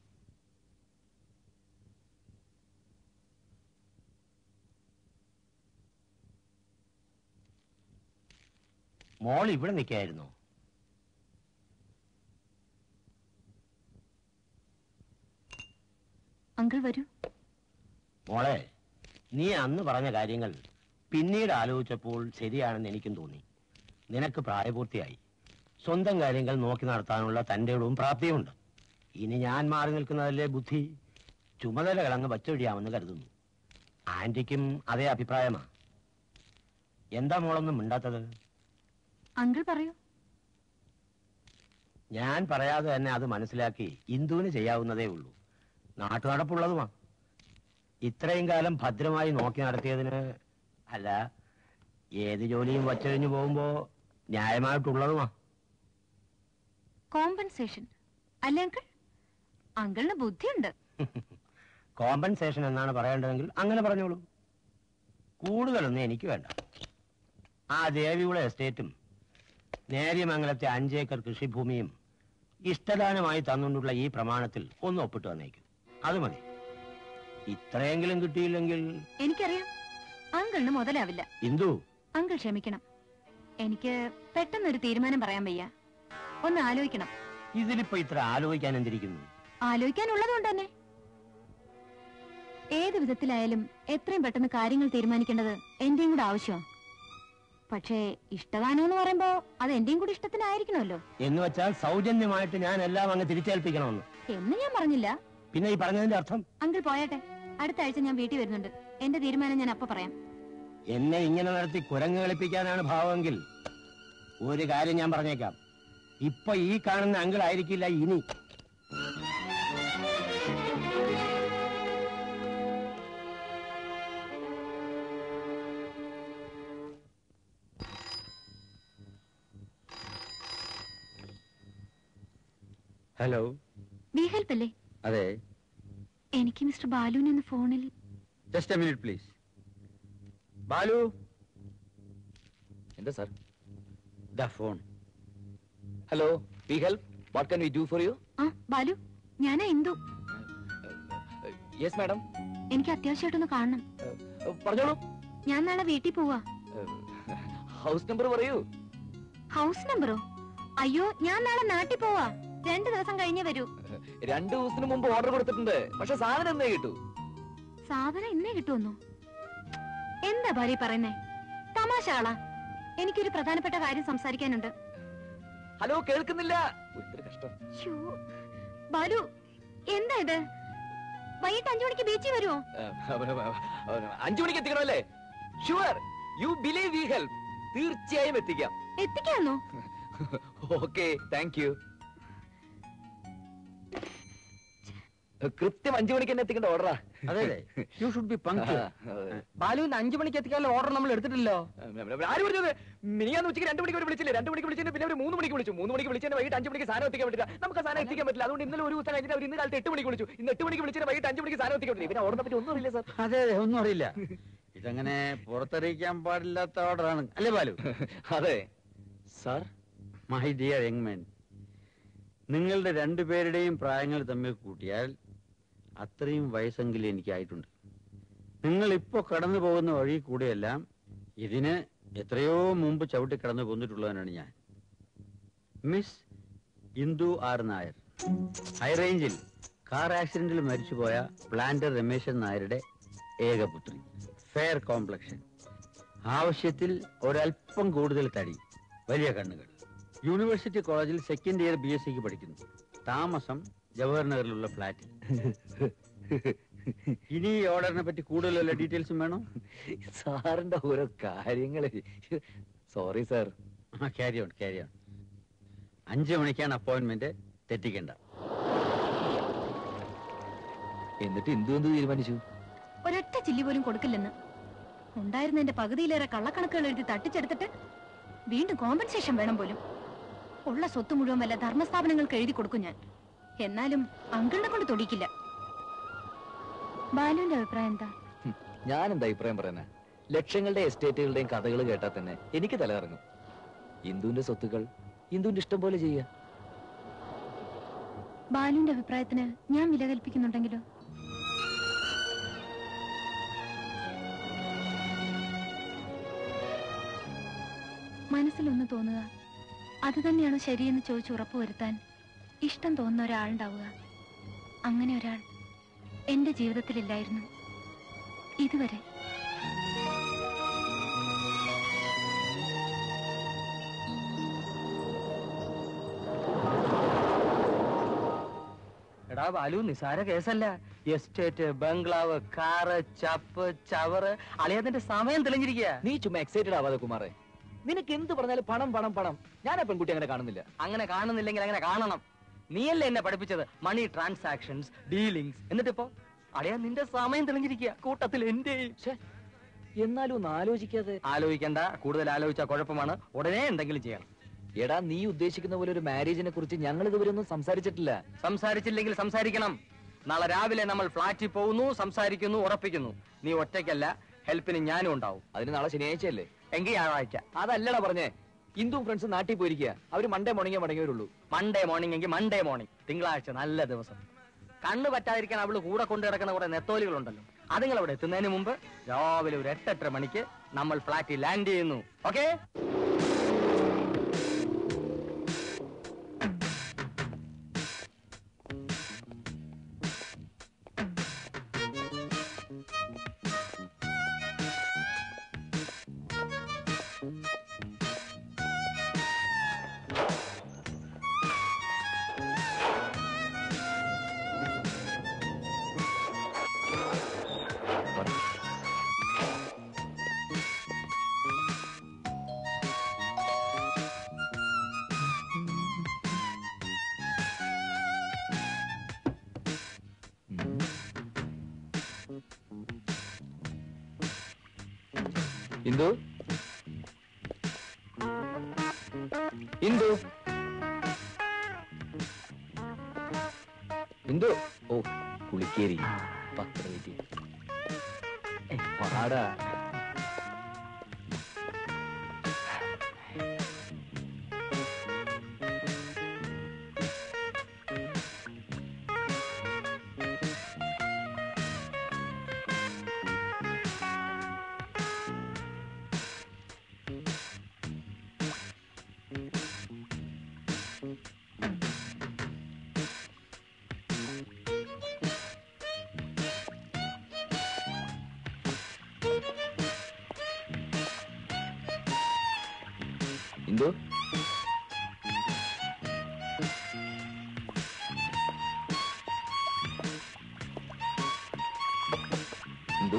മോൾ ഇവിടെ നിൽക്കായിരുന്നു അങ്കിൾ വരൂ മോളെ നീ അന്ന് പറഞ്ഞ കാര്യങ്ങൾ പിന്നീട് ആലോചിച്ചപ്പോൾ ശരിയാണെന്ന് എനിക്കും തോന്നി നിനക്ക് പ്രായപൂർത്തിയായി സ്വന്തം കാര്യങ്ങൾ നോക്കി നടത്താനുള്ള തൻ്റെ ഇടവും പ്രാപ്തിയുമുണ്ട് ഇനി ഞാൻ മാറി നിൽക്കുന്നതല്ലേ ബുദ്ധി ചുമതലകൾ അങ്ങ് വച്ചൊഴിയാമെന്ന് കരുതുന്നു ആന്റിക്കും അതേ അഭിപ്രായമാ എന്താ മോളൊന്നും മിണ്ടാത്തത് അങ്കിൾ പറയൂ ഞാൻ പറയാതെ തന്നെ അത് മനസ്സിലാക്കി ഇന്ദുവിന് ചെയ്യാവുന്നതേ ഉള്ളൂ നാട്ടു നടപ്പുള്ളതുമാ ഇത്രയും കാലം ഭദ്രമായി നോക്കി നടത്തിയതിന് അല്ല ഏത് ജോലിയും വച്ചഴിഞ്ഞു പോകുമ്പോ ന്യായമായിട്ടുള്ളതുമാ കോമ്പൻസേഷൻ അല്ലേ അങ്കിൾ അങ്കിളിന് ബുദ്ധിയുണ്ട് കോമ്പൻസേഷൻ എന്നാണ് പറയേണ്ടതെങ്കിൽ അങ്ങനെ പറഞ്ഞോളൂ കൂടുതലൊന്നും എനിക്ക് വേണ്ട ആ ദേവികുള എസ്റ്റേറ്റും നേര്യമംഗലത്തെ അഞ്ചേക്കർ കൃഷിഭൂമിയും ഇഷ്ടദാനമായി തന്നുകൊണ്ടുള്ള ഈ പ്രമാണത്തിൽ ഒന്ന് ഒപ്പിട്ട് വന്നേക്കും അത് മതി ഇത്രയെങ്കിലും കിട്ടിയില്ലെങ്കിൽ എനിക്കറിയാം അങ്കിളിന് മുതലാവില്ല ഇന്ദു അങ്കിൾ ക്ഷമിക്കണം എനിക്ക് പെട്ടെന്നൊരു തീരുമാനം പറയാൻ വയ്യ ഒന്ന് ആലോചിക്കണം ഇതിലിപ്പോ ഇത്ര ആലോചിക്കാൻ എന്തിരിക്കുന്നു ആലോചിക്കാനുള്ളതുകൊണ്ട് തന്നെ ഏത് വിധത്തിലായാലും എത്രയും പെട്ടെന്ന് കാര്യങ്ങൾ തീരുമാനിക്കേണ്ടത് എന്റെയും കൂടെ ആവശ്യമാണ് പക്ഷേ ഇഷ്ടദാനം എന്ന് പറയുമ്പോ അത് എന്റെയും കൂടി ഇഷ്ടത്തിനായിരിക്കണമല്ലോ എന്ന് വെച്ചാൽ സൗജന്യമായിട്ട് ഞാൻ എല്ലാം അങ്ങ് തിരിച്ചേൽപ്പിക്കണമെന്ന് എന്ന് ഞാൻ പറഞ്ഞില്ല പിന്നെ ഈ പറഞ്ഞതിന്റെ അർത്ഥം അങ്കിൾ പോയാട്ടെ അടുത്ത ആഴ്ച ഞാൻ വീട്ടിൽ വരുന്നുണ്ട് എന്റെ തീരുമാനം ഞാൻ അപ്പൊ പറയാം എന്നെ ഇങ്ങനെ നടത്തി കുരങ്ങ് കളിപ്പിക്കാനാണ് ഭാവമെങ്കിൽ ഒരു കാര്യം ഞാൻ പറഞ്ഞേക്കാം ഇപ്പൊ ഈ കാണുന്ന അങ്കിൾ ആയിരിക്കില്ല ഇനി ഹലോ വി ഹെൽപ്പ് അല്ലേ അതെ എനിക്ക് മിസ്റ്റർ ബാലുവിനെ ഒന്ന് ഫോണിൽ just a minute please Balu എന്താ sir the phone hello we help what can we do for you ആ ബാലു ഞാനാ ഇന്ദു യെസ് മാഡം എനിക്ക് അത്യാവശ്യമായിട്ടൊന്ന് കാണണം പറഞ്ഞോളൂ ഞാൻ നാളെ വീട്ടിൽ പോവാ ഹൗസ് നമ്പർ പറയൂ ഹൗസ് നമ്പറോ അയ്യോ ഞാൻ നാളെ നാട്ടിൽ പോവാ രണ്ടു ദിവസം കഴിഞ്ഞേ വരൂ രണ്ടു ദിവസത്തിന് മുമ്പ് ഓർഡർ കൊടുത്തിട്ടുണ്ട് പക്ഷെ സാധനം എന്നേ കിട്ടൂ സാധനം ഇന്നേ കിട്ടുമെന്നോ എന്താ ഭാര്യ പറയുന്നേ തമാശകളാ എനിക്കൊരു പ്രധാനപ്പെട്ട കാര്യം സംസാരിക്കാനുണ്ട് ഹലോ കേൾക്കുന്നില്ല ഇത്ര കഷ്ടം ശ്ശോ. ബാലു എന്താ ഇത് വൈകിട്ട് അഞ്ചു മണിക്ക് ബീച്ചിൽ വരുമോ അഞ്ചു മണിക്ക് എത്തിക്കണമല്ലേ sure you believe we help തീർച്ചയായും എത്തിക്കാം എത്തിക്കാന്നോ ഓക്കെ താങ്ക് യു കൃത്യം അഞ്ചു മണിക്ക് തന്നെ എത്തിക്കേണ്ട ഓർഡറാ അതെ യു ഷുഡ് ബി ബാലുവിന് അഞ്ചു മണിക്ക് എത്തിക്കാനുള്ള ഓർഡർ നമ്മൾ എടുത്തിട്ടില്ലല്ലോ ആര് പറഞ്ഞത് മിനിയാന്ന് ഉച്ചയ്ക്ക് രണ്ട് മണിക്ക് ഒരു വിളിച്ചില്ലേ രണ്ട് മണിക്ക് വിളിച്ചിട്ട് പിന്നെ ഒരു മൂന്ന് മണിക്ക് വിളിച്ചു മൂന്ന് മണിക്ക് വിളിച്ചിട്ട് വൈകിട്ട് അഞ്ച് മണിക്ക് സാധനം എത്തിക്കാൻ പറ്റില്ല നമുക്ക് ആ സാധനം എത്തിക്കാൻ പറ്റില്ല അതുകൊണ്ട് ഇന്നലെ ഒരു ദിവസം കഴിഞ്ഞിട്ട് അവർ ഇന്ന് കാലത്ത് എട്ട് മണിക്ക് വിളിച്ചു ഇന്ന് എട്ട് മണിക്ക് വിളിച്ചിട്ട് വൈകിട്ട് അഞ്ച് മണിക്ക് സാധനം എത്തിക്കാൻ പറ്റില്ല പിന്നെ ഓർഡറിനെ പറ്റി ഒന്നും അറിയില്ല സാർ അതെ അതെ ഒന്നും അറിയില്ല ഇതങ്ങനെ പുറത്തറിയിക്കാൻ പാടില്ലാത്ത ഓർഡറാണ് അല്ലേ ബാലു അതെ sir my dear young man നിങ്ങളുടെ രണ്ടുപേരുടെയും പ്രായങ്ങൾ തമ്മിൽ കൂട്ടിയാൽ അത്രയും വയസ്സെങ്കിലും എനിക്കായിട്ടുണ്ട് നിങ്ങൾ ഇപ്പോ കടന്നു പോകുന്ന വഴി കൂടെയെല്ലാം ഇതിന് എത്രയോ മുമ്പ് ചവിട്ടി കടന്നു പോന്നിട്ടുള്ളവനാണ് ഞാൻ മിസ് ഇന്ദു ആർ നായർ ഹൈറേഞ്ചിൽ കാർ ആക്സിഡന്റിൽ മരിച്ചുപോയ പ്ലാന്റർ രമേശൻ നായരുടെ ഏകപുത്രി ഫെയർ കോംപ്ലക്ഷൻ ആവശ്യത്തിൽ ഒരല്പം കൂടുതൽ തടി വലിയ കണ്ണുകൾ യൂണിവേഴ്സിറ്റി കോളേജിൽ സെക്കൻഡ് ഇയർ ബി എസ് സിക്ക് പഠിക്കുന്നു താമസം ജവഹർ നഗറിലുള്ള ഫ്ലാറ്റിൽ ഇനി ഈ ഓർഡറിനെ പറ്റി കൂടുതൽ വല്ല ഡീറ്റെയിൽസും വേണോ സാറിന്റെ ഓരോ കാര്യങ്ങള് sorry sir carry on carry on അഞ്ചു മണിക്കാണ് അപ്പോയിന്റ്മെന്റ് തെറ്റിക്കേണ്ട എന്നിട്ട് എന്തു എന്ത് തീരുമാനിച്ചു ഒരൊറ്റ ചില്ലി പോലും കൊടുക്കില്ലെന്ന് ഉണ്ടായിരുന്നതിന്റെ പകുതിയിലേറെ കള്ളക്കണക്കുകൾ എഴുതി തട്ടിച്ചെടുത്തിട്ട് വീണ്ടും കോമ്പൻസേഷൻ വേണം പോലും ഉള്ള സ്വത്ത് മുഴുവൻ വല്ല ധർമ്മസ്ഥാപനങ്ങൾക്ക് എഴുതി കൊടുക്കും ഞാൻ എന്നാലും അങ്കിളിനെ കൊണ്ട് തൊടിക്കില്ല ബാലുവിന്റെ അഭിപ്രായം എന്താ ഞാൻ എന്താ അഭിപ്രായം പറയുന്നത് ലക്ഷങ്ങളുടെ എസ്റ്റേറ്റുകളുടെയും കഥകൾ കേട്ടാൽ തന്നെ എനിക്ക് തലകറങ്ങും ഇന്ദുവിന്റെ സ്വത്തുക്കൾ ഇന്ദുവിന്റെ ഇഷ്ടം പോലെ ചെയ്യുക ബാലുവിന്റെ അഭിപ്രായത്തിന് ഞാൻ വില കൽപ്പിക്കുന്നുണ്ടെങ്കിലോ മനസ്സിലൊന്ന് തോന്നുക അത് തന്നെയാണോ ശരിയെന്ന് ചോദിച്ച് ഉറപ്പുവരുത്താൻ ഇഷ്ടം തോന്നുന്ന ഒരാളുണ്ടാവുക അങ്ങനെ ഒരാൾ എന്റെ ജീവിതത്തിലില്ലായിരുന്നു ഇതുവരെ എടാ ബാലു നിസാര കേസല്ല എസ്റ്റേറ്റ് ബംഗ്ലാവ് കാറ് ചപ്പ് ചവറ് അളിയതിന്റെ സമയം തെളിഞ്ഞിരിക്കുക നീ ചുമ്മാ എക്സൈറ്റഡ് ആവാതെ കുമാറെ നിനക്ക് എന്ത് പറഞ്ഞാലും പണം പണം പണം ഞാൻ ആ പെൺകുട്ടി അങ്ങനെ കാണുന്നില്ല അങ്ങനെ കാണുന്നില്ലെങ്കിൽ അങ്ങനെ കാണണം നീയല്ലേ എന്നെ പഠിപ്പിച്ചത് മണി ട്രാൻസാക്ഷൻസ് ഡീലിങ്സ് എന്നിട്ടിപ്പോ അളിയ നിന്റെ സമയം തെളിഞ്ഞിരിക്കുക കൂട്ടത്തിൽ എന്റെ എന്നാലും ഒന്ന് ആലോചിക്കാതെ ആലോചിക്കണ്ട കൂടുതൽ ആലോചിച്ച കുഴപ്പമാണ് ഉടനെ എന്തെങ്കിലും ചെയ്യണം എടാ നീ ഉദ്ദേശിക്കുന്ന പോലെ ഒരു മാരേജിനെ കുറിച്ച് ഞങ്ങൾ ഇതുവരെ ഒന്നും സംസാരിച്ചിട്ടില്ല സംസാരിച്ചില്ലെങ്കിൽ സംസാരിക്കണം നാളെ രാവിലെ നമ്മൾ ഫ്ലാറ്റിൽ പോകുന്നു സംസാരിക്കുന്നു ഉറപ്പിക്കുന്നു നീ ഒറ്റയ്ക്കല്ല ഹെൽപ്പിന് ഞാനും ഉണ്ടാവും അതിന് നാളെ ശനിയാഴ്ചയല്ലേ എങ്കിൽ ഞായറാഴ്ച അതല്ലടാ പറഞ്ഞേ ഇന്ദു ഫ്രണ്ട്സ് നാട്ടിൽ പോയിരിക്കുക അവര് മൺഡേ മോർണിംഗേ മടങ്ങിയവരുള്ളൂ മൺഡേ മോർണിംഗ് എങ്കിൽ മൺഡേ മോർണിംഗ് തിങ്കളാഴ്ച നല്ല ദിവസം കണ്ണു പറ്റാതിരിക്കാൻ അവള് കൂടെ കൊണ്ടു കിടക്കുന്ന കുറെ നെത്തോലികളുണ്ടല്ലോ അതുങ്ങൾ അവിടെ എത്തുന്നതിന് മുമ്പ് രാവിലെ ഒരു എട്ടെട്ടര മണിക്ക് നമ്മൾ ഫ്ലാറ്റിൽ ലാൻഡ് ചെയ്യുന്നു ഓക്കെ ഇന്ദു ഇന്ദു ഇന്ദു ഓ കുളിക്കേരി പത്ര വെയിറ്റ് പാടാ ഇന്ദു ഇന്ദു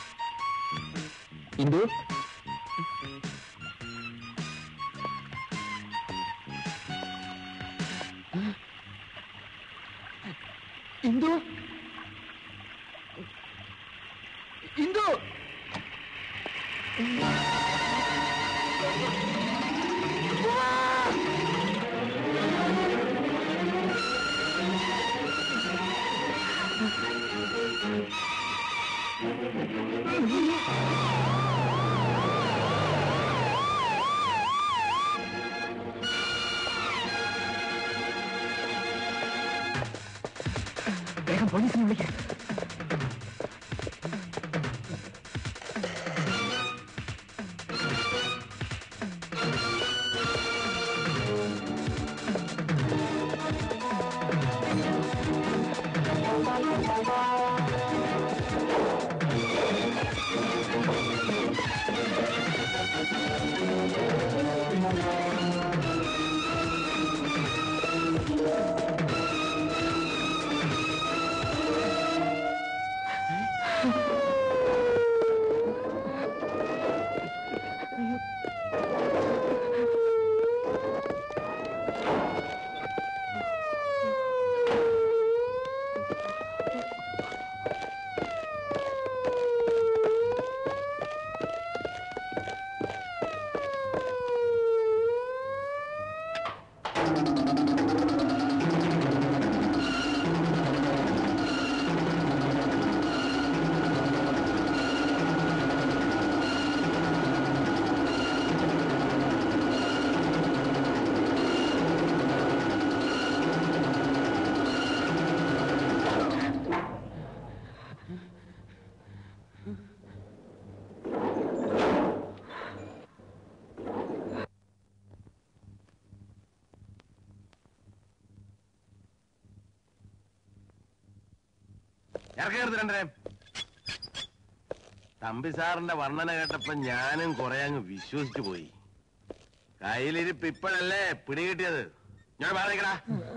ഇന്ദു ഇന്ദു ഇന്ദു വേഗം പോലീസിനെ വിളിക്കാം ഇറക്കരുത് രണ്ടരെ തമ്പി സാറിന്റെ വർണ്ണന കേട്ടപ്പോ ഞാനും കുറെ അങ്ങ് വിശ്വസിച്ചു പോയി കയ്യിലിരിപ്പ് ഇപ്പോഴല്ലേ പിടികിട്ടിയത് ഞാൻ പറഞ്ഞിക്കടാ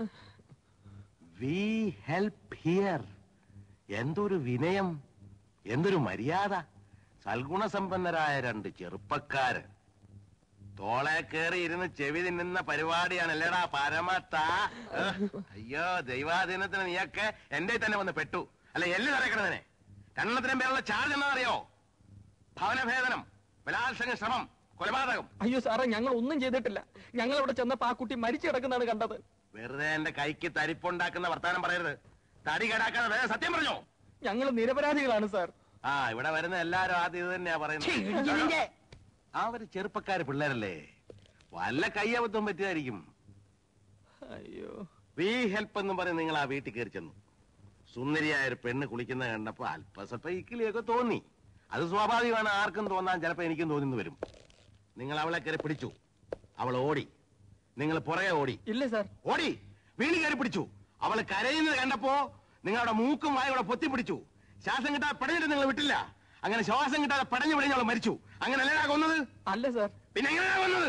വി ഹെൽപ്പ് ഹിയർ എന്തൊരു വിനയം എന്തൊരു മര്യാദ സൽഗുണസമ്പന്നരായ രണ്ട് ചെറുപ്പക്കാര് തോളെ കയറി ഇരുന്ന് ചെവി തിന്നുന്ന പരിപാടിയാണ് അല്ലേടാ പരമത്ത അയ്യോ ദൈവാധീനത്തിന് നീയൊക്കെ എന്റെ തന്നെ വന്ന് പെട്ടു അല്ല എല്ല് തറയ്ക്കണതിനെ രണ്ടെണ്ണത്തിനും പേരുള്ള ചാർജ് എന്താണെന്നറിയോ ഭവനഭേദനം ബലാത്സംഗ ശ്രമം കൊലപാതകം അയ്യോ സാറേ ഞങ്ങൾ ഒന്നും ചെയ്തിട്ടില്ല ഞങ്ങൾ ഇവിടെ ചെന്നപ്പോ ആ കുട്ടി മരിച്ചു കിടക്കുന്നതാണ് കണ്ടത് വെറുതെ എന്റെ കൈക്ക് തരിപ്പുണ്ടാക്കുന്ന വർത്താനം പറയരുത് തടി കേടാക്കാതെ വേഗം സത്യം പറഞ്ഞോ ഞങ്ങൾ നിരപരാധികളാണ് സാർ ആ ഇവിടെ വരുന്ന എല്ലാരും ആദ്യം ഇത് തന്നെയാ പറയുന്നത് അവര് ചെറുപ്പക്കാര് പിള്ളേരല്ലേ വല്ല കയ്യബദ്ധം പറ്റിയതായിരിക്കും അയ്യോ വി ഹെൽപ്പ് എന്നും പറഞ്ഞ് നിങ്ങൾ ആ വീട്ടിൽ കയറി ചെന്നു സുന്ദരിയായ ഒരു പെണ്ണ് കുളിക്കുന്ന കണ്ടപ്പോ അല്പസ്വല്പ ഇക്കിളിയൊക്കെ തോന്നി അത് സ്വാഭാവികമാണ് ആർക്കും തോന്നാൻ ചിലപ്പോ എനിക്കും തോന്നുന്നു വരും നിങ്ങൾ അവളെ കയറി പിടിച്ചു അവൾ ഓടി നിങ്ങൾ പുറകെ ഓടി ഇല്ല സാർ ഓടി വീണ് കയറി പിടിച്ചു അവൾ കരയുന്നത് കണ്ടപ്പോ നിങ്ങളുടെ മൂക്കും വായോടെ പൊത്തി പിടിച്ചു ശ്വാസം കിട്ടാതെ പടഞ്ഞിട്ട് നിങ്ങൾ വിട്ടില്ല അങ്ങനെ ശ്വാസം കിട്ടാതെ പടഞ്ഞു പിടിഞ്ഞ് അവൾ മരിച്ചു അങ്ങനെ അല്ലേടാ കൊന്നത് അല്ല സാർ പിന്നെ എങ്ങനെയാ കൊന്നത്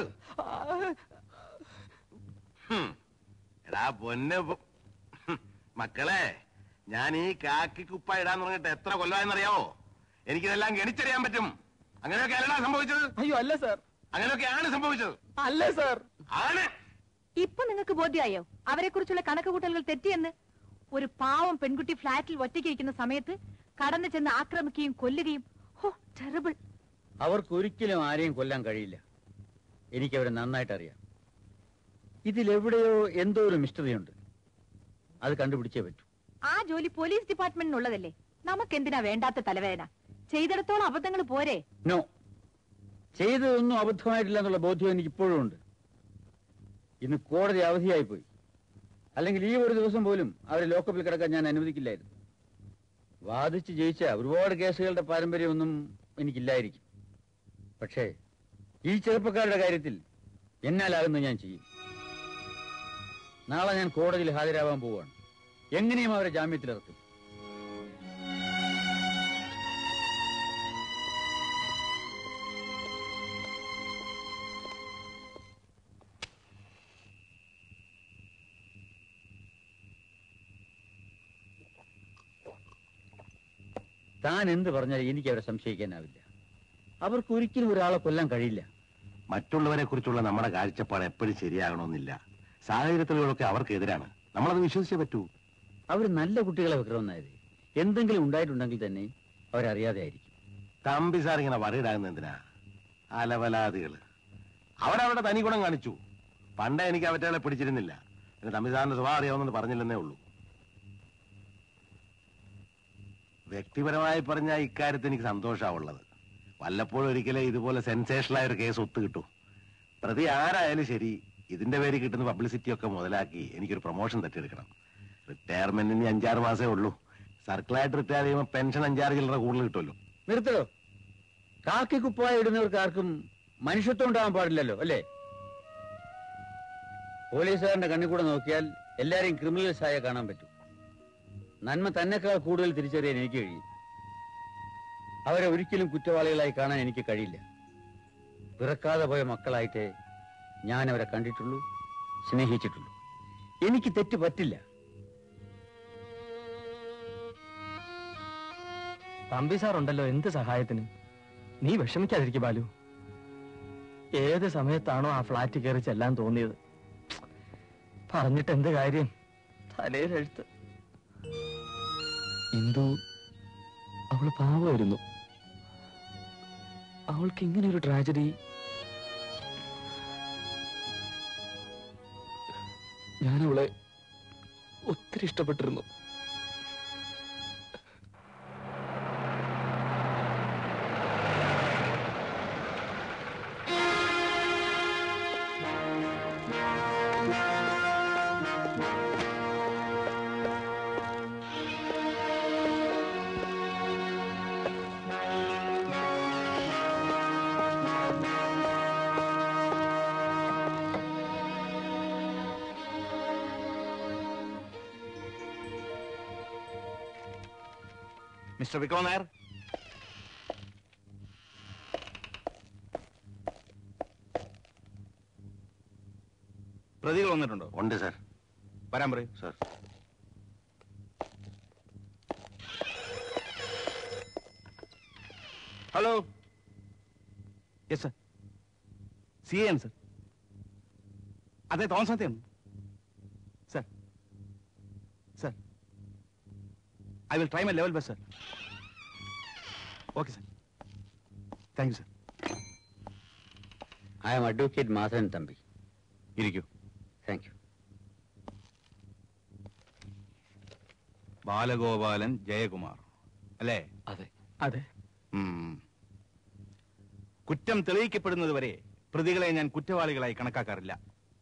ഹും. എടാ പൊന്ന് പൊ- ഹും. മക്കളെ ഞാൻ ഈ കാക്കി കുപ്പ ഇടാൻ തുടങ്ങിയിട്ട് എത്ര കൊല്ലമായെന്നറിയാവോ എനിക്കിതെല്ലാം ഗണിച്ചറിയാൻ പറ്റും അങ്ങനെയൊക്കെ അല്ലടാ സംഭവിച്ചത് അയ്യോ അല്ല സാർ അങ്ങനെയൊക്കെയാണ് സംഭവിച്ചത് അല്ല സാർ ആണ് ഇപ്പൊ നിങ്ങൾക്ക് ബോധ്യമായോ അവരെ കുറിച്ചുള്ള കണക്കുകൂട്ടലുകൾ തെറ്റിയെന്ന് ഒരു പാവം പെൺകുട്ടി ഫ്ലാറ്റിൽ ഒറ്റയ്ക്കിരിക്കുന്ന സമയത്ത് കടന്നു ചെന്ന് ആക്രമിക്കുകയും കൊല്ലുകയും ഹോ ടെറിബിൾ അവർക്ക് ഒരിക്കലും ആരെയും കൊല്ലാൻ കഴിയില്ല എനിക്കവരെ നന്നായിട്ട് അറിയാം ഇതിലെവിടെയോ എന്തോ ഒരു മിസ്റ്ററിയുണ്ട് അത് കണ്ടുപിടിച്ചേ പറ്റൂ ആ ജോലി പോലീസ് ഡിപ്പാർട്ട്മെന്റിനുള്ളതല്ലേ നമുക്കെന്തിനാ വേണ്ടാത്ത തലവേദന ചെയ്തിടത്തോളം അബദ്ധങ്ങൾ പോരെ നോ ചെയ്തതൊന്നും അബദ്ധമായിട്ടില്ല എന്നുള്ള ബോധ്യം എനിക്ക് ഇപ്പോഴും ഉണ്ട് ഇന്ന് കോടതി അവധിയായി പോയി അല്ലെങ്കിൽ ഈ ഒരു ദിവസം പോലും അവരെ ലോക്കപ്പിൽ കിടക്കാൻ ഞാൻ അനുവദിക്കില്ലായിരുന്നു വാദിച്ച് ജയിച്ച ഒരുപാട് കേസുകളുടെ പാരമ്പര്യമൊന്നും എനിക്കില്ലായിരിക്കും പക്ഷേ ഈ ചെറുപ്പക്കാരുടെ കാര്യത്തിൽ എന്നാലാകുന്നത് ഞാൻ ചെയ്യും നാളെ ഞാൻ കോടതിയിൽ ഹാജരാവാൻ പോവുകയാണ് എങ്ങനെയും അവരെ ജാമ്യത്തിലിറക്കും താൻ എന്ത് പറഞ്ഞാൽ എനിക്ക് അവരെ സംശയിക്കാനാവില്ല അവർക്ക് ഒരിക്കലും ഒരാളെ കൊല്ലാൻ കഴിയില്ല മറ്റുള്ളവരെ കുറിച്ചുള്ള നമ്മുടെ കാഴ്ചപ്പാട് എപ്പോഴും ശരിയാകണമെന്നില്ല സാഹചര്യത്തിലൂടെയൊക്കെ അവർക്ക് എതിരാണ് നമ്മളത് വിശ്വസിച്ചേ പറ്റൂ അവർ നല്ല കുട്ടികളെ വിക്രമം നായരെ എന്തെങ്കിലും ഉണ്ടായിട്ടുണ്ടെങ്കിൽ തന്നെ അവരറിയാതെ ആയിരിക്കും തമ്പി സാർ ഇങ്ങനെ വറിയിടാകുന്ന എന്തിനാ അലവലാദികള് അവരവരുടെ തനി ഗുണം കാണിച്ചു പണ്ടേ എനിക്ക് അവറ്റകളെ പിടിച്ചിരുന്നില്ല പിന്നെ തമ്പി സാറിന്റെ സ്വഭാവം അറിയാവുന്നത് പറഞ്ഞില്ലെന്നേ ഉള്ളൂ വ്യക്തിപരമായി പറഞ്ഞ ഇക്കാര്യത്തിൽ എനിക്ക് സന്തോഷമാവുള്ളത് വല്ലപ്പോഴും ഒരിക്കലേ ഇതുപോലെ സെൻസേഷണലായ ഒരു കേസ് ഒത്തു കിട്ടൂ പ്രതി ആരായാലും ശരി ഇതിന്റെ പേര് കിട്ടുന്ന പബ്ലിസിറ്റി ഒക്കെ മുതലാക്കി എനിക്കൊരു പ്രൊമോഷൻ തട്ടിയെടുക്കണം റിട്ടയർമെന്റിന് ഇനി അഞ്ചാറ് മാസേ ഉള്ളൂ സർക്കിളായിട്ട് റിട്ടയർ ചെയ്യുമ്പോൾ പെൻഷൻ അഞ്ചാറ് ചില്ലറ കൂടുതൽ കിട്ടുമല്ലോ നിർത്തലോ കാക്കി കുപ്പായ ഇടുന്നവർക്ക് ആർക്കും മനുഷ്യത്വം ഉണ്ടാവാൻ പാടില്ലല്ലോ അല്ലേ പോലീസുകാരന്റെ കണ്ണിൽ കൂടെ നോക്കിയാൽ എല്ലാരെയും ക്രിമിനൽസ് ആയ കാണാൻ പറ്റും നന്മ തന്നെക്കാൾ കൂടുതൽ തിരിച്ചറിയാൻ എനിക്ക് കഴിയും അവരെ ഒരിക്കലും കുറ്റവാളികളായി കാണാൻ എനിക്ക് കഴിയില്ല പിറക്കാതെ പോയ മക്കളായിട്ടേ ഞാൻ അവരെ കണ്ടിട്ടുള്ളൂ സ്നേഹിച്ചിട്ടുള്ളൂ എനിക്ക് തെറ്റ് പറ്റില്ല തമ്പി സാർ ഉണ്ടല്ലോ എന്ത് സഹായത്തിന് നീ വിഷമിക്കാതിരിക്കും ബാലു ഏത് സമയത്താണോ ആ ഫ്ലാറ്റ് കയറി ചെല്ലാൻ തോന്നിയത് പറഞ്ഞിട്ട് എന്ത് കാര്യം തലയിലെഴുത്ത് എന്തോ അവള് പാവമായിരുന്നു അവൾക്ക് ഇങ്ങനെ ഒരു ട്രാജഡി ഞാൻ അവളെ ഒത്തിരി ഇഷ്ടപ്പെട്ടിരുന്നു മിസ്റ്റർ വിക്രം നായർ പ്രതികൾ വന്നിട്ടുണ്ടോ ഉണ്ട് സാർ വരാൻ പറയൂ sir hello yes sir C A ആണ് സർ അതെ തോമസ് സത്യാണ് sir sir I will try my level best sir okay sir thank you sir I am advocate Madhavan Thampi ഇരിക്കൂ താങ്ക് യു ബാലഗോപാലൻ ജയകുമാർ അല്ലേ അതെ അതെ കുറ്റം തെളിയിക്കപ്പെടുന്നത് വരെ പ്രതികളെ ഞാൻ കുറ്റവാളികളായി കണക്കാക്കാറില്ല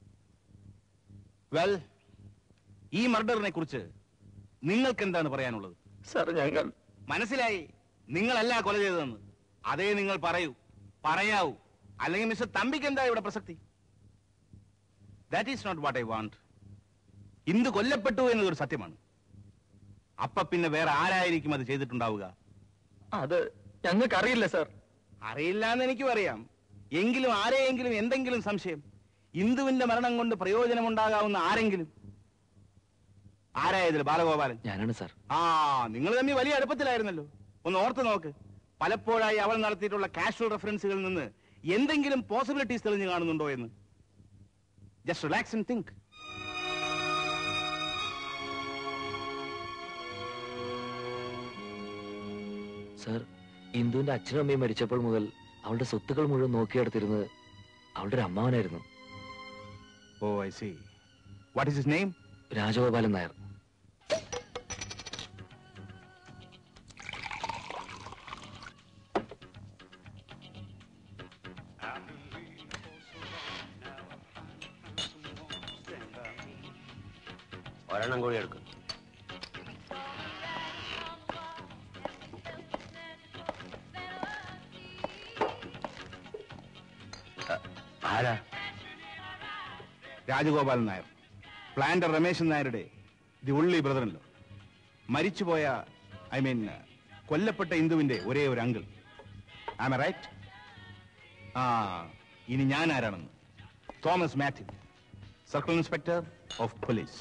വെൽ ഈ മർഡറിനെ കുറിച്ച് നിങ്ങൾക്ക് എന്താണ് പറയാനുള്ളത് സാർ ഞങ്ങൾ മനസ്സിലായി നിങ്ങളല്ല കൊല ചെയ്തതെന്ന് അതേ നിങ്ങൾ പറയൂ പറയാവൂ അല്ലെങ്കിൽ മിസ്റ്റർ തമ്പിക്ക് എന്താ ഇവിടെ പ്രസക്തി that is not what I want ഇന്ത് കൊല്ലപ്പെട്ടു എന്നതൊരു സത്യമാണ് അപ്പ പിന്നെ വേറെ ആരായിരിക്കും അത് ചെയ്തിട്ടുണ്ടാവുക അത് ഞങ്ങൾക്ക് അറിയില്ല സാർ അറിയില്ല എന്ന് എനിക്കും അറിയാം എങ്കിലും ആരെയെങ്കിലും എന്തെങ്കിലും സംശയം ഇന്ദുവിന്റെ മരണം കൊണ്ട് പ്രയോജനമുണ്ടാകാവുന്ന ആരെങ്കിലും ആരായതിൽ ബാലഗോപാലൻ ഞാനാണ് സാർ ആ നിങ്ങൾ തമ്മിൽ വലിയ അടുപ്പത്തിലായിരുന്നല്ലോ ഒന്ന് ഓർത്ത് നോക്ക് പലപ്പോഴായി അവൾ നടത്തിയിട്ടുള്ള കാഷ്വൽ റെഫറൻസുകളിൽ നിന്ന് എന്തെങ്കിലും പോസിബിലിറ്റീസ് തെളിഞ്ഞു കാണുന്നുണ്ടോ എന്ന് just relax and think sir ഇന്ദുവിന്റെ അച്ഛനും അമ്മയും മരിച്ചപ്പോൾ മുതൽ അവളുടെ സ്വത്തുക്കൾ മുഴുവൻ നോക്കിയെടുത്തിരുന്നത് അവളുടെ ഒരു അമ്മാവനായിരുന്നു oh I see what is his name Rajagopalan Nair ഒരെണ്ണം കൂടി എടുക്കും ആരാ രാജഗോപാലൻ നായർ പ്ലാന്റർ രമേശൻ നായരുടെ ദി ഉള്ളി ബ്രദറിലോ മരിച്ചുപോയ ഐ മീൻ കൊല്ലപ്പെട്ട ഇന്ദുവിന്റെ ഒരേ ഒരു അങ്കിൾ ആം റൈറ്റ് ആ ഇനി ഞാൻ ആരാണെന്ന് Thomas Mathew circle inspector of police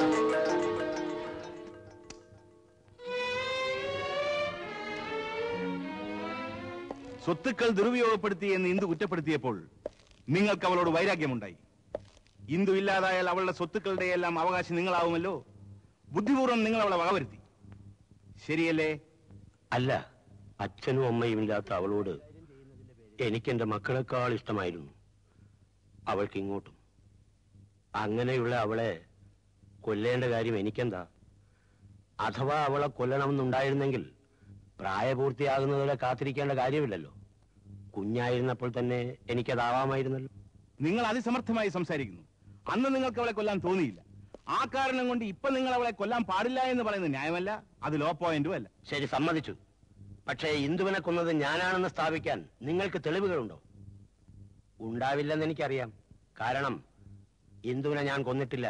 സ്വത്തുക്കൾ ദുരുപയോഗപ്പെടുത്തി എന്ന് ഇന്ദു കുറ്റപ്പെടുത്തിയപ്പോൾ നിങ്ങൾക്ക് അവളോട് വൈരാഗ്യമുണ്ടായി ഇന്ദു ഇല്ലാതായാൽ അവളുടെ സ്വത്തുക്കളുടെ എല്ലാം അവകാശം നിങ്ങളാവുമല്ലോ ബുദ്ധിപൂർവ്വം നിങ്ങൾ അവളെ വകവരുത്തി ശരിയല്ലേ അല്ല അച്ഛനും അമ്മയും ഇല്ലാത്ത അവളോട് എനിക്ക് എന്റെ മക്കളെക്കാൾ ഇഷ്ടമായിരുന്നു അവൾക്ക് ഇങ്ങോട്ടും അങ്ങനെയുള്ള അവളെ കൊല്ലേണ്ട കാര്യം എനിക്കെന്താ അഥവാ അവളെ കൊല്ലണമെന്നുണ്ടായിരുന്നെങ്കിൽ പ്രായപൂർത്തിയാകുന്നതുവരെ കാത്തിരിക്കേണ്ട കാര്യമില്ലല്ലോ കുഞ്ഞായിരുന്നപ്പോൾ തന്നെ എനിക്കതാവാമായിരുന്നല്ലോ നിങ്ങൾ അതിസമർത്ഥമായി സംസാരിക്കുന്നു അന്ന് നിങ്ങൾക്ക് അവളെ കൊല്ലാൻ തോന്നിയില്ല ആ കാരണം കൊണ്ട് ഇപ്പൊ നിങ്ങൾ അവളെ കൊല്ലാൻ പാടില്ല എന്ന് പറയുന്നത് ന്യായമല്ല അത് ലോ പോയിന്റും അല്ല ശരി സമ്മതിച്ചു പക്ഷേ ഇന്ദുവിനെ കൊന്നത് ഞാനാണെന്ന് സ്ഥാപിക്കാൻ നിങ്ങൾക്ക് തെളിവുകളുണ്ടോ ഉണ്ടാവില്ലെന്ന് എനിക്കറിയാം കാരണം ഇന്ദുവിനെ ഞാൻ കൊന്നിട്ടില്ല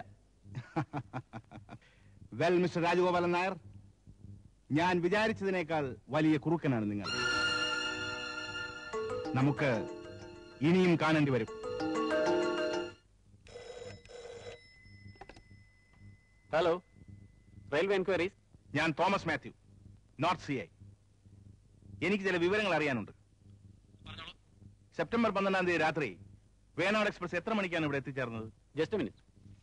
വെൽ മിസ്റ്റർ രാജഗോപാലൻ നായർ ഞാൻ വിചാരിച്ചതിനേക്കാൾ വലിയ കുറുക്കനാണ് നിങ്ങൾ നമുക്ക് ഇനിയും കാണേണ്ടി വരും ഹലോ റെയിൽവേ എൻക്വയറീസ് ഞാൻ Thomas Mathew north C I എനിക്ക് ചില വിവരങ്ങൾ അറിയാനുണ്ട് സെപ്റ്റംബർ പന്ത്രണ്ടാം തീയതി രാത്രി വേണാട് എക്സ്പ്രസ് എത്ര മണിക്കാണ് ഇവിടെ എത്തിച്ചേർന്നത് ജസ്റ്റ് മിനിറ്റ്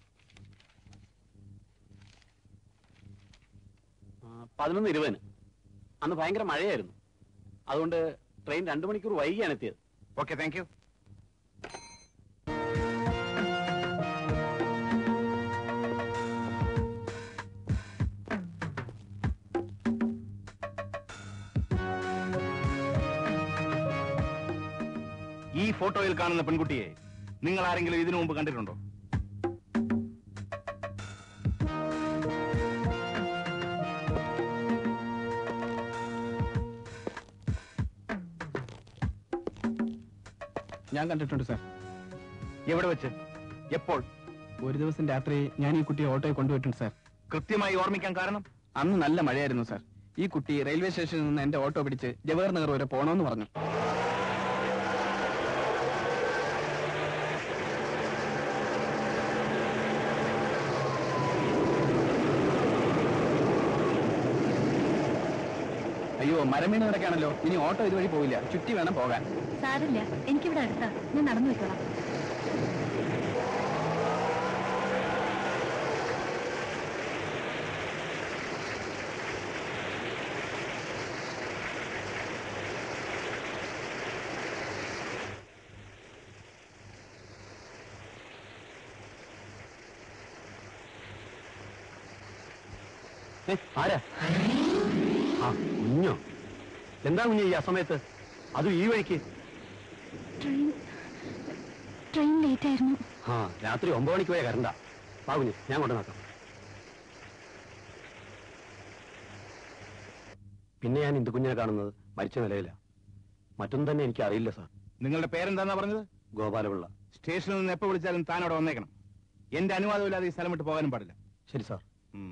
പതിനൊന്ന് ഇരുപതിന് അന്ന് ഭയങ്കര മഴയായിരുന്നു അതുകൊണ്ട് ട്രെയിൻ രണ്ടു മണിക്കൂർ വൈകിയാണ് എത്തിയത് ഓക്കെ താങ്ക് യു ഈ ഫോട്ടോയിൽ കാണുന്ന പെൺകുട്ടിയെ നിങ്ങൾ ആരെങ്കിലും ഇതിനു മുമ്പ് കണ്ടിട്ടുണ്ടോ ഞാൻ കണ്ടിട്ടുണ്ട് സാർ എവിടെ വെച്ച് എപ്പോൾ ഒരു ദിവസം രാത്രി ഞാൻ ഈ കുട്ടിയെ ഓട്ടോയിൽ കൊണ്ടുപോയിട്ടുണ്ട് സാർ കൃത്യമായി ഓർമ്മിക്കാൻ കാരണം അന്ന് നല്ല മഴയായിരുന്നു സാർ ഈ കുട്ടി റെയിൽവേ സ്റ്റേഷനിൽ നിന്ന് എന്റെ ഓട്ടോ പിടിച്ച് ജവഹർ നഗർ വരെ പോണോന്ന് പറഞ്ഞു അയ്യോ മരം വീണ് കിടക്കാണല്ലോ ഇനി ഓട്ടോ ഇതുവഴി പോവില്ല ചുറ്റി വേണം പോകാൻ സാരില്ല എനിക്കിവിടെ അടുത്താ ഞാൻ നടന്നു വെക്കോളാം ആരാ ആ കുഞ്ഞോ എന്താ കുഞ്ഞ് ഈ അസമയത്ത് അതും ഈ വഴിക്ക് ട്രെയിൻ ട്രെയിൻ ലേറ്റ് ആയിരുന്നു ആ രാത്രി ഒമ്പത് മണിക്ക് പോയ കരണ്ട വാ കുഞ്ഞ് ഞാൻ കൊണ്ട് നോക്കാം പിന്നെ ഞാൻ ഇന്ദു കുഞ്ഞിനെ കാണുന്നത് മരിച്ച നിലയില മറ്റൊന്നും തന്നെ എനിക്ക് അറിയില്ല സാർ നിങ്ങളുടെ പേരെന്താന്നാ പറഞ്ഞത് ഗോപാലപിള്ള സ്റ്റേഷനിൽ നിന്ന് എപ്പോ വിളിച്ചാലും താൻ അവിടെ വന്നേക്കണം എന്റെ അനുവാദമില്ലാതെ ഈ സ്ഥലം വിട്ട് പോകാനും പാടില്ല ശരി സാർ ഉം.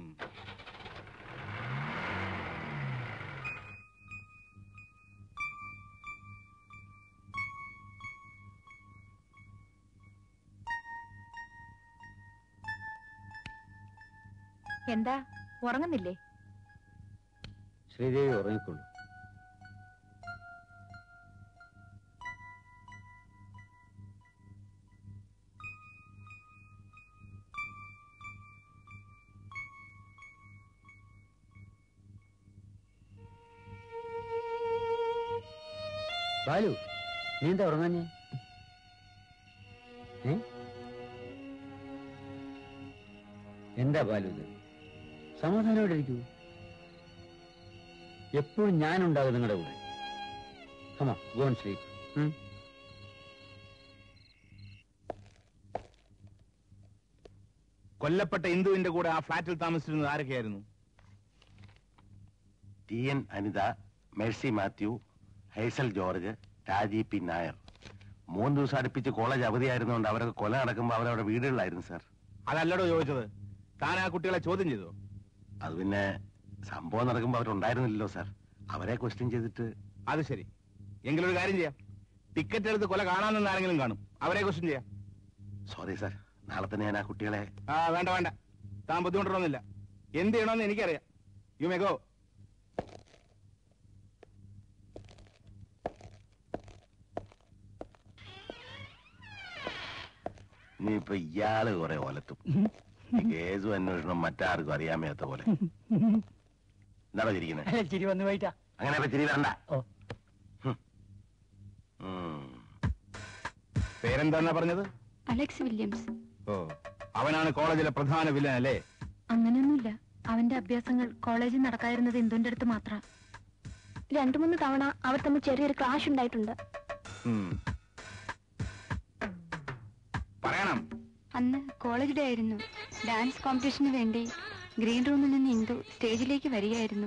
എന്താ ഉറങ്ങുന്നില്ലേ ശ്രീദേവി ഉറങ്ങിക്കൊള്ളു ബാലു നീ എന്താ ഉറങ്ങാഞ്ഞേ ഏ? എന്താ ബാലു ഇത് സമാധാനമായിട്ട് ഇരിക്കൂ എപ്പോഴും ഞാനുണ്ടാകും നിങ്ങളുടെ കൂടെ കമാ ഗോൺ സ്ലീപ്പ് കൊല്ലപ്പെട്ട ഇന്ദുവിന്റെ കൂടെ ആ ഫ്ലാറ്റിൽ താമസിച്ചിരുന്നത് ആരൊക്കെയായിരുന്നു T N Anitha Mercy Mathew Hazel George Raji P Nair മൂന്ന് ദിവസം അടുപ്പിച്ച് കോളേജ് അവധിയായിരുന്നുകൊണ്ട് അവരൊക്കെ കൊല നടക്കുമ്പോൾ അവരവിടെ വീടുകളിലായിരുന്നു സാർ അതല്ലടോ ചോദിച്ചത് താൻ ആ കുട്ടികളെ ചോദ്യം ചെയ്തോ അത് പിന്നെ സംഭവം നടക്കുമ്പോൾ അവരുണ്ടായിരുന്നില്ലല്ലോ സാർ അവരെ ക്വസ്റ്റ്യൻ ചെയ്തിട്ട് അത് ശരി എങ്കിലൊരു കാര്യം ചെയ്യാം ടിക്കറ്റ് എടുത്ത് കൊല കാണാമെന്ന് ആരെങ്കിലും കാണും അവരെ ക്വസ്റ്റ്യൻ ചെയ്യാം സോറി സാർ നാളെ തന്നെ ഞാൻ ആ കുട്ടികളെ ആ വേണ്ട വേണ്ട താൻ ബുദ്ധിമുട്ടണമെന്നില്ല എന്ത് ചെയ്യണമെന്ന് എനിക്കറിയാം യു മേ ഗോ ഇനിയിപ്പോ ഇയാള് കുറെ ഒലത്തും ഈ കേസും അന്വേഷണം മറ്റാർക്കും അറിയാൻ മേത്ത പോലെ എന്താണോ ചിരിക്കുന്നത് അല്ല ചിരി വന്നു പോയിട്ടാ അങ്ങനെ ഇപ്പൊ ചിരി വരണ്ട ഓ. ഹും. ഉം. പേരെന്താന്നാ പറഞ്ഞത് അലക്സ് വില്യംസ് ഓ അവനാണ് കോളേജിലെ പ്രധാന വില്ലൻ അല്ലേ അങ്ങനെയൊന്നുമില്ല അവന്റെ അഭ്യാസങ്ങൾ കോളേജിൽ നടക്കാതിരുന്നത് ഇന്ദുന്റെ അടുത്ത് മാത്രം രണ്ടു മൂന്ന് തവണ അവർ തമ്മിൽ ചെറിയൊരു ക്ലാഷ് ഉണ്ടായിട്ടുണ്ട് ഉം. പറയണം അന്ന് കോളേജ് ഡേ ആയിരുന്നു ഡാൻസ് കോമ്പറ്റീഷന് വേണ്ടി ഗ്രീൻ റൂമിൽ നിന്ന് ഇന്ദു സ്റ്റേജിലേക്ക് വരികയായിരുന്നു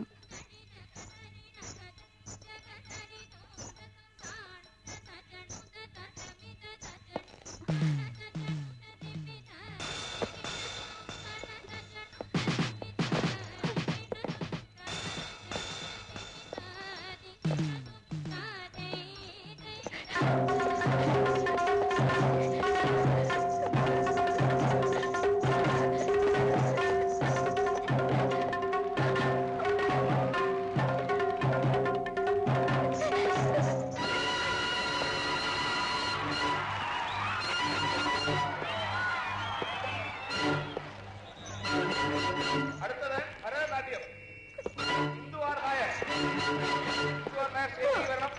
അടുത്തത് ഭരതനാട്യം ഹിന്ദു ആർ നായർ ഹിന്ദു ആർ നായർ സ്റ്റേജിൽ വരണം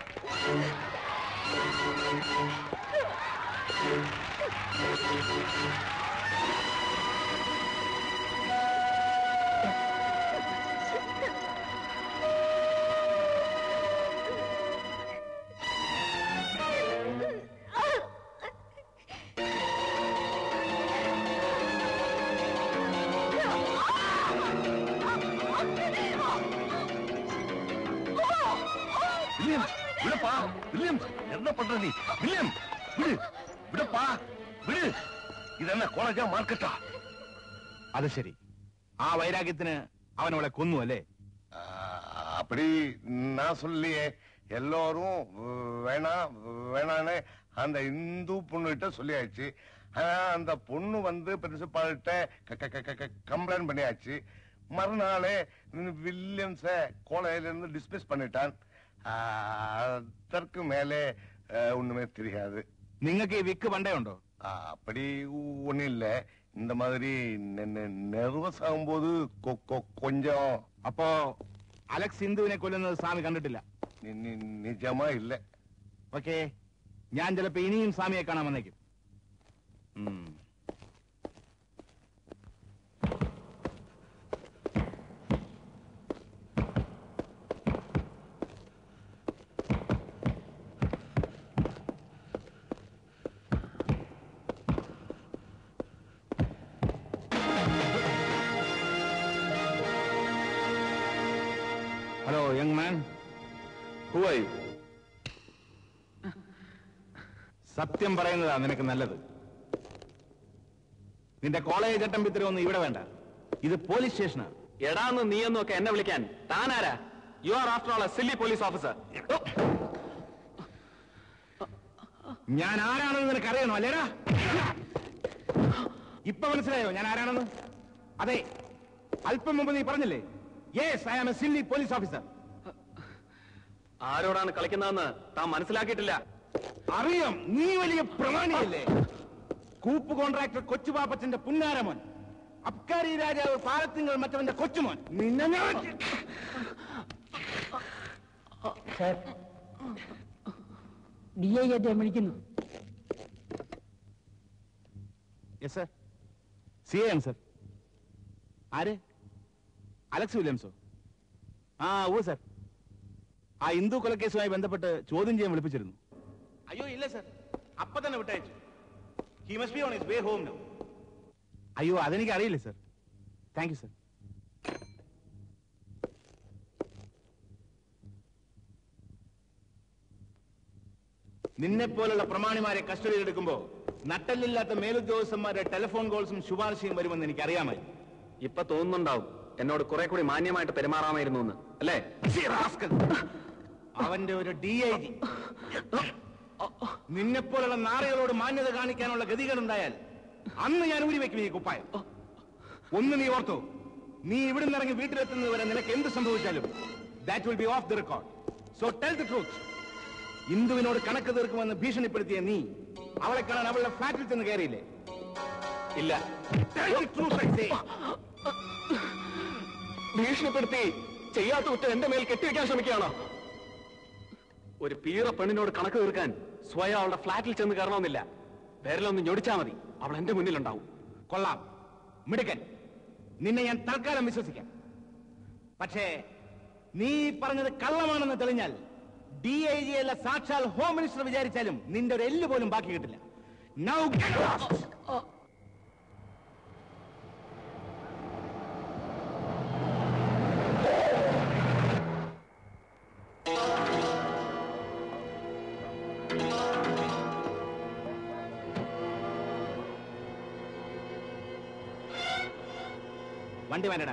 வில்லியம் விடுப்பா வில்லியம் என்ன பண்ற நீ வில்லியம் விடு விடுப்பா விடு இது என்ன കോളേജാ മാർക്കറ്റാ അത് ശരി ആ വൈരാഗ്യത്തിന് അവൻ അവളെ കൊന്നു അല്ലേ அப்படி நான் சொல்லியே எல்லாரும் வேணாம் வேணான்னு அந்த இந்து பொண்ணுகிட்ட சொல்லியாச்சு ஆனா அந்த பொண்ணு வந்து பிரின்சிபால்கிட்ட கம்ப்ளைண்ட் பண்ணியாச்சு மறுநாளே வில்லியம்ஸ கோலையில இருந்து டிஸ்மிஸ் பண்ணிட்டான் ആ, അതற்கு മേലെ ഏ, ഒന്നുമേ தெரியாது നിങ്ങൾക്ക് ഈ വിക്ക് പണ്ടേ ഉണ്ടോ ആ, அப்படி ஒண்ணும் இல்ல இந்த மாதிரி നെർവസ് ആകുമ്പോത് കൊ- കൊ- கொஞ்சம் അപ്പോ അലക്സ് ഹിന്ദുവിനെ കൊല്ലുന്നത് സ്വാമി കണ്ടിട്ടില്ല നി- നി- നിജമാ ഇല്ല ഓക്കെ ഞാൻ ചിലപ്പോ ഇനിയും സ്വാമിയെ കാണാൻ വന്നേക്കും ഉം. Hello young man who are you സത്യം പറയുന്നതാ നിനക്ക് നല്ലത് നിന്റെ കോളേജ് ചട്ടം പിത്തരൊന്നും ഇവിടെ വേണ്ട ഇത് പോലീസ് സ്റ്റേഷനാണ് എടാന്ന് നീയൊന്നും ഒക്കെ എന്നെ വിളിക്കാൻ താനാരാ you are after all a silly police officer ഞാൻ ആരാണെന്ന് നിനക്ക് അറിയണോ അല്ലേടാ ഇപ്പൊ മനസ്സിലായോ ഞാൻ ആരാണെന്ന് അതെ അല്പം മുമ്പ് നീ പറഞ്ഞില്ലേ yes I am a silly police officer ആരോടാണ് കളിക്കുന്നതെന്ന് താൻ മനസ്സിലാക്കിയിട്ടില്ല അറിയാം നീ വലിയ പ്രമാണിയല്ലേ കൂപ്പ് കോൺട്രാക്ടർ കൊച്ചുപാപ്പച്ചന്റെ പുന്നാരമോൻ അബ്കാരി രാജാവ് പാലത്തിങ്ങൾ മറ്റവന്റെ കൊച്ചുമോൻ നിന്നെ ഞാൻ സാർ ഡി ഐ അദ്ദേഹം വിളിക്കുന്നു യെസ് സർ സി എ ആണ് സർ ആര് അലക്സ് വില്യംസോ ആ ഓ സർ ആ ഹിന്ദു കൊലക്കേസുമായി ബന്ധപ്പെട്ട് ചോദ്യം ചെയ്യാൻ വിളിപ്പിച്ചിരുന്നു അയ്യോ ഇല്ല സർ അപ്പൊ തന്നെ വിട്ടയച്ചു he must be on his way home no അയ്യോ അതെനിക്ക് അറിയില്ല സർ താങ്ക് യു സർ നിന്നെ പോലുള്ള പ്രമാണിമാരെ കസ്റ്റഡിയിൽ എടുക്കുമ്പോ നട്ടല്ലില്ലാത്ത മേലുദ്യോഗസ്ഥന്മാരുടെ ടെലിഫോൺ കോൾസും ശുപാർശയും വരുമെന്ന് എനിക്ക് അറിയാമായി ഇപ്പൊ തോന്നുന്നുണ്ടാവും എന്നോട് കുറെ കൂടി മാന്യമായിട്ട് പെരുമാറാമായിരുന്നു എന്ന് അല്ലേ അവന്റെ ഒരു ഡി ഐ ജി നിന്നെ പോലുള്ള നാറികളോട് മാന്യത കാണിക്കാനുള്ള ഗതികളുണ്ടായാൽ അന്ന് ഞാൻ ഊരി വെക്കും ഈ കുപ്പായം ഒന്ന് നീ ഓർത്തോ നീ ഇവിടുന്ന് ഇറങ്ങി വീട്ടിലെത്തുന്നത് വരെ നിനക്ക് എന്ത് സംഭവിച്ചാലും that will be off the record so tell the truth ഇന്ദുവിനോട് കണക്ക് തീർക്കുമെന്ന് ഭീഷണിപ്പെടുത്തിയ നീ അവളെ കാണാൻ അവളുടെ ഫ്ലാറ്റിൽ ചെന്ന് കയറിയില്ലേ ഇല്ല Tell the truth, I say. ഭീഷണിപ്പെടുത്തി ചെയ്യാത്ത കുറ്റം എന്റെ മേൽ കെട്ടിവെക്കാൻ ശ്രമിക്കുകയാണോ ഒരു പീറ പെണ്ണിനോട് കണക്ക് തീർക്കാൻ സ്വയം അവളുടെ ഫ്ലാറ്റിൽ ചെന്ന് കയറണമെന്നില്ല പേരിലൊന്ന് ഞൊടിച്ചാ മതി അവൾ എന്റെ മുന്നിലുണ്ടാവും കൊള്ളാം മിടുക്കൻ നിന്നെ ഞാൻ തൽക്കാലം വിശ്വസിക്കാം പക്ഷേ നീ പറഞ്ഞത് കള്ളമാണെന്ന് തെളിഞ്ഞാൽ ഡി ഐ ജി അല്ല സാക്ഷാൽ ഹോം മിനിസ്റ്റർ വിചാരിച്ചാലും നിന്റെ ഒരു എല്ല് പോലും ബാക്കി കിട്ടില്ല Now get lost. വണ്ടി വേണ്ടടാ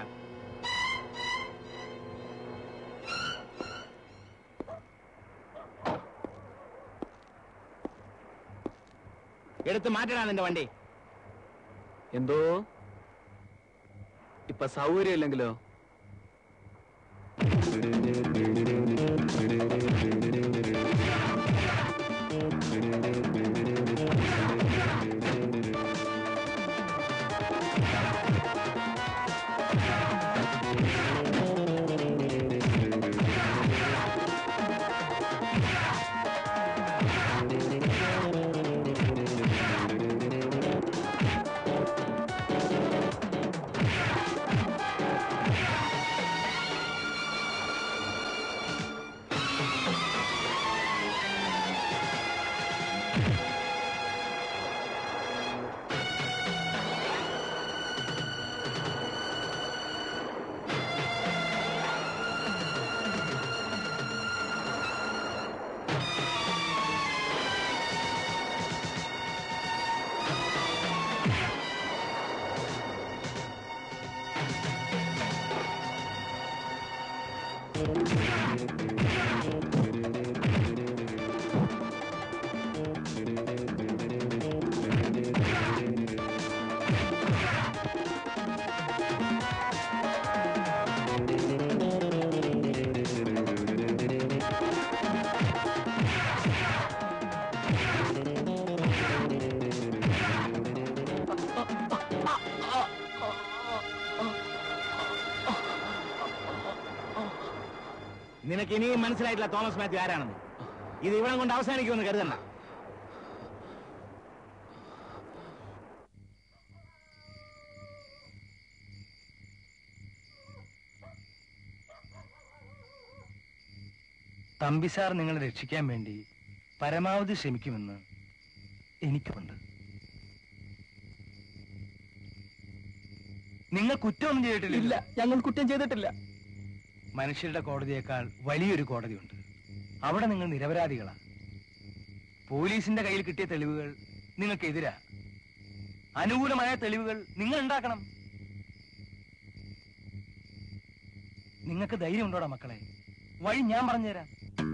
എടുത്ത് മാറ്റടാ നിന്റെ വണ്ടി എന്തോ ഇപ്പൊ സൗകര്യം ഇല്ലെങ്കിലോ Thank you. നിനക്ക് ഇനിയും മനസ്സിലായിട്ടില്ല തോമസ് മാത്യു ആരാണെന്ന് ഇത് ഇവിടം കൊണ്ട് അവസാനിക്കുമെന്ന് കരുതണ്ട തമ്പി സാർ നിങ്ങളെ രക്ഷിക്കാൻ വേണ്ടി പരമാവധി ശ്രമിക്കുമെന്ന് എനിക്കുമുണ്ട് നിങ്ങൾ കുറ്റമൊന്നും ചെയ്തിട്ടില്ല ഇല്ല ഞങ്ങൾ കുറ്റം ചെയ്തിട്ടില്ല മനുഷ്യരുടെ കോടതിയേക്കാൾ വലിയൊരു കോടതിയുണ്ട് അവിടെ നിങ്ങൾ നിരപരാധികളാണ് പോലീസിന്റെ കയ്യിൽ കിട്ടിയ തെളിവുകൾ നിങ്ങൾക്കെതിരാ അനുകൂലമായ തെളിവുകൾ നിങ്ങൾ ഉണ്ടാക്കണം നിങ്ങൾക്ക് ധൈര്യം ഉണ്ടോടാ മക്കളെ വഴി ഞാൻ പറഞ്ഞുതരാം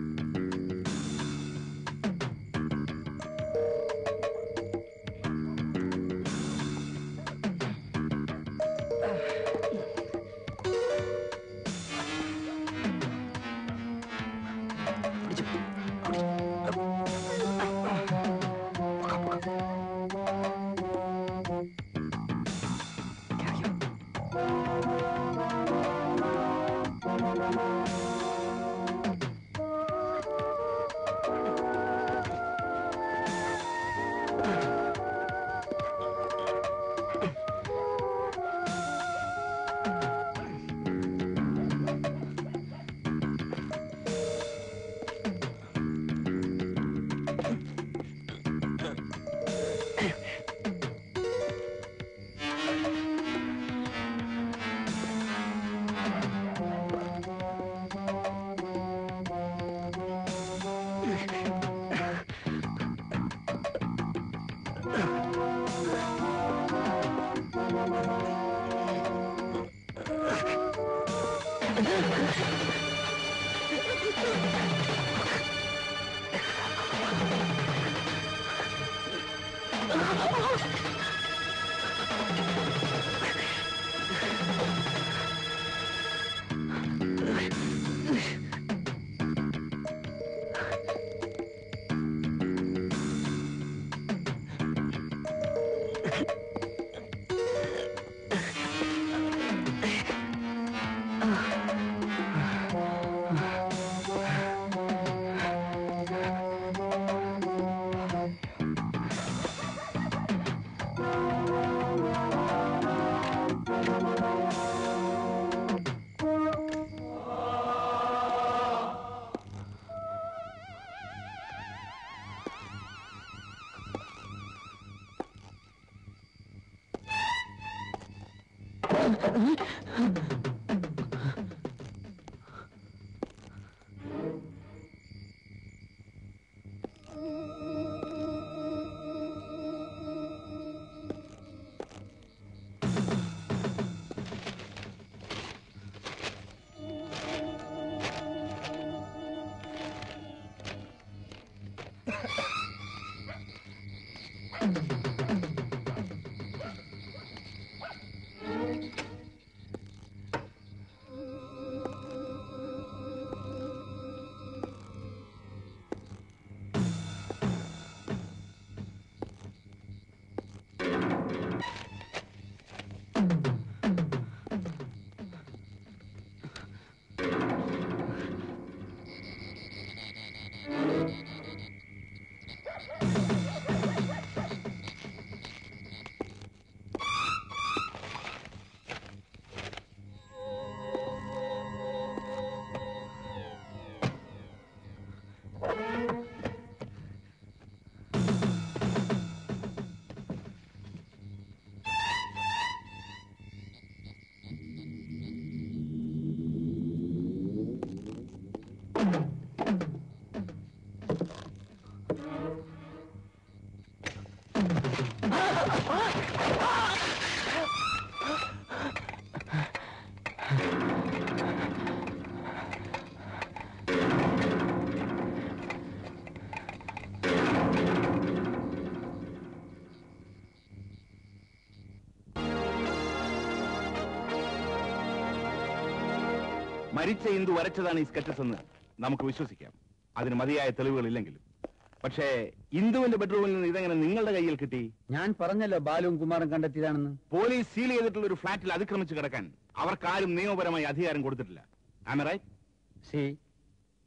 മരിച്ച ഇന്ദു വരച്ചതാണ് ഈ സ്കെച്ചസ് എന്ന് നമുക്ക് വിശ്വസിക്കാം അതിന് മതിയായ തെളിവുകളില്ലെങ്കിലും പക്ഷേ ഇന്ദുവിന്റെ ബെഡ്റൂമിൽ നിന്ന് ഇതെങ്ങനെ നിങ്ങളുടെ കയ്യിൽ കിട്ടി ഞാൻ പറഞ്ഞല്ലോ ബാലുവും കുമാറും കണ്ടെത്തിയതാണെന്ന് പോലീസ് സീൽ ചെയ്തിട്ടുള്ള ഒരു ഫ്ളാറ്റിൽ അതിക്രമിച്ച് കിടക്കാൻ അവർക്കാരും നിയമപരമായി അധികാരം കൊടുത്തിട്ടില്ല all right see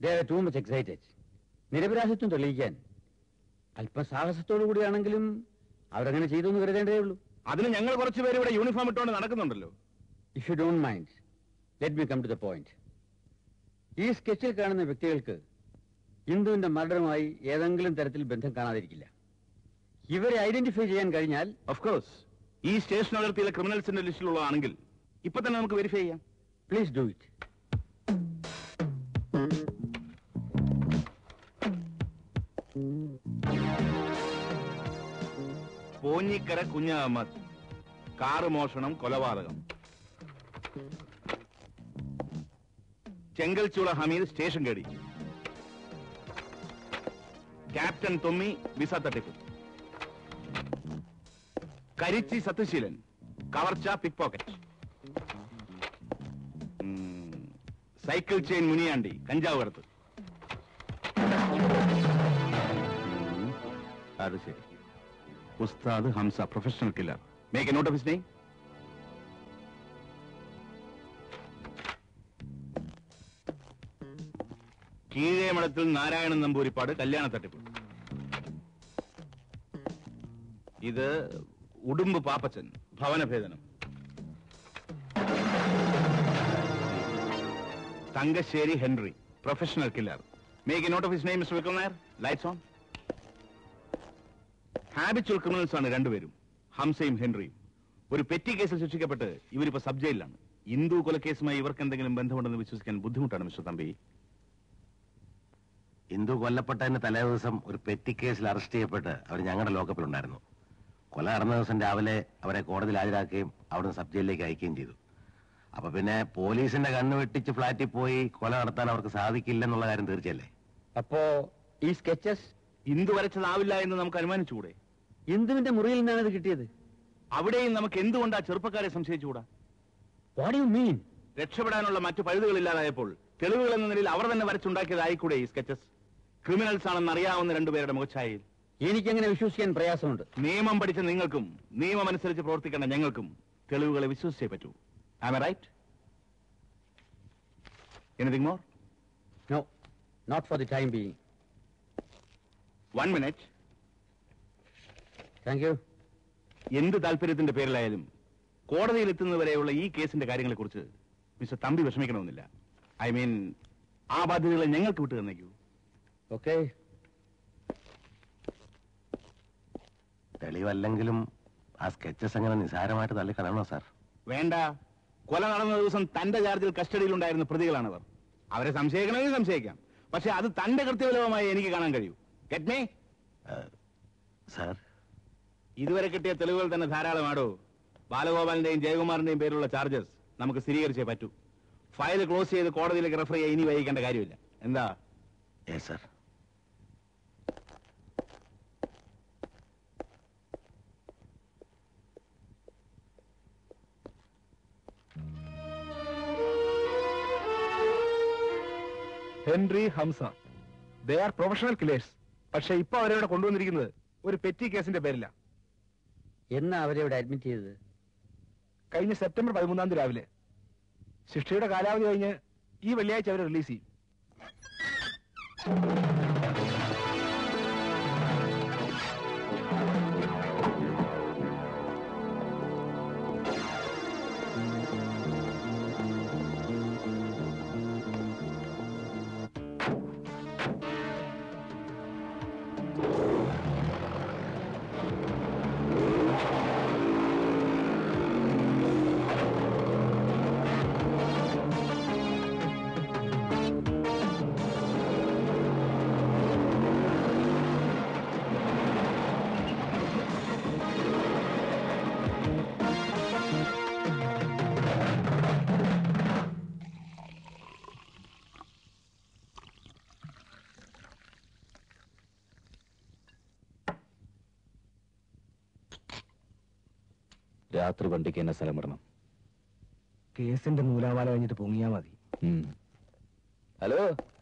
they are too much excited നിരപരാധിത്വം തെളിയിക്കാൻ അല്പം സാഹസത്തോടു കൂടിയാണെങ്കിലും അവരങ്ങനെ ചെയ്തു എന്ന് കരുതേണ്ടതേ ഉള്ളൂ അതിന് ഞങ്ങൾ കുറച്ച് പേര് ഇവിടെ യൂണിഫോം ഇട്ടുകൊണ്ട് നടക്കുന്നുണ്ടല്ലോ if you don't mind let me come to the point ഈ സ്കെച്ചിൽ കാണുന്ന വ്യക്തികൾക്ക് ഇന്ദുവിന്റെ മർഡറുമായി ഏതെങ്കിലും തരത്തിൽ ബന്ധം കാണാതിരിക്കില്ല ഇവരെ ഐഡന്റിഫൈ ചെയ്യാൻ കഴിഞ്ഞാൽ ഓഫ് കോഴ്സ് ഈ സ്റ്റേഷൻ അതിർത്തിയിലെ ക്രിമിനൽസിന്റെ ലിസ്റ്റിലുള്ളതാണെങ്കിൽ ഇപ്പൊ തന്നെ നമുക്ക് വെരിഫൈ ചെയ്യാം please do it Ponjikkara Kunjahammed car മോഷണം കൊലപാതകം ചെങ്കൽച്ചൂള ഹമീദ് സ്റ്റേഷൻ കേടി ക്യാപ്റ്റൻ തൊമ്മി വിസ തട്ടിപ്പ് കരിച്ചി സത്യശീലൻ കവർച്ച പിക് പോക്കറ്റ് ഉം, സൈക്കിൾ ചെയിൻ മുനിയാണ്ടി കഞ്ചാവ് കടത്ത് ഉം, അത് ശരി ഉസ്താദ് Hamza professional killer make a note of his name Keezhemadathil Narayanan Namboothiripad കല്യാണ തട്ടിപ്പ് ഇത് ഉടുമ്പ് പാപ്പച്ചൻ ഭവനഭേദനം Thankassery Henry professional killer make a note of his name mister Vikram Nair lights on habitual criminals ആണ് രണ്ടുപേരും ഹംസയും ഹെൻറിയും ഒരു പെറ്റി കേസിൽ ശിക്ഷിക്കപ്പെട്ട് ഇവരിപ്പോ സബ് ജയിലിലാണ് ഹിന്ദു കൊലക്കേസുമായി ഇവർക്ക് എന്തെങ്കിലും ബന്ധമുണ്ടെന്ന് വിശ്വസിക്കാൻ ബുദ്ധിമുട്ടാണ് മിസ്റ്റർ തമ്പി ഹിന്ദു കൊല്ലപ്പെട്ടതിന് തലേ ദിവസം ഒരു പെറ്റി കേസിൽ അറസ്റ്റ് ചെയ്യപ്പെട്ട് അവർ ഞങ്ങളുടെ ലോക്കപ്പിലുണ്ടായിരുന്നു കൊല നടന്ന ദിവസം രാവിലെ അവരെ കോടതിയിൽ ഹാജരാക്കുകയും അവിടുന്ന് സബ് ജയിലിലേക്ക് അയക്കുകയും ചെയ്തു അപ്പൊ പിന്നെ പോലീസിന്റെ കണ്ണ് വെട്ടിച്ച് ഫ്ലാറ്റിൽ പോയി കൊല നടത്താൻ അവർക്ക് സാധിക്കില്ലെന്നുള്ള കാര്യം തീർച്ചയല്ലേ അപ്പോ ഈ സ്കെച്ചസ് ഇന്ദു വരച്ചതാവില്ല എന്ന് നമുക്ക് അനുമാനിച്ചുകൂടെ ഇന്ദുവിന്റെ മുറിയിൽ നിന്നാണ് ഇത് കിട്ടിയത് അവിടെയും നമുക്ക് എന്തുകൊണ്ട് ആ ചെറുപ്പക്കാരെ സംശയിച്ചുകൂടാ വാട്ട് യു മീൻ രക്ഷപ്പെടാനുള്ള മറ്റു പഴുതുകളില്ലാതായപ്പോൾ തെളിവുകൾ എന്ന നിലയിൽ അവർ തന്നെ വരച്ചുണ്ടാക്കിയതായിക്കൂടെ ഈ സ്കെച്ചസ് ക്രിമിനൽസ് ആണെന്ന് അറിയാവുന്ന രണ്ടുപേരുടെ മുഖച്ഛായയിൽ എനിക്കങ്ങനെ വിശ്വസിക്കാൻ പ്രയാസമുണ്ട് നിയമം പഠിച്ച നിങ്ങൾക്കും നിയമം അനുസരിച്ച് പ്രവർത്തിക്കേണ്ട ഞങ്ങൾക്കും തെളിവുകളെ വിശ്വസിച്ചേ പറ്റൂ all right anything more no not for the time being one minute thank you എന്ത് താല്പര്യത്തിന്റെ പേരിലായാലും കോടതിയിൽ എത്തുന്നവരെയുള്ള ഈ കേസിന്റെ കാര്യങ്ങളെ കുറിച്ച് മിസ്റ്റർ തമ്പി വിഷമിക്കണമെന്നില്ല ഐ മീൻ ആ ബാധ്യതകളെ ഞങ്ങൾക്ക് വിട്ടു തന്നേക്കൂ ഓക്കെ തെളിവല്ലെങ്കിലും ആ സ്കെച്ചസ് അങ്ങനെ നിസാരമായിട്ട് തള്ളിക്കളയണോ സാർ വേണ്ട കൊല നടന്ന ദിവസം തന്റെ ചാർജിൽ കസ്റ്റഡിയിലുണ്ടായിരുന്ന പ്രതികളാണവർ അവരെ സംശയിക്കണമെങ്കിൽ സംശയിക്കാം പക്ഷെ അത് തന്റെ കൃത്യബലവുമായി എനിക്ക് കാണാൻ കഴിയൂ ഗെറ്റ് മീ സാർ ഇതുവരെ കിട്ടിയ തെളിവുകൾ തന്നെ ധാരാളമാടോ ബാലഗോപാലിന്റെയും ജയകുമാറിന്റെയും പേരിലുള്ള ചാർജസ് നമുക്ക് സ്ഥിരീകരിച്ചേ പറ്റൂ ഫയൽ ക്ലോസ് ചെയ്ത് കോടതിയിലേക്ക് റെഫർ ചെയ്യാൻ ഇനി വൈകിക്കേണ്ട കാര്യമില്ല എന്താ sir Henry Hamza they are professional killers പക്ഷെ ഇപ്പൊ അവരെ കൊണ്ടുവന്നിരിക്കുന്നത് ഒരു പെറ്റി കേസിന്റെ പേരില എന്നാ അവരെ ഇവിടെ അഡ്മിറ്റ് ചെയ്തത് കഴിഞ്ഞ സെപ്റ്റംബർ പതിമൂന്നാം തീയതി രാവിലെ ശിക്ഷയുടെ കാലാവധി കഴിഞ്ഞ് ഈ വെള്ളിയാഴ്ച അവരെ റിലീസ് ചെയ്യും രാത്രി വണ്ടിക്ക് എന്നെ സ്ഥലം വിടണം കേസിന്റെ നൂലാമാല കഴിഞ്ഞിട്ട് പൊങ്ങിയാ മതി ഹലോ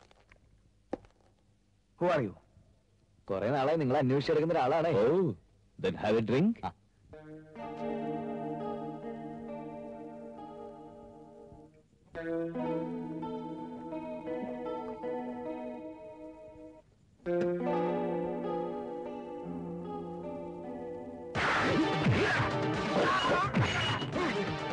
ഹു ആർ യു കുറെ നാളായി നിങ്ങൾ അന്വേഷിച്ചെടുക്കുന്ന ഒരാളാണ് oh then have a drink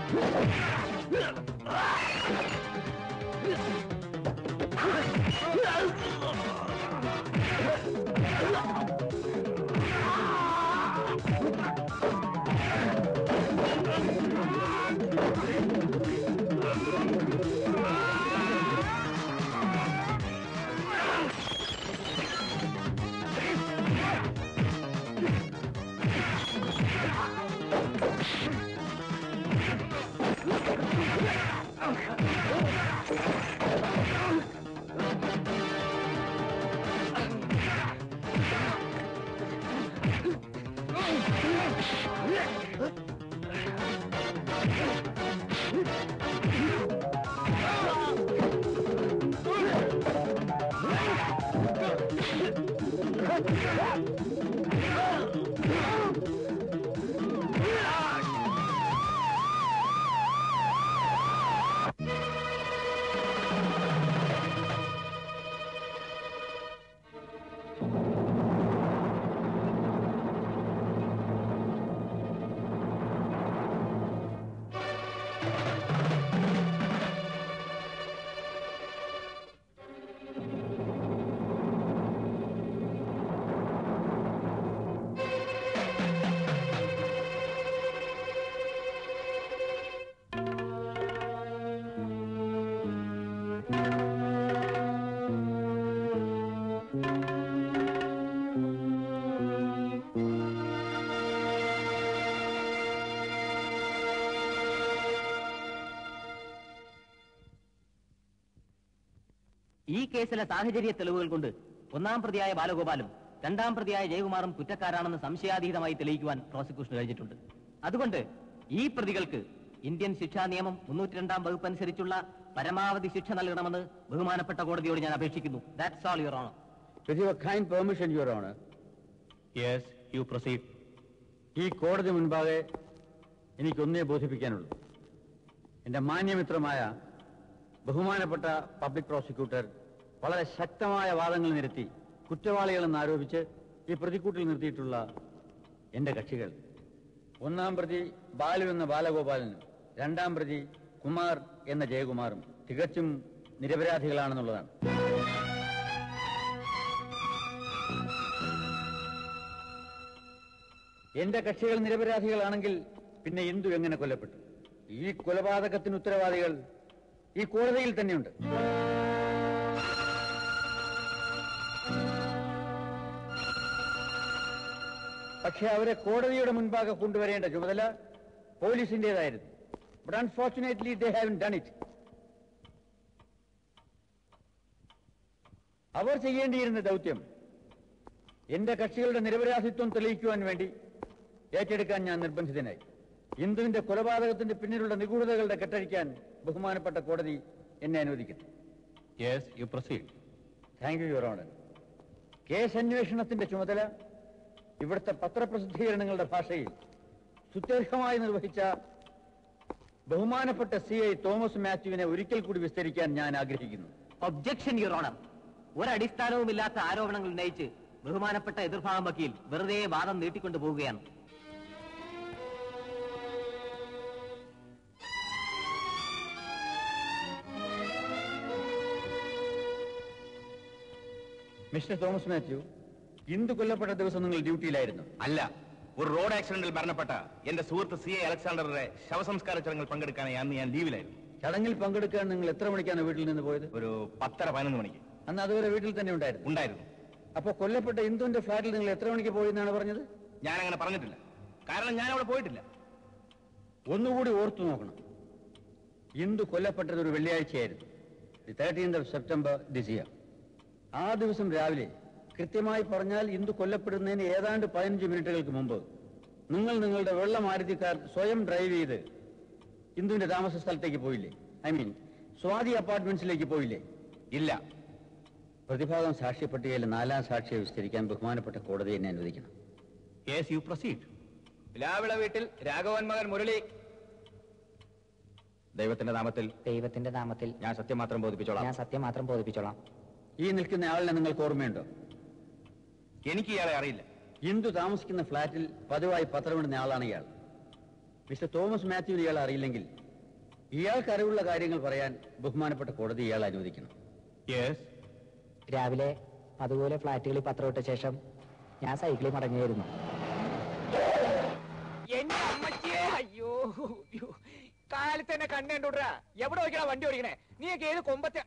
ഈ കേസിലെ സാഹചര്യ തെളിവുകൾ കൊണ്ട് ഒന്നാം പ്രതിയായ ബാലഗോപാലും രണ്ടാം പ്രതിയായ ജയകുമാറും കുറ്റക്കാരാണെന്ന് സംശയാതീതമായി തെളിയിക്കുവാൻ പ്രോസിക്യൂഷന് കഴിഞ്ഞിട്ടുണ്ട് അതുകൊണ്ട് ഈ പ്രതികൾക്ക് ഇന്ത്യൻ ശിക്ഷാ നിയമം മുന്നൂറ്റി രണ്ടാം വകുപ്പ് അനുസരിച്ചുള്ള പരമാവധി ശിക്ഷ നൽകണമെന്ന് ബഹുമാനപ്പെട്ട കോടതിയോട് ഞാൻ അപേക്ഷിക്കുന്നു that's all your honour With your kind permission, Your Honor. Yes, you proceed. ഈ കോടതി മുൻപാകെ എനിക്കൊന്നേ ബോധിപ്പിക്കാനുള്ളൂ എൻ്റെ മാന്യമിത്രമായ ബഹുമാനപ്പെട്ട പബ്ലിക് പ്രോസിക്യൂട്ടർ വളരെ ശക്തമായ വാദങ്ങൾ നിരത്തി കുറ്റവാളികളെന്ന് ആരോപിച്ച് ഈ പ്രതിക്കൂട്ടിൽ നിർത്തിയിട്ടുള്ള എൻ്റെ കക്ഷികൾ ഒന്നാം പ്രതി ബാലു എന്ന ബാലഗോപാലനും രണ്ടാം പ്രതി കുമാർ എന്ന ജയകുമാറും തികച്ചും നിരപരാധികളാണെന്നുള്ളതാണ് എന്റെ കക്ഷികൾ നിരപരാധികളാണെങ്കിൽ പിന്നെ ഇന്ദു എങ്ങനെ കൊല്ലപ്പെട്ടു ഈ കൊലപാതകത്തിന് ഉത്തരവാദികൾ ഈ കോടതിയിൽ തന്നെയുണ്ട് പക്ഷെ അവരെ കോടതിയുടെ മുൻപാകെ കൊണ്ടുവരേണ്ട ചുമതല പോലീസിന്റേതായിരുന്നു but unfortunately they have done it അവർ ചെയ്യേണ്ടിയിരുന്ന ദൗത്യം എന്റെ കക്ഷികളുടെ നിരപരാധിത്വം തെളിയിക്കുവാൻ വേണ്ടി ഏറ്റെടുക്കാൻ ഞാൻ നിർബന്ധിതനായി ഇന്ദുവിന്റെ കൊലപാതകത്തിന്റെ പിന്നിലുള്ള നിഗൂഢതകളുടെ കെട്ടഴിക്കാൻ ബഹുമാനപ്പെട്ട കോടതി എന്നെ അനുവദിക്കുന്നു yes you proceed thank you your honour case അന്വേഷണത്തിന്റെ ചുമതല ഇവിടുത്തെ പത്രപ്രസിദ്ധീകരണങ്ങളുടെ ഭാഷയിൽ സുത്യർഹമായി നിർവഹിച്ച ബഹുമാനപ്പെട്ട സി ഐ തോമസ് മാത്യുവിനെ ഒരിക്കൽ കൂടി വിസ്തരിക്കാൻ ഞാൻ ആഗ്രഹിക്കുന്നു ഒബ്ജക്ഷൻ യുവർ ഓണർ ഒരടിസ്ഥാനവുമില്ലാത്ത ആരോപണങ്ങൾ ഉന്നയിച്ച് ബഹുമാനപ്പെട്ട എതിർഭാഗം വക്കീൽ വെറുതെ വാദം നീട്ടിക്കൊണ്ടു പോവുകയാണ് മിസ്റ്റർ തോമസ് മാത്യു ഇന്ദു കൊല്ലപ്പെട്ട ദിവസം നിങ്ങൾ ഡ്യൂട്ടിയിലായിരുന്നു അല്ല ഒരു റോഡ് ആക്സിഡന്റിൽ മരണപ്പെട്ട എന്റെ സുഹൃത്ത് സി എ അലക്സാണ്ടറുടെ ശവസംസ്കാര ചടങ്ങിൽ പങ്കെടുക്കാനായി അന്ന് ഞാൻ ലീവിലായിരുന്നു ചടങ്ങിൽ പങ്കെടുക്കാൻ നിങ്ങൾ എത്ര മണിക്കാണ് വീട്ടിൽ നിന്ന് പോയത് ഒരു പത്തര പതിനൊന്ന് മണിക്ക് അന്ന് അതുവരെ വീട്ടിൽ തന്നെ ഉണ്ടായിരുന്നു ഉണ്ടായിരുന്നു അപ്പൊ കൊല്ലപ്പെട്ട ഇന്ദുവിന്റെ ഫ്ലാറ്റിൽ നിങ്ങൾ എത്ര മണിക്ക് പോയി എന്നാണ് പറഞ്ഞത് ഞാൻ അങ്ങനെ പറഞ്ഞിട്ടില്ല കാരണം ഞാൻ അവിടെ പോയിട്ടില്ല ഒന്നുകൂടി ഓർത്തു നോക്കണം ഇന്ദു കൊല്ലപ്പെട്ടത് ഒരു വെള്ളിയാഴ്ചയായിരുന്നു the thirteenth of September this year ആ ദിവസം രാവിലെ കൃത്യമായി പറഞ്ഞാൽ ഇന്ദു കൊല്ലപ്പെടുന്നതിന് ഏതാണ്ട് പതിനഞ്ച് മിനിറ്റുകൾക്ക് മുമ്പ് നിങ്ങൾ നിങ്ങളുടെ വെള്ള മാരുതിക്കാർ സ്വയം ഡ്രൈവ് ചെയ്ത് ഇന്ദുവിന്റെ താമസ സ്ഥലത്തേക്ക് പോയില്ലേ ഐ മീൻ സ്വാതി അപ്പാർട്ട്മെന്റ്സിലേക്ക് പോയില്ലേ ഇല്ല പ്രതിഭാഗം സാക്ഷ്യപ്പട്ടികയിൽ നാലാം സാക്ഷിയെ വിസ്തരിക്കാൻ ബഹുമാനപ്പെട്ട കോടതി എന്നെ അനുവദിക്കണം യെസ് യു പ്രൊസീഡ് പിലാവിള വീട്ടിൽ രാഘവൻ മകൻ മുരളി ദൈവത്തിന്റെ നാമത്തിൽ ദൈവത്തിന്റെ നാമത്തിൽ ഞാൻ സത്യം മാത്രം ബോധിപ്പിച്ചോളാം ഞാൻ സത്യം മാത്രം ബോധിപ്പിച്ചോളാം ഈ നിൽക്കുന്ന ആളിനെ നിങ്ങൾക്ക് ഓർമ്മയുണ്ടോ എനിക്ക് ഇയാളെ അറിയില്ല ഇന്ദു താമസിക്കുന്ന ഫ്ളാറ്റിൽ പതിവായി പത്രമിടുന്ന ആളാണ് ഇയാൾ മിസ്റ്റർ തോമസ് മാത്യുവിന് ഇയാൾ അറിയില്ലെങ്കിൽ ഇയാൾക്ക് അറിവുള്ള കാര്യങ്ങൾ പറയാൻ ബഹുമാനപ്പെട്ട കോടതി ഇയാൾ അനുവദിക്കണം രാവിലെ അതുപോലെ ഫ്ലാറ്റുകളിൽ പത്രം ഇട്ട ശേഷം ഞാൻ സൈക്കിളിൽ മടങ്ങിയായിരുന്നു എന്റെ അമ്മച്ചിയെ അയ്യോ അയ്യോ. കാലത്ത് തന്നെ കണ്ടേണ്ടൂടാ എവിടെ നോക്കിയാ വണ്ടി ഓടിക്കണേ നീയൊക്കെ ഏത് കൊമ്പത്തെ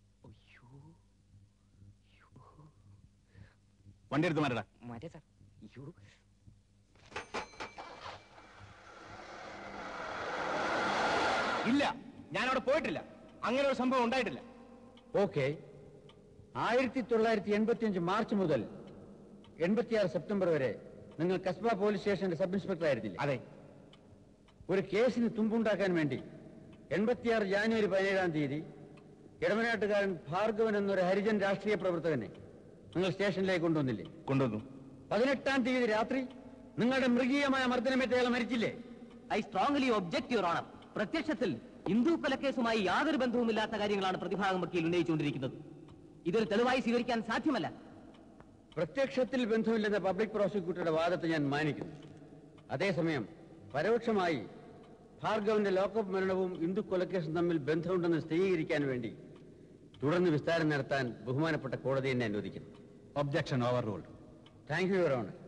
വണ്ടി എടുത്ത് മാറ്റടാ മാറ്റേ സാർ അയ്യോ ഇല്ല ഞാൻ അവിടെ പോയിട്ടില്ല അങ്ങനെ ഒരു സംഭവം ഉണ്ടായിട്ടില്ല ഓക്കെ ആയിരത്തി തൊള്ളായിരത്തി എൺപത്തി അഞ്ച് മാർച്ച് മുതൽ എൺപത്തിയാറ് സെപ്റ്റംബർ വരെ നിങ്ങൾ കസ്ബ പോലീസ് സ്റ്റേഷന്റെ സബ് ഇൻസ്പെക്ടർ ആയിരുന്നില്ലേ അതെ ഒരു കേസിന് തുമ്പുണ്ടാക്കാൻ വേണ്ടി എൺപത്തിയാറ് ജാനുവരി പതിനേഴാം തീയതി ഇടമനാട്ടുകാരൻ ഭാർഗവൻ എന്നൊരു ഹരിജൻ രാഷ്ട്രീയ പ്രവർത്തകനെ നിങ്ങൾ സ്റ്റേഷനിലേക്ക് കൊണ്ടുവന്നില്ലേ കൊണ്ടുവന്നു പതിനെട്ടാം തീയതി രാത്രി നിങ്ങളുടെ മൃഗീയമായ മർദ്ദനമേറ്റ അയാൾ മരിച്ചില്ലേ I strongly object your honour പ്രത്യക്ഷത്തിൽ ഹിന്ദു കൊലക്കേസുമായി യാതൊരു ബന്ധവുമില്ലാത്ത കാര്യങ്ങളാണ് പ്രതിഭാഗം വക്കീൽ ഉന്നയിച്ചുകൊണ്ടിരിക്കുന്നത് ഇതൊരു തെളിവായി സ്വീകരിക്കാൻ സാധ്യമല്ല പ്രത്യക്ഷത്തിൽ ബന്ധമില്ലെന്ന പബ്ലിക് പ്രോസിക്യൂട്ടറുടെ വാദത്തെ ഞാൻ മാനിക്കുന്നു അതേസമയം പരോക്ഷമായി ഭാർഗവന്റെ ലോക്കപ്പ് മരണവും ഹിന്ദു കൊലക്കേസും തമ്മിൽ ബന്ധമുണ്ടെന്ന് സ്ഥിരീകരിക്കാൻ വേണ്ടി തുടർന്ന് വിസ്താരം നടത്താൻ ബഹുമാനപ്പെട്ട കോടതി എന്നെ അനുവദിക്കുന്നു objection overruled thank you your honour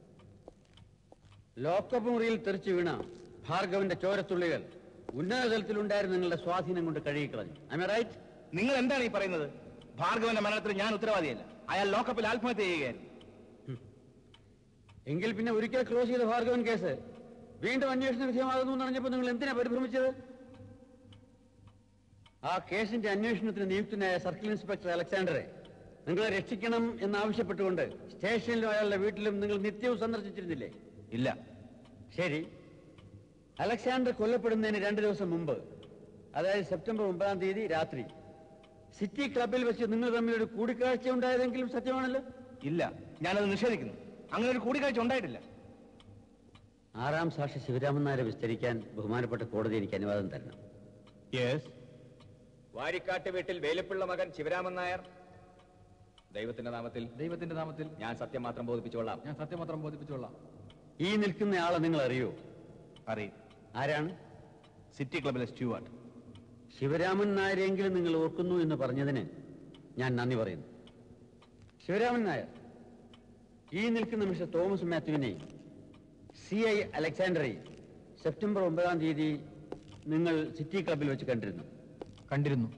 lockup മുറിയിൽ തെറിച്ചു വീണ ഭാർഗവന്റെ ചോരത്തുള്ളികൾ ഉന്നത തലത്തിലുണ്ടായിരുന്ന നിങ്ങളുടെ സ്വാധീനം കൊണ്ട് കഴുകിക്കളഞ്ഞു ഐ റൈറ്റ് നിങ്ങൾ എന്താണ് ഈ പറയുന്നത് ഭാർഗവന്റെ മരണത്തിന് ഞാൻ ഉത്തരവാദിയല്ല അയാൾ ലോക്കപ്പിൽ ആത്മഹത്യ ചെയ്യുകയായിരുന്നു എങ്കിൽ പിന്നെ ഒരിക്കൽ ക്ലോസ് ചെയ്ത ഭാർഗവൻ കേസ് വീണ്ടും അന്വേഷണ വിധേയമാകുന്നു എന്ന് അറിഞ്ഞപ്പോൾ നിങ്ങൾ എന്തിനാ പരിഭ്രമിച്ചത് ആ കേസിന്റെ അന്വേഷണത്തിന് നിയുക്തനായ സർക്കിൾ ഇൻസ്പെക്ടർ അലക്സാണ്ടറെ നിങ്ങളെ രക്ഷിക്കണം എന്നാവശ്യപ്പെട്ടുകൊണ്ട് സ്റ്റേഷനിലും അയാളുടെ വീട്ടിലും നിങ്ങൾ നിത്യവും സന്ദർശിച്ചിരുന്നില്ലേ ഇല്ല ശരി അലക്സാണ്ടർ കൊല്ലപ്പെടുന്നതിന് രണ്ട് ദിവസം മുമ്പ് അതായത് സെപ്റ്റംബർ ഒമ്പതാം തീയതി രാത്രി സിറ്റി ക്ലബിൽ വെച്ച് നിങ്ങൾ തമ്മിൽ ഒരു കൂടിക്കാഴ്ച ഉണ്ടായതെങ്കിലും സത്യമാണല്ലോ ഇല്ല ഞാനത് നിഷേധിക്കുന്നു അങ്ങനെ ഒരു കൂടിക്കാഴ്ച ഉണ്ടായിട്ടില്ല ആറാം സാക്ഷി ശിവരാമൻ നായരെ വിസ്തരിക്കാൻ ബഹുമാനപ്പെട്ട കോടതി എനിക്ക് അനുവാദം തരണം യെസ് വാരിക്കാട്ട് വീട്ടിൽ വേലുപ്പിള്ള മകൻ ശിവരാമൻ നായർ ദൈവത്തിന്റെ നാമത്തിൽ ദൈവത്തിന്റെ നാമത്തിൽ ഞാൻ സത്യം മാത്രം ബോധിപ്പിച്ചോളാം ഞാൻ സത്യം മാത്രം ബോധിപ്പിച്ചോളാം ഈ നിൽക്കുന്ന ആളെ നിങ്ങൾ അറിയോ അറിയും ആരാണ് സിറ്റി ക്ലബിലെ സ്റ്റ്യൂവാർട്ട് ശിവരാമൻ നായരെങ്കിലും നിങ്ങൾ ഓർക്കുന്നു എന്ന് പറഞ്ഞതിന് ഞാൻ നന്ദി പറയുന്നു ശിവരാമൻ നായർ ഈ നിൽക്കുന്ന മിസ്റ്റർ തോമസ് മാത്യുവിനെയും സി ഐ അലക്സാണ്ടറെയും സെപ്റ്റംബർ ഒമ്പതാം തീയതി നിങ്ങൾ സിറ്റി ക്ലബിൽ വെച്ച് കണ്ടിരുന്നു കണ്ടിരുന്നു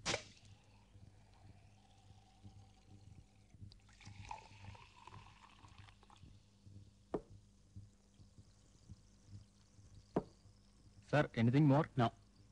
സർ എനിത്തിങ് മോർ നോ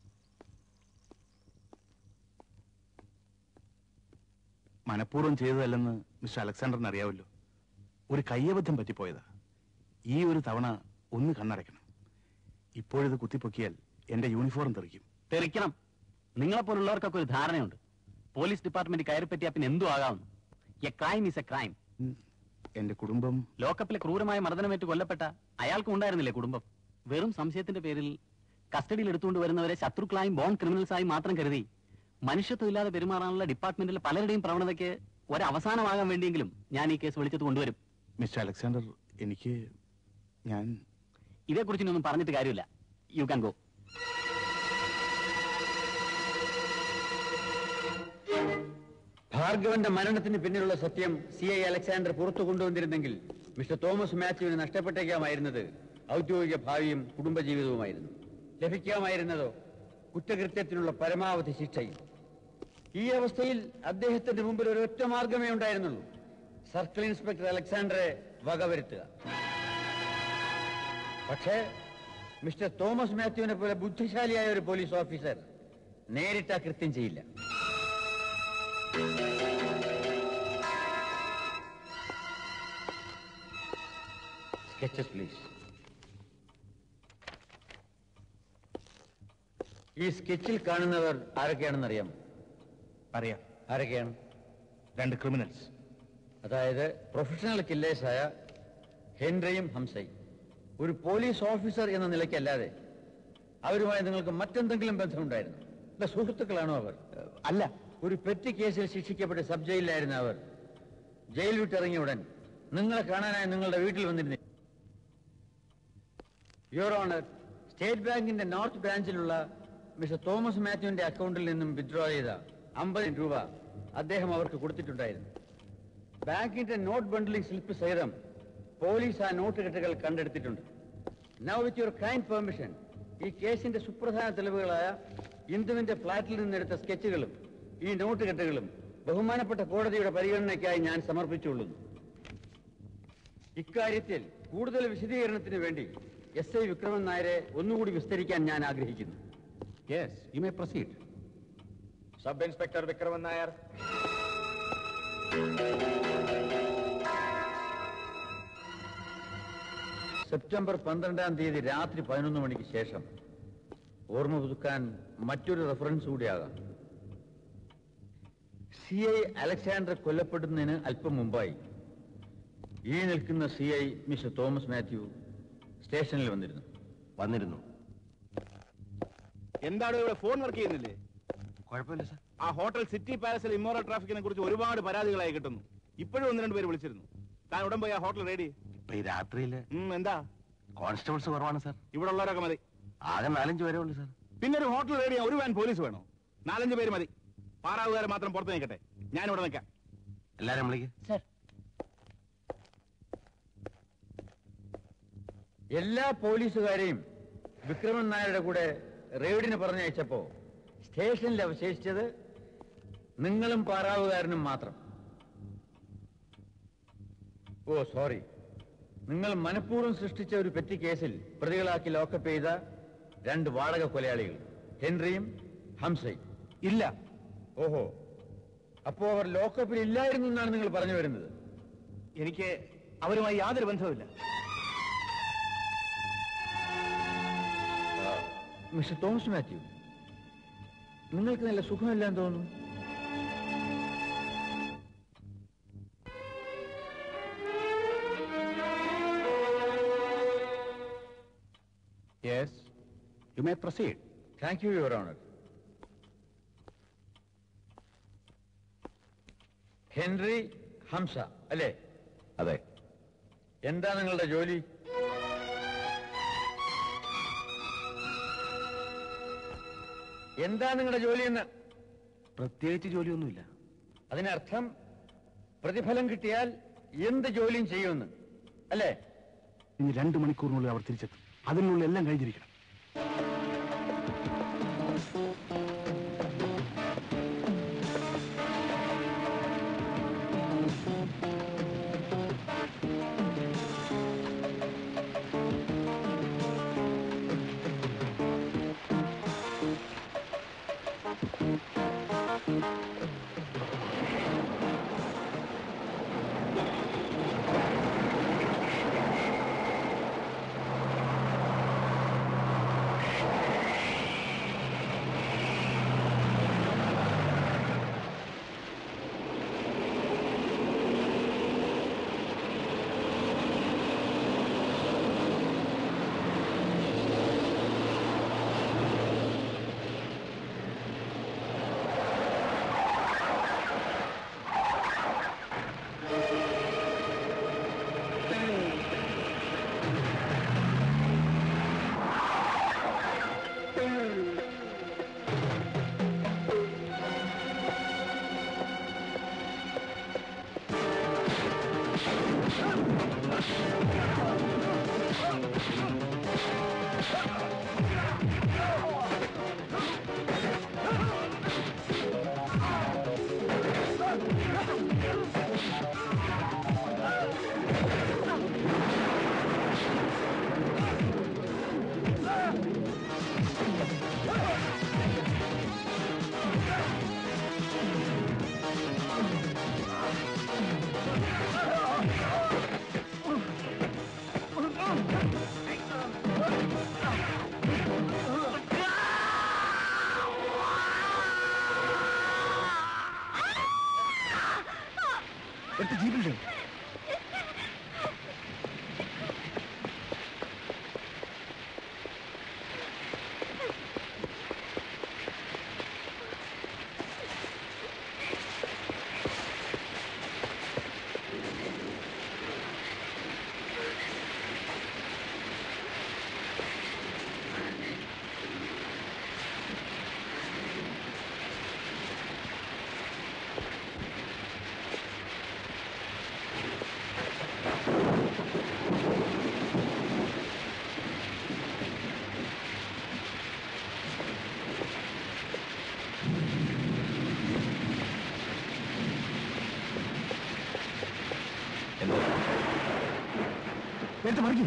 മനഃപൂർവ്വം ചെയ്തതല്ലെന്ന് മിസ്റ്റർ അലക്സാണ്ടറിന് അറിയാമല്ലോ ഒരു കയ്യബദ്ധം പറ്റിപ്പോയതാ ഈ ഒരു തവണ ഒന്ന് കണ്ണടയ്ക്കണം ഇപ്പോഴിത് കുത്തിപ്പൊക്കിയാൽ എന്റെ യൂണിഫോം തെറിക്കും തെറിക്കണം നിങ്ങളെപ്പോലുള്ളവർക്കൊക്കെ ഒരു ധാരണയുണ്ട് പോലീസ് ഡിപ്പാർട്ട്മെന്റ് കയറിപ്പറ്റിയാ പിന്നെ എന്തു ആകാം a crime is a crime എന്റെ കുടുംബം ലോക്കപ്പിലെ ക്രൂരമായ മർദ്ദനമേറ്റ് കൊല്ലപ്പെട്ട അയാൾക്കും ഉണ്ടായിരുന്നില്ലേ കുടുംബം വെറും സംശയത്തിന്റെ പേരിൽ കസ്റ്റഡിയിൽ എടുത്തുകൊണ്ട് വരുന്നവരെ ശത്രുക്കളായും ബോൺ ക്രിമിനൽസായും മാത്രം കരുതി മനുഷ്യത്വം ഇല്ലാതെ പെരുമാറാനുള്ള ഡിപ്പാർട്ട്മെന്റിലെ പലരുടെയും പ്രവണതയ്ക്ക് ഒരവസാനമാകാൻ വേണ്ടിയെങ്കിലും ഞാൻ ഈ കേസ് വിളിച്ചത് കൊണ്ടുവരും മിസ്റ്റർ അലക്സാണ്ടർ എനിക്ക് ഞാൻ ഇതേക്കുറിച്ച് ഇനി ഒന്നും പറഞ്ഞിട്ട് കാര്യമില്ല യു ക്യാൻ ഗോ ഭാർഗവന്റെ മരണത്തിന് പിന്നിലുള്ള സത്യം സി ഐ അലക്സാണ്ടർ പുറത്തു കൊണ്ടുവന്നിരുന്നെങ്കിൽ മിസ്റ്റർ തോമസ് മാത്യുവിന് നഷ്ടപ്പെട്ടേക്കാമായിരുന്നത് ഔദ്യോഗിക ഭാവിയും കുടുംബജീവിതവുമായിരുന്നു ലഭിക്കാമായിരുന്നതോ കുറ്റകൃത്യത്തിനുള്ള പരമാവധി ശിക്ഷയും ഈ അവസ്ഥയിൽ അദ്ദേഹത്തിന്റെ മുമ്പിൽ ഒരൊറ്റ മാർഗമേ ഉണ്ടായിരുന്നുള്ളൂ സർക്കിൾ ഇൻസ്പെക്ടർ അലക്സാണ്ടറെ വകവരുത്തുക പക്ഷേ മിസ്റ്റർ തോമസ് മാത്യുവിനെ പോലെ ബുദ്ധിശാലിയായ ഒരു പോലീസ് ഓഫീസർ നേരിട്ട് ആ കൃത്യം ചെയ്യില്ല സ്കെച്ചസ് പ്ലീസ് ഈ സ്കെച്ചിൽ കാണുന്നവർ ആരൊക്കെയാണെന്ന് അറിയാം അറിയാം ആരൊക്കെയാണ് രണ്ട് ക്രിമിനൽസ് അതായത് പ്രൊഫഷണൽ കില്ലേഴ്സായ ഹെൻറിയും ഹംസയും ഒരു പോലീസ് ഓഫീസർ എന്ന നിലയ്ക്കല്ലാതെ അവരുമായി നിങ്ങൾക്ക് മറ്റെന്തെങ്കിലും ബന്ധമുണ്ടായിരുന്നു അല്ല സുഹൃത്തുക്കളാണോ അവർ അല്ല ഒരു പെറ്റി കേസിൽ ശിക്ഷിക്കപ്പെട്ട് സബ് ജയിലിലായിരുന്ന അവർ ജയിൽ വിട്ടിറങ്ങിയ ഉടൻ നിങ്ങളെ കാണാനായി നിങ്ങളുടെ വീട്ടിൽ വന്നിരുന്നു യുവർ ഓണർ സ്റ്റേറ്റ് ബാങ്കിന്റെ നോർത്ത് ബ്രാഞ്ചിലുള്ള മിസ്റ്റർ തോമസ് മാത്യുവിന്റെ അക്കൗണ്ടിൽ നിന്നും വിത്ഡ്രോ ചെയ്ത അമ്പത് രൂപ അദ്ദേഹം അവർക്ക് കൊടുത്തിട്ടുണ്ടായിരുന്നു ബാങ്കിന്റെ നോട്ട് ബണ്ടിലിംഗ് സ്ലിപ്പ് സഹിതം പോലീസ് ആ നോട്ട് കെട്ടുകൾ കണ്ടെടുത്തിട്ടുണ്ട് now with your kind permission ഈ കേസിന്റെ സുപ്രധാന തെളിവുകളായ ഇന്ദുവിന്റെ ഫ്ളാറ്റിൽ നിന്നെടുത്ത സ്കെച്ചുകളും ഈ നോട്ട് കെട്ടുകളും ബഹുമാനപ്പെട്ട കോടതിയുടെ പരിഗണനയ്ക്കായി ഞാൻ സമർപ്പിച്ചുകൊള്ളുന്നു ഇക്കാര്യത്തിൽ കൂടുതൽ വിശദീകരണത്തിന് വേണ്ടി എസ് ഐ വിക്രമൻ നായരെ ഒന്നുകൂടി വിസ്തരിക്കാൻ ഞാൻ ആഗ്രഹിക്കുന്നു yes you may proceed sub inspector Vikraman Nair September പന്ത്രണ്ടാം തീയതി രാത്രി പതിനൊന്ന് മണിക്ക് ശേഷം ഓർമ്മ പുതുക്കാൻ മറ്റൊരു റെഫറൻസ് കൂടിയാകാം സി ഐ അലക്സാണ്ടർ കൊല്ലപ്പെടുന്നതിന് അല്പം മുമ്പായി ഈ നിൽക്കുന്ന C I mister Thomas Mathew സ്റ്റേഷനിൽ വന്നിരുന്നു വന്നിരുന്നു എന്താണ് ഇവിടെ ഫോൺ വർക്ക് ചെയ്യുന്നില്ലേ കുഴപ്പമില്ല സാർ ആ ഹോട്ടൽ സിറ്റി പാലസിൽ ഇമ്മോറൽ ട്രാഫിക്കിനെ കുറിച്ച് ഒരുപാട് പരാതികളായി കിട്ടുന്നു ഇപ്പോഴും ഒന്ന് രണ്ട് പേര് വിളിച്ചിരുന്നു താൻ ഉടൻ പോയി ആ ഹോട്ടൽ റെഡി ഇപ്പൊ ഈ രാത്രിയില് എന്താ കോൺസ്റ്റബിൾസ് കുറവാണ് സാർ ഇവിടെ ഉള്ളവരൊക്കെ മതി ആകെ നാലഞ്ച് പേരേ ഉള്ളൂ സാർ പിന്നെ ഒരു ഹോട്ടൽ റെഡി ഒരു വാൻ പോലീസ് വേണോ നാലഞ്ച് പേര് മതി പാറാവുകാരെ മാത്രം പുറത്ത് നിൽക്കട്ടെ ഞാൻ ഇവിടെ നിൽക്കാം എല്ലാരും വിളിക്ക് എല്ലാ പോലീസുകാരെയും വിക്രമൻ നായരുടെ കൂടെ റെയ്ഡിന് പറഞ്ഞയച്ചപ്പോ സ്റ്റേഷനിൽ അവശേഷിച്ചത് നിങ്ങളും പാറാവുകാരനും മാത്രം ഓ സോറി നിങ്ങൾ മനഃപൂർവ്വം സൃഷ്ടിച്ച ഒരു പെറ്റി കേസിൽ പ്രതികളാക്കി ലോക്കപ്പ് ചെയ്ത രണ്ട് വാടക കൊലയാളികൾ ഹെൻറിയും ഹംസയും ഇല്ല ഓഹോ അപ്പോ അവർ ലോക്കപ്പിൽ ഇല്ലായിരുന്നു എന്നാണ് നിങ്ങൾ പറഞ്ഞു വരുന്നത് എനിക്ക് അവരുമായി യാതൊരു ബന്ധവുമില്ല മിസ്റ്റർ തോമസ് മാത്യു നിങ്ങൾക്ക് നല്ല സുഖമില്ലാന്ന് തോന്നുന്നു yes you may proceed thank you your honour Henry Hamza അല്ലേ അതെ എന്താ നിങ്ങളുടെ ജോലി എന്താ നിങ്ങളുടെ ജോലി എന്ന് പ്രത്യേകിച്ച് ജോലിയൊന്നുമില്ല അതിനർത്ഥം പ്രതിഫലം കിട്ടിയാൽ എന്ത് ജോലിയും ചെയ്യുമെന്ന് അല്ലേ ഇനി രണ്ട് മണിക്കൂറിനുള്ളിൽ അവർ തിരിച്ചെത്തും അതിനുള്ളിൽ എല്ലാം കഴിഞ്ഞിരിക്കണം എടുത്ത് ജീപ്പിലുണ്ട് എടുത്ത് മറിക്കും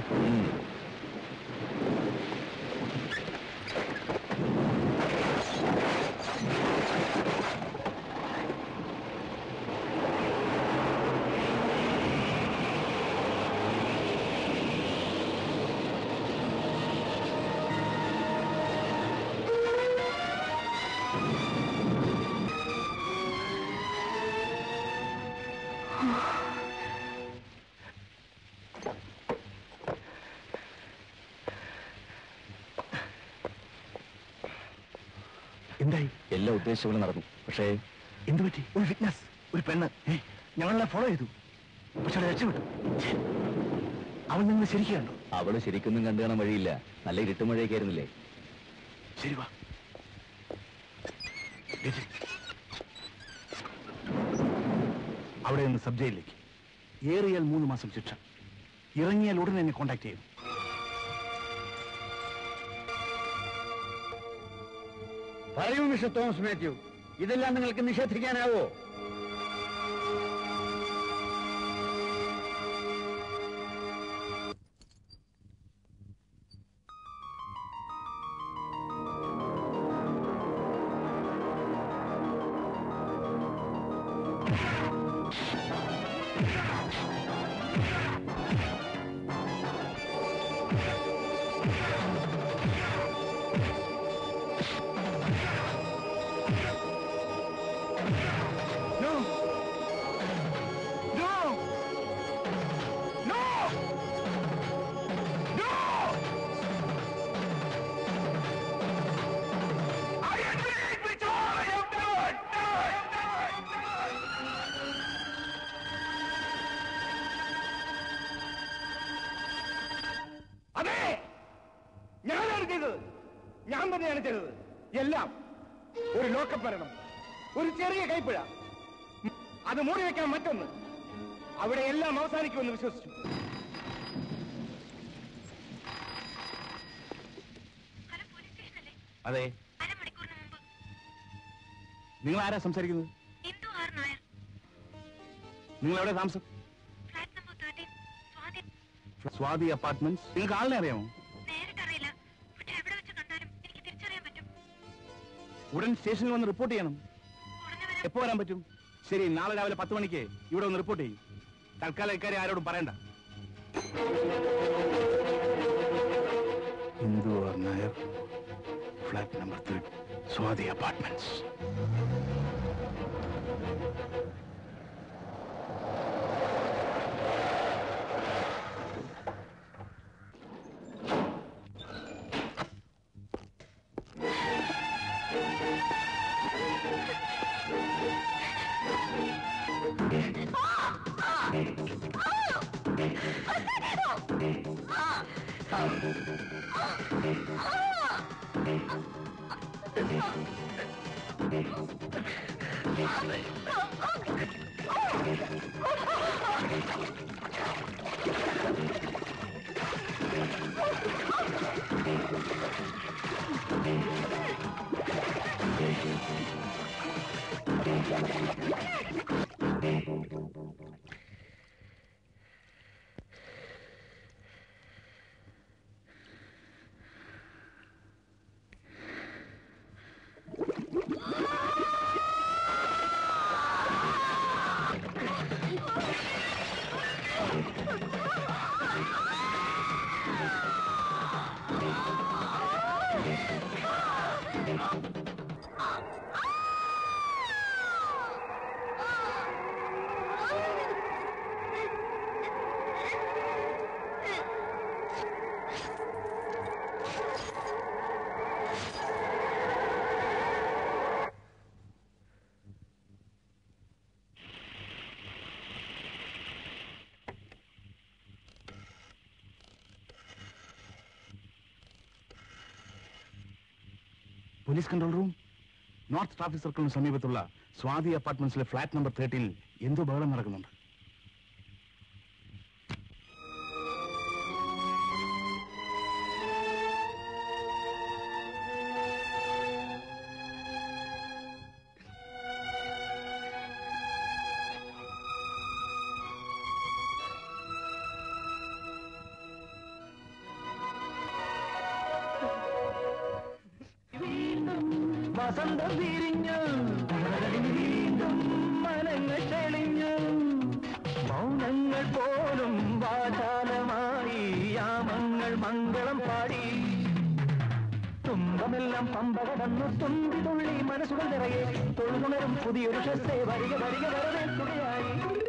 എന്തായി എല്ലാം ഉദ്ദേശിച്ച പോലെ നടന്നു പക്ഷേ എന്ത് പറ്റി ഒരു ഫിറ്റ്നസ് ഒരു പെണ്ണ് ഏ, ഞങ്ങളെ ഫോളോ ചെയ്തു പക്ഷെ അവളെ രക്ഷപ്പെട്ടു ഛെ, അവൻ നിങ്ങൾ ശരിക്കും കണ്ടോ അവള് ശരിക്കൊന്നും കണ്ടു കാണാൻ വഴിയില്ല നല്ല ഇരുട്ടുമഴയൊക്കെ ആയിരുന്നില്ലേ ശരി വാ ഗെറ്റ് ഇറ്റ്. അവിടെ നിന്ന് സബ് ജയിലിലേക്ക് ഏറിയാൽ മൂന്ന് മാസം ശിക്ഷ ഇറങ്ങിയാൽ ഉടനെ എന്നെ കോണ്ടാക്ട് ചെയ്യും പറയൂ മിസ്റ്റർ തോമസ് മാത്യു ഇതെല്ലാം നിങ്ങൾക്ക് നിഷേധിക്കാനാവോ No! No! No! No! I agree with all I have done! അതെ ഞാനാണ് ചെയ്തത് ഞാൻ തന്നെയാണ് ചെയ്തത് എല്ലാം ഒരു ലോക്കപ്പ് മരണം ഒരു ചെറിയ കൈപ്പിഴ അത് മൂടി വെക്കാൻ മറ്റൊന്ന് അവിടെ എല്ലാം അവസാനിക്കുമെന്ന് വിശ്വസിച്ചു അതെ നിങ്ങൾ ആരാ സംസാരിക്കുന്നത് നിങ്ങൾ എവിടെ താമസം സ്വാതി അപ്പാർട്ട്മെന്റ്സ് നിങ്ങൾക്ക് ആളിനെ അറിയാമോ ഉടൻ സ്റ്റേഷനിൽ വന്ന് റിപ്പോർട്ട് ചെയ്യണം എപ്പോ വരാൻ പറ്റും ശരി നാളെ രാവിലെ പത്ത് മണിക്ക് ഇവിടെ ഒന്ന് റിപ്പോർട്ട് ചെയ്യും തൽക്കാലം ഇക്കാര്യം ആരോടും പറയണ്ട Indu R Nair flat number three Swathi apartments police control room north traffic സർക്കിളിന് സമീപത്തുള്ള സ്വാതി അപ്പാർട്ട്മെന്റ്സിലെ ഫ്ലാറ്റ് നമ്പർ തേർട്ടിയിൽ എന്തോ ബഹളം നടക്കുന്നുണ്ട് വസന്തം വിരിഞ്ഞു വീണ്ടും മനങ്ങൾ തെളിഞ്ഞു മൗനങ്ങൾ പോലും വാചാലമായി യാമങ്ങൾ മംഗളം പാടി തുമ്പമെല്ലാം പമ്പ കടന്നു തുമ്പി തുള്ളി മനസ്സുകൾ നിറയെ തൊഴുതുണരും പുതിയൊരു ഷസ്സേ വരിക വരിക വരവേൽക്കുകയായി